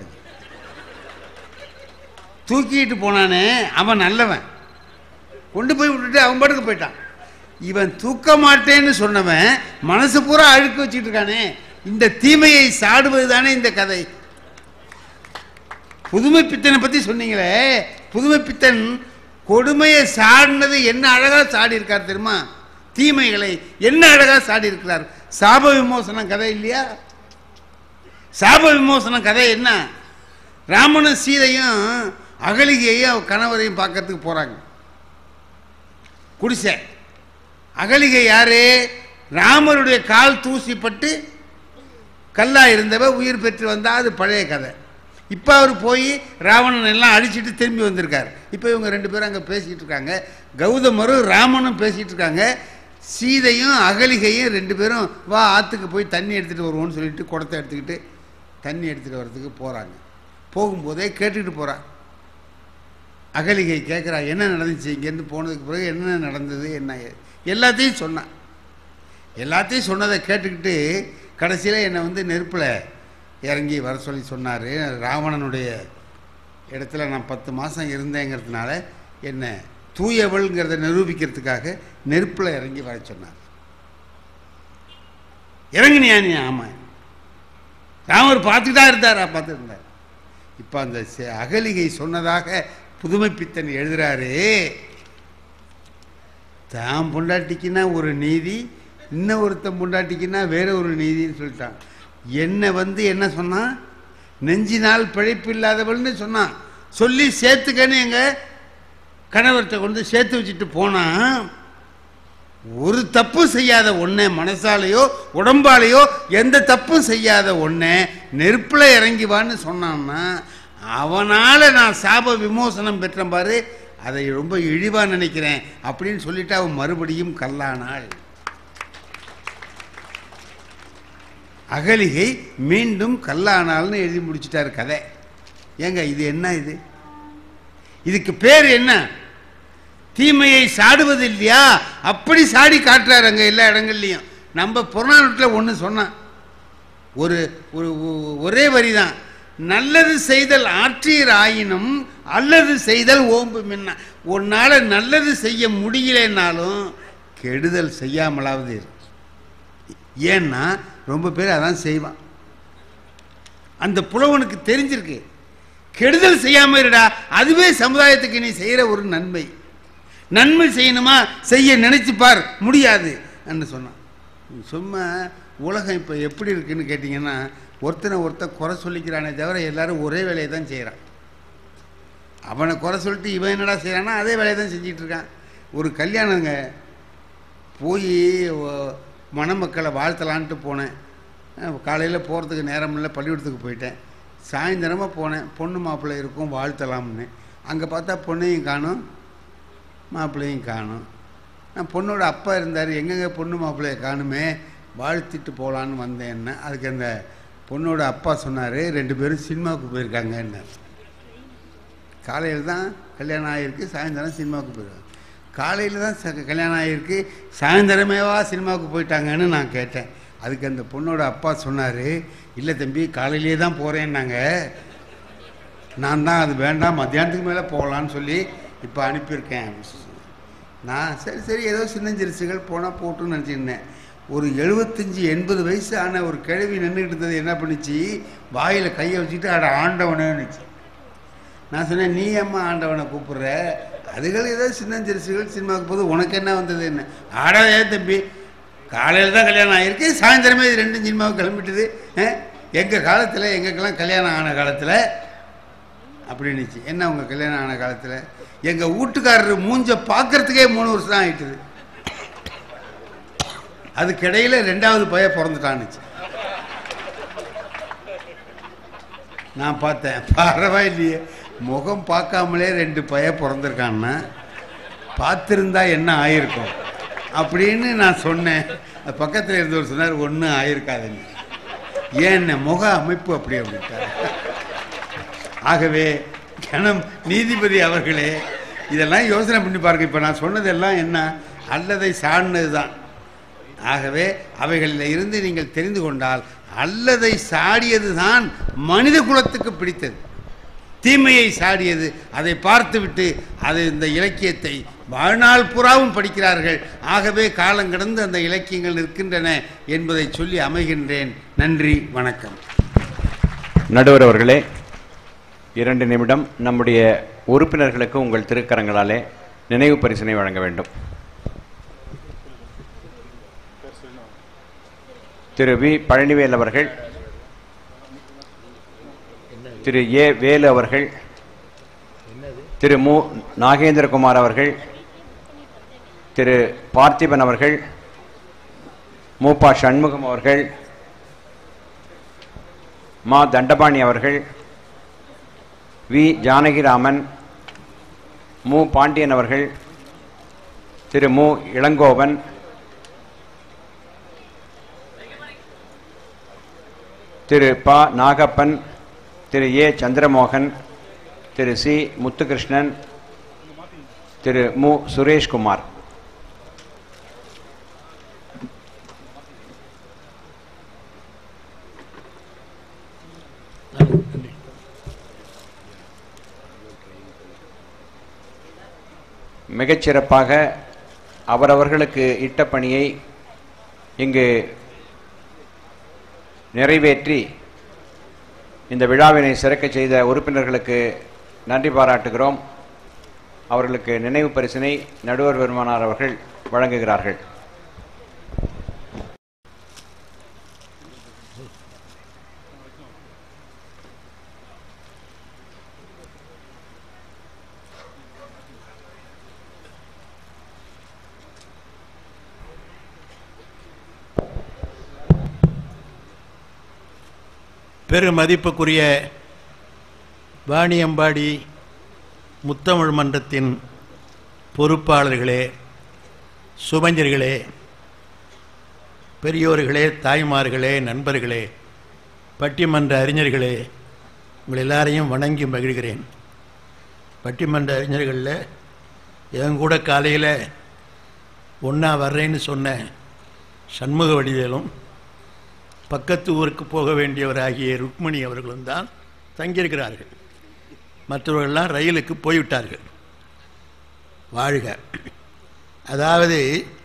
தூக்கிட்டு போனானே அவன் நல்லவன் கொண்டு போய் விட்டுட்டு அவன் பாட்டுக்கு போயிட்டான் இவன் தூக்க மாட்டேன்னு சொன்னவன் மனசு பூரா அழுக்கு வச்சுட்டு இருக்கானே இந்த தீமையை சாடுவது தானே இந்த கதை புதுமை பித்தனை பத்தி சொன்னீங்களே புதுமை பித்தன் கொடுமையை சாடினது என்ன அழகா சாடி இருக்கார் தெரியுமா தீமைகளை என்ன அழகா சாடி இருக்கிறார் சாப விமோசனம் கதை இல்லையா சாப விமோசனம் கதை என்ன ராமனும் சீதையும் அகலிகையும் அவ கணவரையும் பார்க்கறதுக்கு போறாங்க குடிசை அகலிகை யாரு ராமருடைய கால் தூசிப்பட்டு கல்லா இருந்தவ உயிர் பெற்று வந்தா அது பழைய கதை இப்போ அவர் போய் ராவணன் எல்லாம் அழிச்சிட்டு திரும்பி வந்திருக்கார் இப்போ இவங்க ரெண்டு பேரும் அங்கே பேசிக்கிட்டு இருக்காங்க கௌதமரும் ராமனும் பேசிக்கிட்டு இருக்காங்க சீதையும் அகலிகையும் ரெண்டு பேரும் வா ஆற்றுக்கு போய் தண்ணி எடுத்துகிட்டு வருவோம்னு சொல்லிட்டு குடத்தை எடுத்துக்கிட்டு தண்ணி எடுத்துகிட்டு வர்றதுக்கு போகிறாங்க போகும்போதே கேட்டுக்கிட்டு போகிறா அகலிகை கேட்குறா என்ன நடந்துச்சு இங்கேருந்து போனதுக்கு பிறகு என்ன நடந்தது என்ன ஏது? எல்லாத்தையும் சொன்னான் எல்லாத்தையும் சொன்னதை கேட்டுக்கிட்டு கடைசியில் என்னை வந்து நெருப்பில் இறங்கி வர சொல்லி சொன்னார் ராவணனுடைய இடத்துல நான் பத்து மாதம் இருந்தேங்கிறதுனால என்னை தூயவள்ங்கிறத நிரூபிக்கிறதுக்காக நெருப்பில் இறங்கி வர சொன்னார் இறங்குனியா நீ ஆமாம் ராமர் பார்த்துட்டு தான் இருந்தாரா பார்த்துட்டு இருந்தார் இப்போ அந்த செ- அகலிகை சொன்னதாக புதுமை பித்தன் எழுதுறாரு தான் பொண்டாட்டிக்குன்னா ஒரு நீதி இன்னும் ஒருத்தன் பொண்டாட்டிக்குன்னா வேற ஒரு நீதின்னு சொல்லிட்டான் என்னை வந்து என்ன சொன்னான் நெஞ்சினால் பிழைப்பு இல்லாதவள்னு சொன்னான் சொல்லி சேர்த்துக்கன்னு எங்க கணவர்கிட்ட கொண்டு சேர்த்து வச்சுட்டு போனான் ஒரு தப்பும் செய்யாத ஒன்றை மனசாலேயோ உடம்பாலேயோ எந்த தப்பும் செய்யாத ஒன்றை நெருப்பில் இறங்கி வான்னு சொன்னான்னா அவனால் நான் சாப விமோசனம் பெற்றேன் பாரு அதை ரொம்ப இழிவாக நினைக்கிறேன் அப்படின்னு சொல்லிட்டு அவன் மறுபடியும் கல்லானாள் அகலிகை மீண்டும் கல்லானாள்னு எழுதி முடிச்சிட்டார் கதை ஏங்க இது என்ன இது இதுக்கு பேர் என்ன தீமையை சாடுவது இல்லையா அப்படி சாடி காட்டுறாரு அங்க எல்லா இடங்கள்லையும் நம்ம புறநானூற்றில் ஒன்று சொன்னான் ஒரு ஒரு ஒ- ஒரே வரி தான் நல்லது செய்தல் ஆற்றீர் ஆயினும் அல்லது செய்தல் ஓம்பு மின்ன உன்னால நல்லது செய்ய முடியலைன்னாலும் கெடுதல் செய்யாமலாவது இரு ஏன்னா ரொம்ப பேர் அதான் செய்வான் அந்த புலவனுக்கு தெரிஞ்சிருக்கு கெடுதல் செய்யாம இருடா அதுவே சமுதாயத்துக்கு நீ செய்யற ஒரு நன்மை நன்மை செய்யணுமா செய்ய நினைச்சு பார் முடியாது என்று சொன்னான் சும்மா உலகம் இப்போ எப்படி இருக்குன்னு கேட்டிங்கன்னா ஒருத்தனை ஒருத்தன் குறை சொல்லிக்கிறானே தவிர எல்லாரும் ஒரே வேலையை தான் செய்கிறான் அவனை குறை சொல்லிட்டு இவன் என்னடா செய்கிறான்னா அதே வேலையை தான் செஞ்சிட்டு இருக்கான் ஒரு கல்யாணங்க போய் மணமக்களை வாழ்த்தலான்ட்டு போனேன் காலையில் போகிறதுக்கு நேரம் இல்லை பள்ளிக்கூடத்துக்கு போயிட்டேன் சாயந்தரமாக போனேன் பொண்ணு மாப்பிள்ளை இருக்கும் வாழ்த்தலாம்னு அங்கே பார்த்தா பொண்ணையும் காணும் மாப்பிள்ளையும் காணும் நான் பொண்ணோட அப்பா இருந்தார் எங்கெங்க பொண்ணு மாப்பிள்ளையை காணுமே வாழ்த்திட்டு போகலான்னு வந்தேன்னா அதுக்கு அந்த பொண்ணோட அப்பா சொன்னார் ரெண்டு பேரும் சினிமாவுக்கு போயிருக்காங்கன்னு காலையில் தான் கல்யாணம் ஆகிருக்கு சாயந்தரம் சினிமாவுக்கு போயிருக்காங்க காலையில் தான் ச- கல்யாணம் ஆகிருக்கு சாயந்தரமேவா சினிமாவுக்கு போயிட்டாங்கன்னு நான் கேட்டேன் அதுக்கு அந்த பொண்ணோட அப்பா சொன்னார் இல்லை தம்பி காலையிலே தான் போகிறேன்னாங்க நான் தான் அது வேண்டாம் மத்தியானத்துக்கு மேலே போகலான்னு சொல்லி இப்போ அனுப்பியிருக்கேன் நான் சரி சரி ஏதோ சின்னஞ்சிரிசுகள் போனால் போட்டுன்னு நினச்சிருந்தேன் ஒரு எழுபத்தஞ்சி எண்பது வயசு ஆன ஒரு கிழவி நின்றுக்கிட்டு இருந்தது என்ன பண்ணிச்சு வாயில் கையை வச்சுக்கிட்டு அட ஆண்டவனேன்னுச்சு நான் சொன்னேன் நீ அம்மா ஆண்டவனை கூப்பிடுற அதுகள் ஏதோ சின்னஞ்சிரிசுகள் சினிமாவுக்கு போது உனக்கு என்ன வந்தது என்ன ஆடா ஏன் தம்பி காலையில் தான் கல்யாணம் ஆகிருக்கு சாயந்தரமே இது ரெண்டும் சினிமாவுக்கு கிளம்பிட்டுது எங்கள் காலத்தில் எங்களுக்கெல்லாம் கல்யாணம் ஆன காலத்தில் அப்படின்னுச்சு என்ன உங்கள் கல்யாணம் ஆன காலத்தில் எங்கள் வீட்டுக்காரர் மூஞ்ச பார்க்கறதுக்கே மூணு வருஷம் தான் ஆயிட்டுது அதுக்கிடையில் ரெண்டாவது பையன் பிறந்துட்டான்னுச்சு நான் பார்த்தேன் பரவாயில்லையே முகம் பார்க்காமலே ரெண்டு பைய பிறந்திருக்கான்னா பார்த்துருந்தா என்ன ஆயிருக்கும் அப்படின்னு நான் சொன்னேன் அது பக்கத்தில் இருந்தவர் சொன்னார் ஒன்றும் ஆயிருக்காதுன்னு ஏன் முக அமைப்பு அப்படி அப்படின்ட்டார் ஆகவே கணம் நீதிபதி அவர்களே இதெல்லாம் யோசனை பண்ணி பாருங்க இப்போ நான் சொன்னதெல்லாம் என்ன அல்லதை சார்ந்தது தான் ஆகவே அவைகளில் இருந்து நீங்கள் தெரிந்து கொண்டால் அல்லதை சாடியது தான் மனித குலத்துக்கு பிடித்தது தீமையை சாடியது அதை பார்த்துவிட்டு அது இந்த இலக்கியத்தை வாழ்நாள் புறாவும் படிக்கிறார்கள் ஆகவே காலம் கடந்து அந்த இலக்கியங்கள் இருக்கின்றன என்பதை சொல்லி அமைகின்றேன் நன்றி வணக்கம் நடுவர் அவர்களே இரண்டு நிமிடம் நம்முடைய உறுப்பினர்களுக்கு உங்கள் திருக்கரங்களாலே நினைவு பரிசினை வழங்க வேண்டும் திரு வி பழனிவேல் அவர்கள் திரு ஏ வேலு அவர்கள் திரு மு நாகேந்திரகுமார் அவர்கள் திரு பார்த்திபன் அவர்கள் மூப்பா சண்முகம் அவர்கள் மா தண்டபாணி அவர்கள் வி ஜானகிராமன் மு பாண்டியன் அவர்கள் திரு மு இளங்கோவன் திரு ப நாகப்பன் திரு ஏ சந்திரமோகன் திரு சி முத்துகிருஷ்ணன் திரு மு சுரேஷ்குமார் மிகச்சிறப்பாக அவரவர்களுக்கு இட்ட பணியை இங்கு நிறைவேற்றி இந்த விழாவினை சிறக்கச் செய்த உறுப்பினர்களுக்கு நன்றி பாராட்டுகிறோம் அவர்களுக்கு நினைவு பரிசினை நடுவர் பெருமானார் அவர்கள் வழங்குகிறார்கள் பெருமதிப்புக்குரிய வாணியம்பாடி முத்தமிழ் மன்றத்தின் பொறுப்பாளர்களே சுபஞ்சர்களே பெரியோர்களே தாய்மார்களே நண்பர்களே பட்டிமன்ற அறிஞர்களே உங்கள் எல்லாரையும் வணங்கி மகிழ்கிறேன் பட்டிமன்ற அறிஞர்களில் என் கூட காலையில் ஒன்றா வர்றேன்னு சொன்ன சண்முக வடிவேலும் பக்கத்து ஊருக்கு போக வேண்டியவராகிய ருக்மணி அவர்களும் தான் தங்கியிருக்கிறார்கள் மற்றவர்கள்லாம் ரயிலுக்கு போய்விட்டார்கள் வாழ்க அதாவது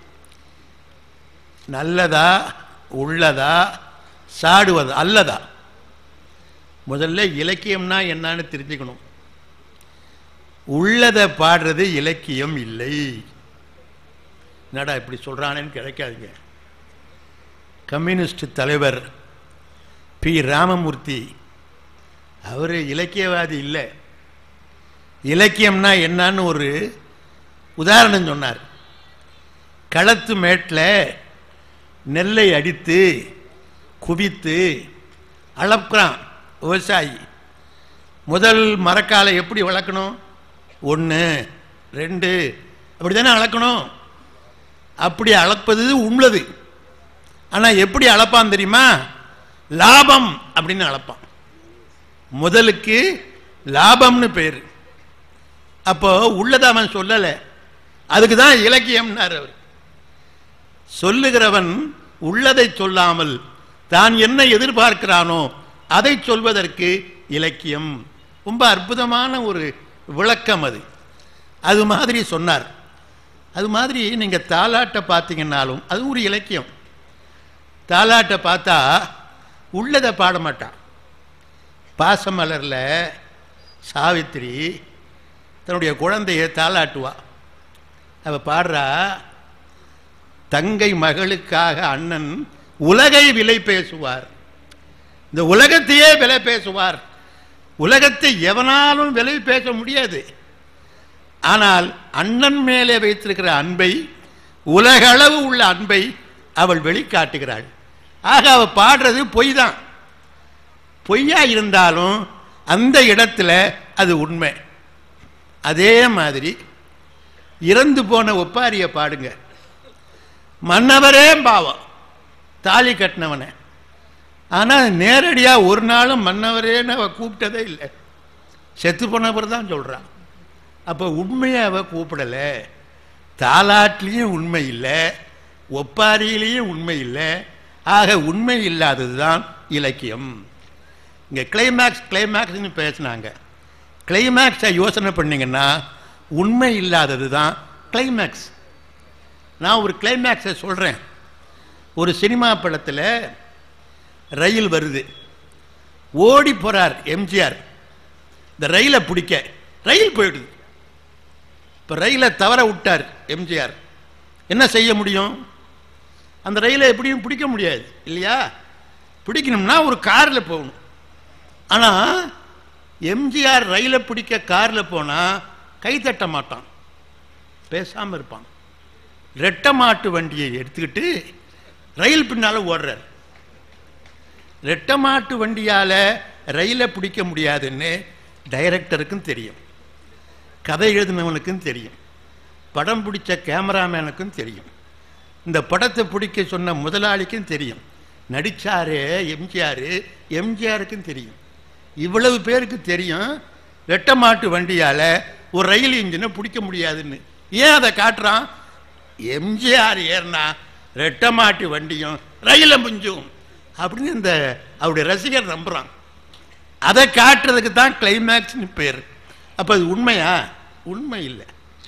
நல்லதா உள்ளதா சாடுவதா அல்லதா முதல்ல இலக்கியம்னா என்னன்னு தெரிஞ்சுக்கணும் உள்ளதை பாடுறது இலக்கியம் இல்லை என்னடா இப்படி சொல்கிறானேன்னு கிடைக்காதுங்க கம்யூனிஸ்ட் தலைவர் பி ராமமூர்த்தி அவர் இலக்கியவாதி இல்லை இலக்கியம்னா என்னன்னு ஒரு உதாரணம் சொன்னார் களத்து மேட்டில் நெல்லை அடித்து குவித்து அளக்கிறான் விவசாயி முதல் மரக்காலை எப்படி வளர்க்கணும் ஒன்று ரெண்டு அப்படி தானே அளக்கணும் அப்படி அளப்பது உள்ளது ஆனால் எப்படி அளப்பான் தெரியுமா லாபம் அப்படின்னு அளப்பான் முதலுக்கு லாபம்னு பேர் அப்போ உள்ளதை அவன் சொல்லலை அதுக்கு தான் இலக்கியம்னார் அவர் சொல்லுகிறவன் உள்ளதை சொல்லாமல் தான் என்ன எதிர்பார்க்கிறானோ அதை சொல்வதற்கு இலக்கியம் ரொம்ப அற்புதமான ஒரு விளக்கம் அது அது மாதிரி சொன்னார் அது மாதிரி நீங்கள் தாலாட்டை பார்த்தீங்கன்னாலும் அது ஒரு இலக்கியம் தாலாட்டை பார்த்தா உள்ளதை பாட மாட்டான் பாசமலரில் சாவித்திரி தன்னுடைய குழந்தையை தாலாட்டுவா அவ பாடுறா தங்கை மகளுக்காக அண்ணன் உலகை விலை பேசுவார் இந்த உலகத்தையே விலை பேசுவார் உலகத்தை எவனாலும் விலை பேச முடியாது ஆனால் அண்ணன் மேலே வைத்திருக்கிற அன்பை உலகளவு உள்ள அன்பை அவள் வெளிக்காட்டுகிறாள் ஆக அவ பாடுறது பொய் தான் பொய்யா இருந்தாலும் அந்த இடத்துல அது உண்மை அதே மாதிரி இறந்து போன ஒப்பாரிய பாடுங்க மன்னவரே பாவம் தாலி கட்டினவனை ஆனால் நேரடியாக ஒரு நாளும் மன்னவரேன்னு அவ கூப்பிட்டதே இல்லை செத்து போனவர் தான் சொல்கிறான் அப்போ உண்மையை அவ கூப்பிடலை தாலாட்லேயும் உண்மை இல்லை ஒப்பாரியிலையும் உண்மை இல்லை ஆக உண்மை இல்லாதது தான் இலக்கியம் இங்கே கிளைமேக்ஸ் கிளைமேக்ஸ்னு பேசினாங்க கிளைமேக்ஸை யோசனை பண்ணீங்கன்னா உண்மை இல்லாதது தான் கிளைமேக்ஸ் நான் ஒரு கிளைமேக்ஸை சொல்கிறேன் ஒரு சினிமா படத்தில் ரயில் வருது ஓடி போகிறார் எம்ஜிஆர் இந்த ரயிலை பிடிக்க ரயில் போயிடுது இப்போ ரயிலை தவற விட்டார் எம்ஜிஆர் என்ன செய்ய முடியும் அந்த ரயிலை எப்படியும் பிடிக்க முடியாது இல்லையா பிடிக்கணும்னா ஒரு காரில் போகணும் ஆனால் எம்ஜிஆர் ரயிலை பிடிக்க காரில் போனால் கை தட்ட மாட்டான் பேசாமல் இருப்பான் ரெட்டை மாட்டு வண்டியை எடுத்துக்கிட்டு ரயில் பின்னால் ஓடுறார் ரெட்டை மாட்டு வண்டியால் ரயிலை பிடிக்க முடியாதுன்னு டைரக்டருக்கும் தெரியும் கதை எழுதினவனுக்கும் தெரியும் படம் பிடிச்ச கேமராமேனுக்கும் தெரியும் இந்த படத்தை பிடிக்க சொன்ன முதலாளிக்கும் தெரியும் நடிச்சாரு எம்ஜிஆர் எம்ஜிஆருக்கும் தெரியும் இவ்வளவு பேருக்கு தெரியும் ரெட்டை மாட்டு வண்டியால் ஒரு ரயில் இன்ஜினை பிடிக்க முடியாதுன்னு ஏன் அதை காட்டுறான் எம்ஜிஆர் ஏறினா ரெட்டை மாட்டு வண்டியும் ரயில முஞ்சும் அப்படின்னு இந்த அவருடைய ரசிகர் நம்புறான் அதை காட்டுறதுக்கு தான் கிளைமேக்ஸ்னு பேர் அப்போ அது உண்மையா உண்மை இல்லை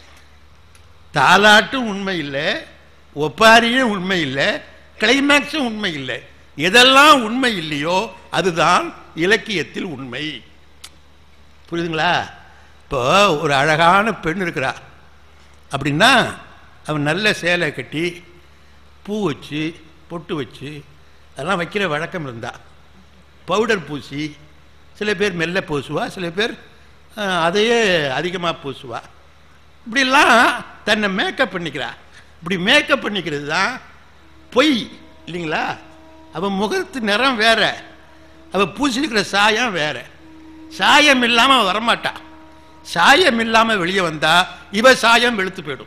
தாலாட்டும் உண்மை இல்லை ஒப்பாரியும் உண்மை இல்லை கிளைமேக்ஸும் உண்மை இல்லை எதெல்லாம் உண்மை இல்லையோ அதுதான் இலக்கியத்தில் உண்மை புரியுதுங்களா இப்போ ஒரு அழகான பெண் இருக்கிறா அப்படின்னா அவன் நல்ல சேலை கட்டி பூ வச்சு பொட்டு வச்சு அதெல்லாம் வைக்கிற வழக்கம் இருந்தா பவுடர் பூசி சில பேர் மெல்ல பூசுவா சில பேர் அஹ், அதையே அதிகமாக பூசுவா இப்படிலாம் தன்னை மேக்கப் பண்ணிக்கிறா இப்படி மேக்கப் பண்ணிக்கிறது தான் பொய் இல்லைங்களா அவன் முகத்து நிறம் வேற அவ பூசிருக்கிற சாயம் வேற சாயம் இல்லாமல் அவ வரமாட்டா சாயம் இல்லாமல் வெளியே வந்தா இவ சாயம் வெளுத்து போயிடும்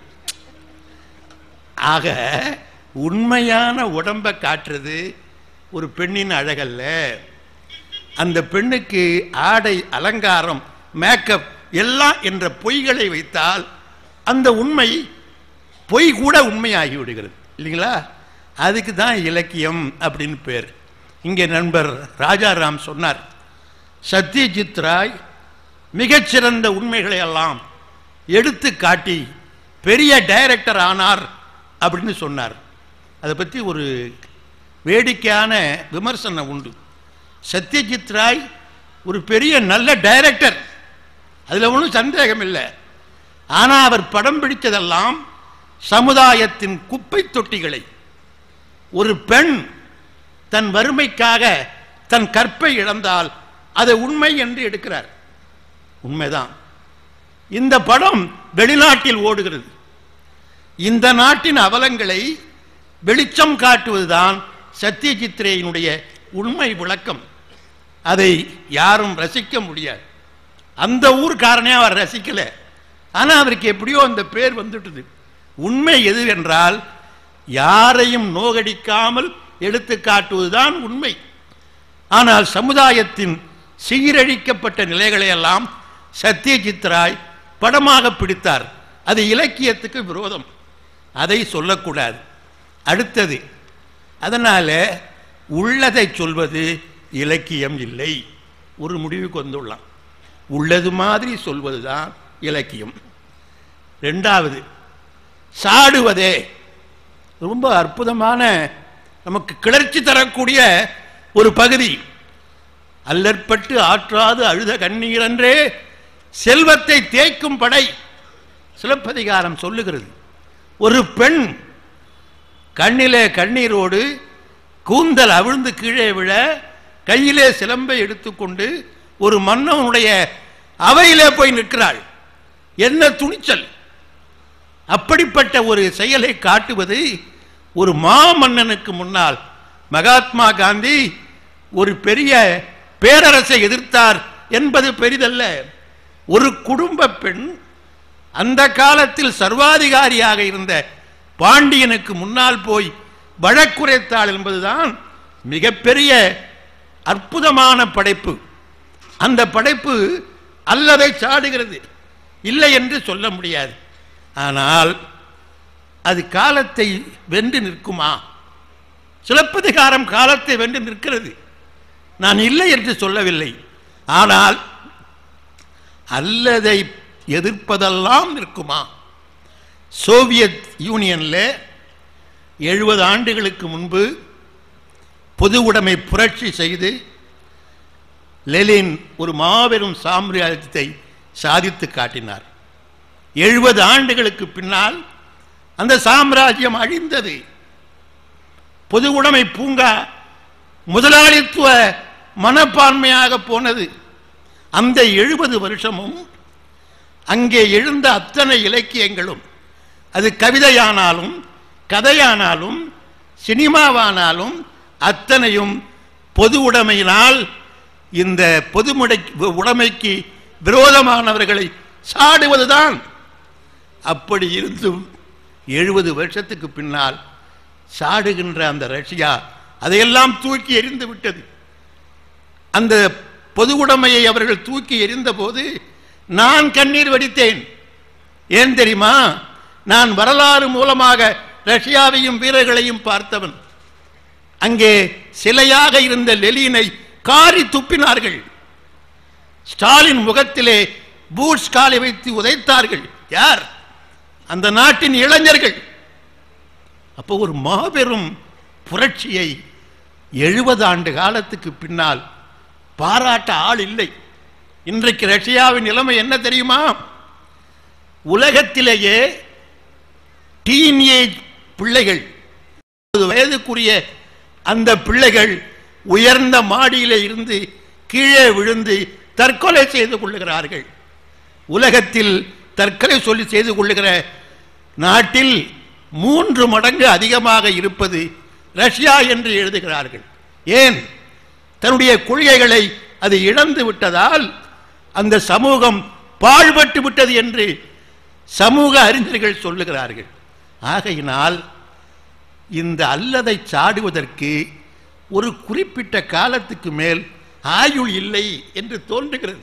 ஆக உண்மையான உடம்பை காட்டுறது ஒரு பெண்ணின் அழகல்ல அந்த பெண்ணுக்கு ஆடை அலங்காரம் மேக்கப் எல்லாம் என்ற பொய்களை வைத்தால் அந்த உண்மை பொய் கூட உண்மையாகி விடுகிறது இல்லைங்களா அதுக்கு தான் இலக்கியம் அப்படின்னு பேர் இங்கே நண்பர் ராஜாராம் சொன்னார் சத்யஜித் ராய் மிகச்சிறந்த உண்மைகளை எல்லாம் எடுத்து காட்டி பெரிய டைரக்டர் ஆனார் அப்படின்னு சொன்னார் அதை பற்றி ஒரு வேடிக்கையான விமர்சனம் உண்டு சத்யஜித் ராய் ஒரு பெரிய நல்ல டைரக்டர் அதில் ஒன்றும் சந்தேகம் இல்லை ஆனால் அவர் படம் பிடித்ததெல்லாம் சமுதாயத்தின் குப்பை தொட்டிகளை ஒரு பெண் தன் வறுமைக்காக தன் கற்பை இழந்தால் அதை உண்மை என்று எடுக்கிறார் உண்மைதான் இந்த படம் வெளிநாட்டில் ஓடுகிறது இந்த நாட்டின் அவலங்களை வெளிச்சம் காட்டுவதுதான் சத்தியஜித்ரேயினுடைய உண்மை விளக்கம் அதை யாரும் ரசிக்க முடியாது அந்த ஊர்க்காரனே அவர் ரசிக்கல ஆனா அவருக்கு எப்படியோ அந்த பேர் வந்துட்டுது உண்மை எது என்றால் யாரையும் நோகடிக்காமல் எடுத்து காட்டுவதுதான் உண்மை ஆனால் சமுதாயத்தின் சீரழிக்கப்பட்ட நிலைகளை எல்லாம் சத்யஜித் ராய் படமாக பிடித்தார் அது இலக்கியத்துக்கு விரோதம் அதை சொல்லக்கூடாது அடுத்தது அதனால உள்ளதை சொல்வது இலக்கியம் இல்லை ஒரு முடிவுக்கு வந்துள்ளான் உள்ளது மாதிரி சொல்வதுதான் இலக்கியம் ரெண்டாவது சாடுவதே ரொம்ப அற்புதமான நமக்கு கிளர்ச்சி தரக்கூடிய ஒரு பகுதி அல்லற்பட்டு ஆற்றாது அழுத கண்ணீரன்றே செல்வத்தை தேய்க்கும் படை சிலப்பதிகாரம் சொல்லுகிறது ஒரு பெண் கண்ணிலே கண்ணீரோடு கூந்தல் அவிழ்ந்து கீழே விழ கையிலே சிலம்பை எடுத்துக்கொண்டு ஒரு மன்னவனுடைய அவையிலே போய் நிற்கிறாள் என்ன துணிச்சல் அப்படிப்பட்ட ஒரு செயலை காட்டுவது ஒரு மாமன்னனுக்கு முன்னால் மகாத்மா காந்தி ஒரு பெரிய பேரரசை எதிர்த்தார் என்பது பெரிதல்ல ஒரு குடும்ப பெண் அந்த காலத்தில் சர்வாதிகாரியாக இருந்த பாண்டியனுக்கு முன்னால் போய் வழக்குரைத்தாள் என்பதுதான் மிகப்பெரிய அற்புதமான படைப்பு அந்த படைப்பு அல்லதை சாடுகிறது இல்லை என்று சொல்ல முடியாது ஆனால் அது காலத்தை வென்று நிற்குமா சிலப்பதிகாரம் காலத்தை வென்று நிற்கிறது நான் இல்லை என்று சொல்லவில்லை ஆனால் அல்லதை எதிர்ப்பதெல்லாம் நிற்குமா சோவியத் யூனியன்ல எழுபது ஆண்டுகளுக்கு முன்பு பொது உடைமை புரட்சி செய்து லெலின் ஒரு மாபெரும் சாம்ராஜ்யத்தை சாதித்து காட்டினார் எழுபது ஆண்டுகளுக்கு பின்னால் அந்த சாம்ராஜ்யம் அழிந்தது பொது உடைமை பூங்கா முதலாளித்துவ மனப்பான்மையாக போனது அந்த எழுபது வருஷமும் அங்கே எழுந்த அத்தனை இலக்கியங்களும் அது கவிதையானாலும் கதையானாலும் சினிமாவானாலும் அத்தனையும் பொது உடைமையினால் இந்த பொதுமுடை உடைமைக்கு விரோதமானவர்களை சாடுவதுதான் அப்படி இருந்தும் எழுபது வருஷத்துக்கு பின்னால் சாடுகின்ற அந்த ரஷ்யா அதையெல்லாம் தூக்கி எறிந்து விட்டது அந்த பொது உடைமையை அவர்கள் தூக்கி எறிந்த போது நான் கண்ணீர் வடித்தேன் ஏன் தெரியுமா நான் வரலாறு மூலமாக ரஷ்யாவையும் வீரர்களையும் பார்த்தவன் அங்கே சிலையாக இருந்த லெலினை காரி துப்பினார்கள் ஸ்டாலின் முகத்திலே பூட்ஸ் காலை வைத்து உதைத்தார்கள் யார் அந்த நாட்டின் இளைஞர்கள் அப்போ ஒரு மாபெரும் புரட்சியை எழுபது ஆண்டு காலத்துக்கு பின்னால் பாராட்ட ஆள் இல்லை இன்றைக்கு ரஷ்யாவின் நிலைமை என்ன தெரியுமா உலகத்திலேயே டீனேஜ் பிள்ளைகள் வயதுக்குரிய அந்த பிள்ளைகள் உயர்ந்த மாடியிலே இருந்து கீழே விழுந்து தற்கொலை செய்து கொள்ளுகிறார்கள் உலகத்தில் தற்கொலை சொல்லி செய்து கொள்ளுகிற நாட்டில் மூன்று மடங்கு அதிகமாக இருப்பது ரஷ்யா என்று எழுதுகிறார்கள் ஏன் தன்னுடைய கொள்கைகளை அது இழந்து விட்டதால் அந்த சமூகம் பாழ்பட்டு விட்டது என்று சமூக அறிஞர்கள் சொல்லுகிறார்கள் ஆகையினால் இந்த அல்லதை சாடுவதற்கு ஒரு குறிப்பிட்ட காலத்துக்கு மேல் ஆயுள் இல்லை என்று தோன்றுகிறது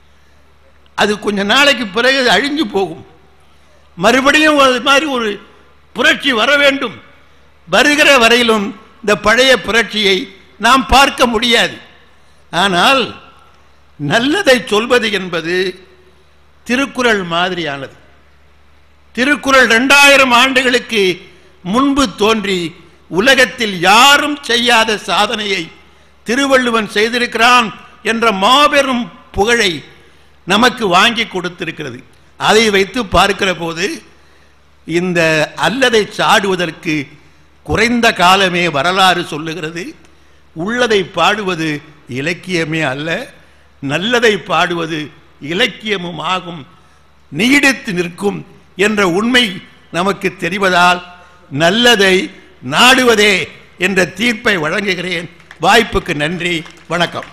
அது கொஞ்ச நாளைக்கு பிறகு அது அழிஞ்சு போகும் மறுபடியும் அது மாதிரி ஒரு புரட்சி வர வேண்டும் வருகிற வரையிலும் இந்த பழைய புரட்சியை நாம் பார்க்க முடியாது ஆனால் நல்லதை சொல்வது என்பது திருக்குறள் மாதிரியானது திருக்குறள் இரண்டாயிரம் ஆண்டுகளுக்கு முன்பு தோன்றி உலகத்தில் யாரும் செய்யாத சாதனையை திருவள்ளுவன் செய்திருக்கிறான் என்ற மாபெரும் புகழை நமக்கு வாங்கி கொடுத்திருக்கிறது அதை வைத்து பார்க்கிற போது இந்த அல்லதை சாடுவதற்கு குறைந்த காலமே வரலாறு சொல்லுகிறது உள்ளதை பாடுவது இலக்கியமே அல்ல நல்லதை பாடுவது இலக்கியமும் ஆகும் நீடித்து நிற்கும் என்ற உண்மை நமக்கு தெரிவதால் நல்லதை நாடுவதே என்ற தீர்ப்பை வழங்குகிறேன் வாய்ப்புக்கு நன்றி வணக்கம்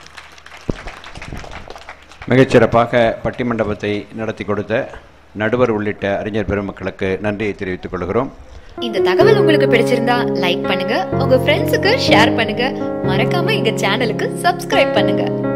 மிகச்சிறப்பாக பட்டிமண்டபத்தை நடத்தி கொடுத்த நடுவர் உள்ளிட்ட அறிஞர் பெருமக்களுக்கு நன்றியை தெரிவித்துக் கொள்கிறோம் இந்த தகவல் உங்களுக்கு பிடிச்சிருந்தா லைக் பண்ணுங்க உங்க ஃப்ரெண்ட்ஸுக்கு ஷேர் பண்ணுங்க மறக்காம எங்க சேனலுக்கு சப்ஸ்கிரைப் பண்ணுங்க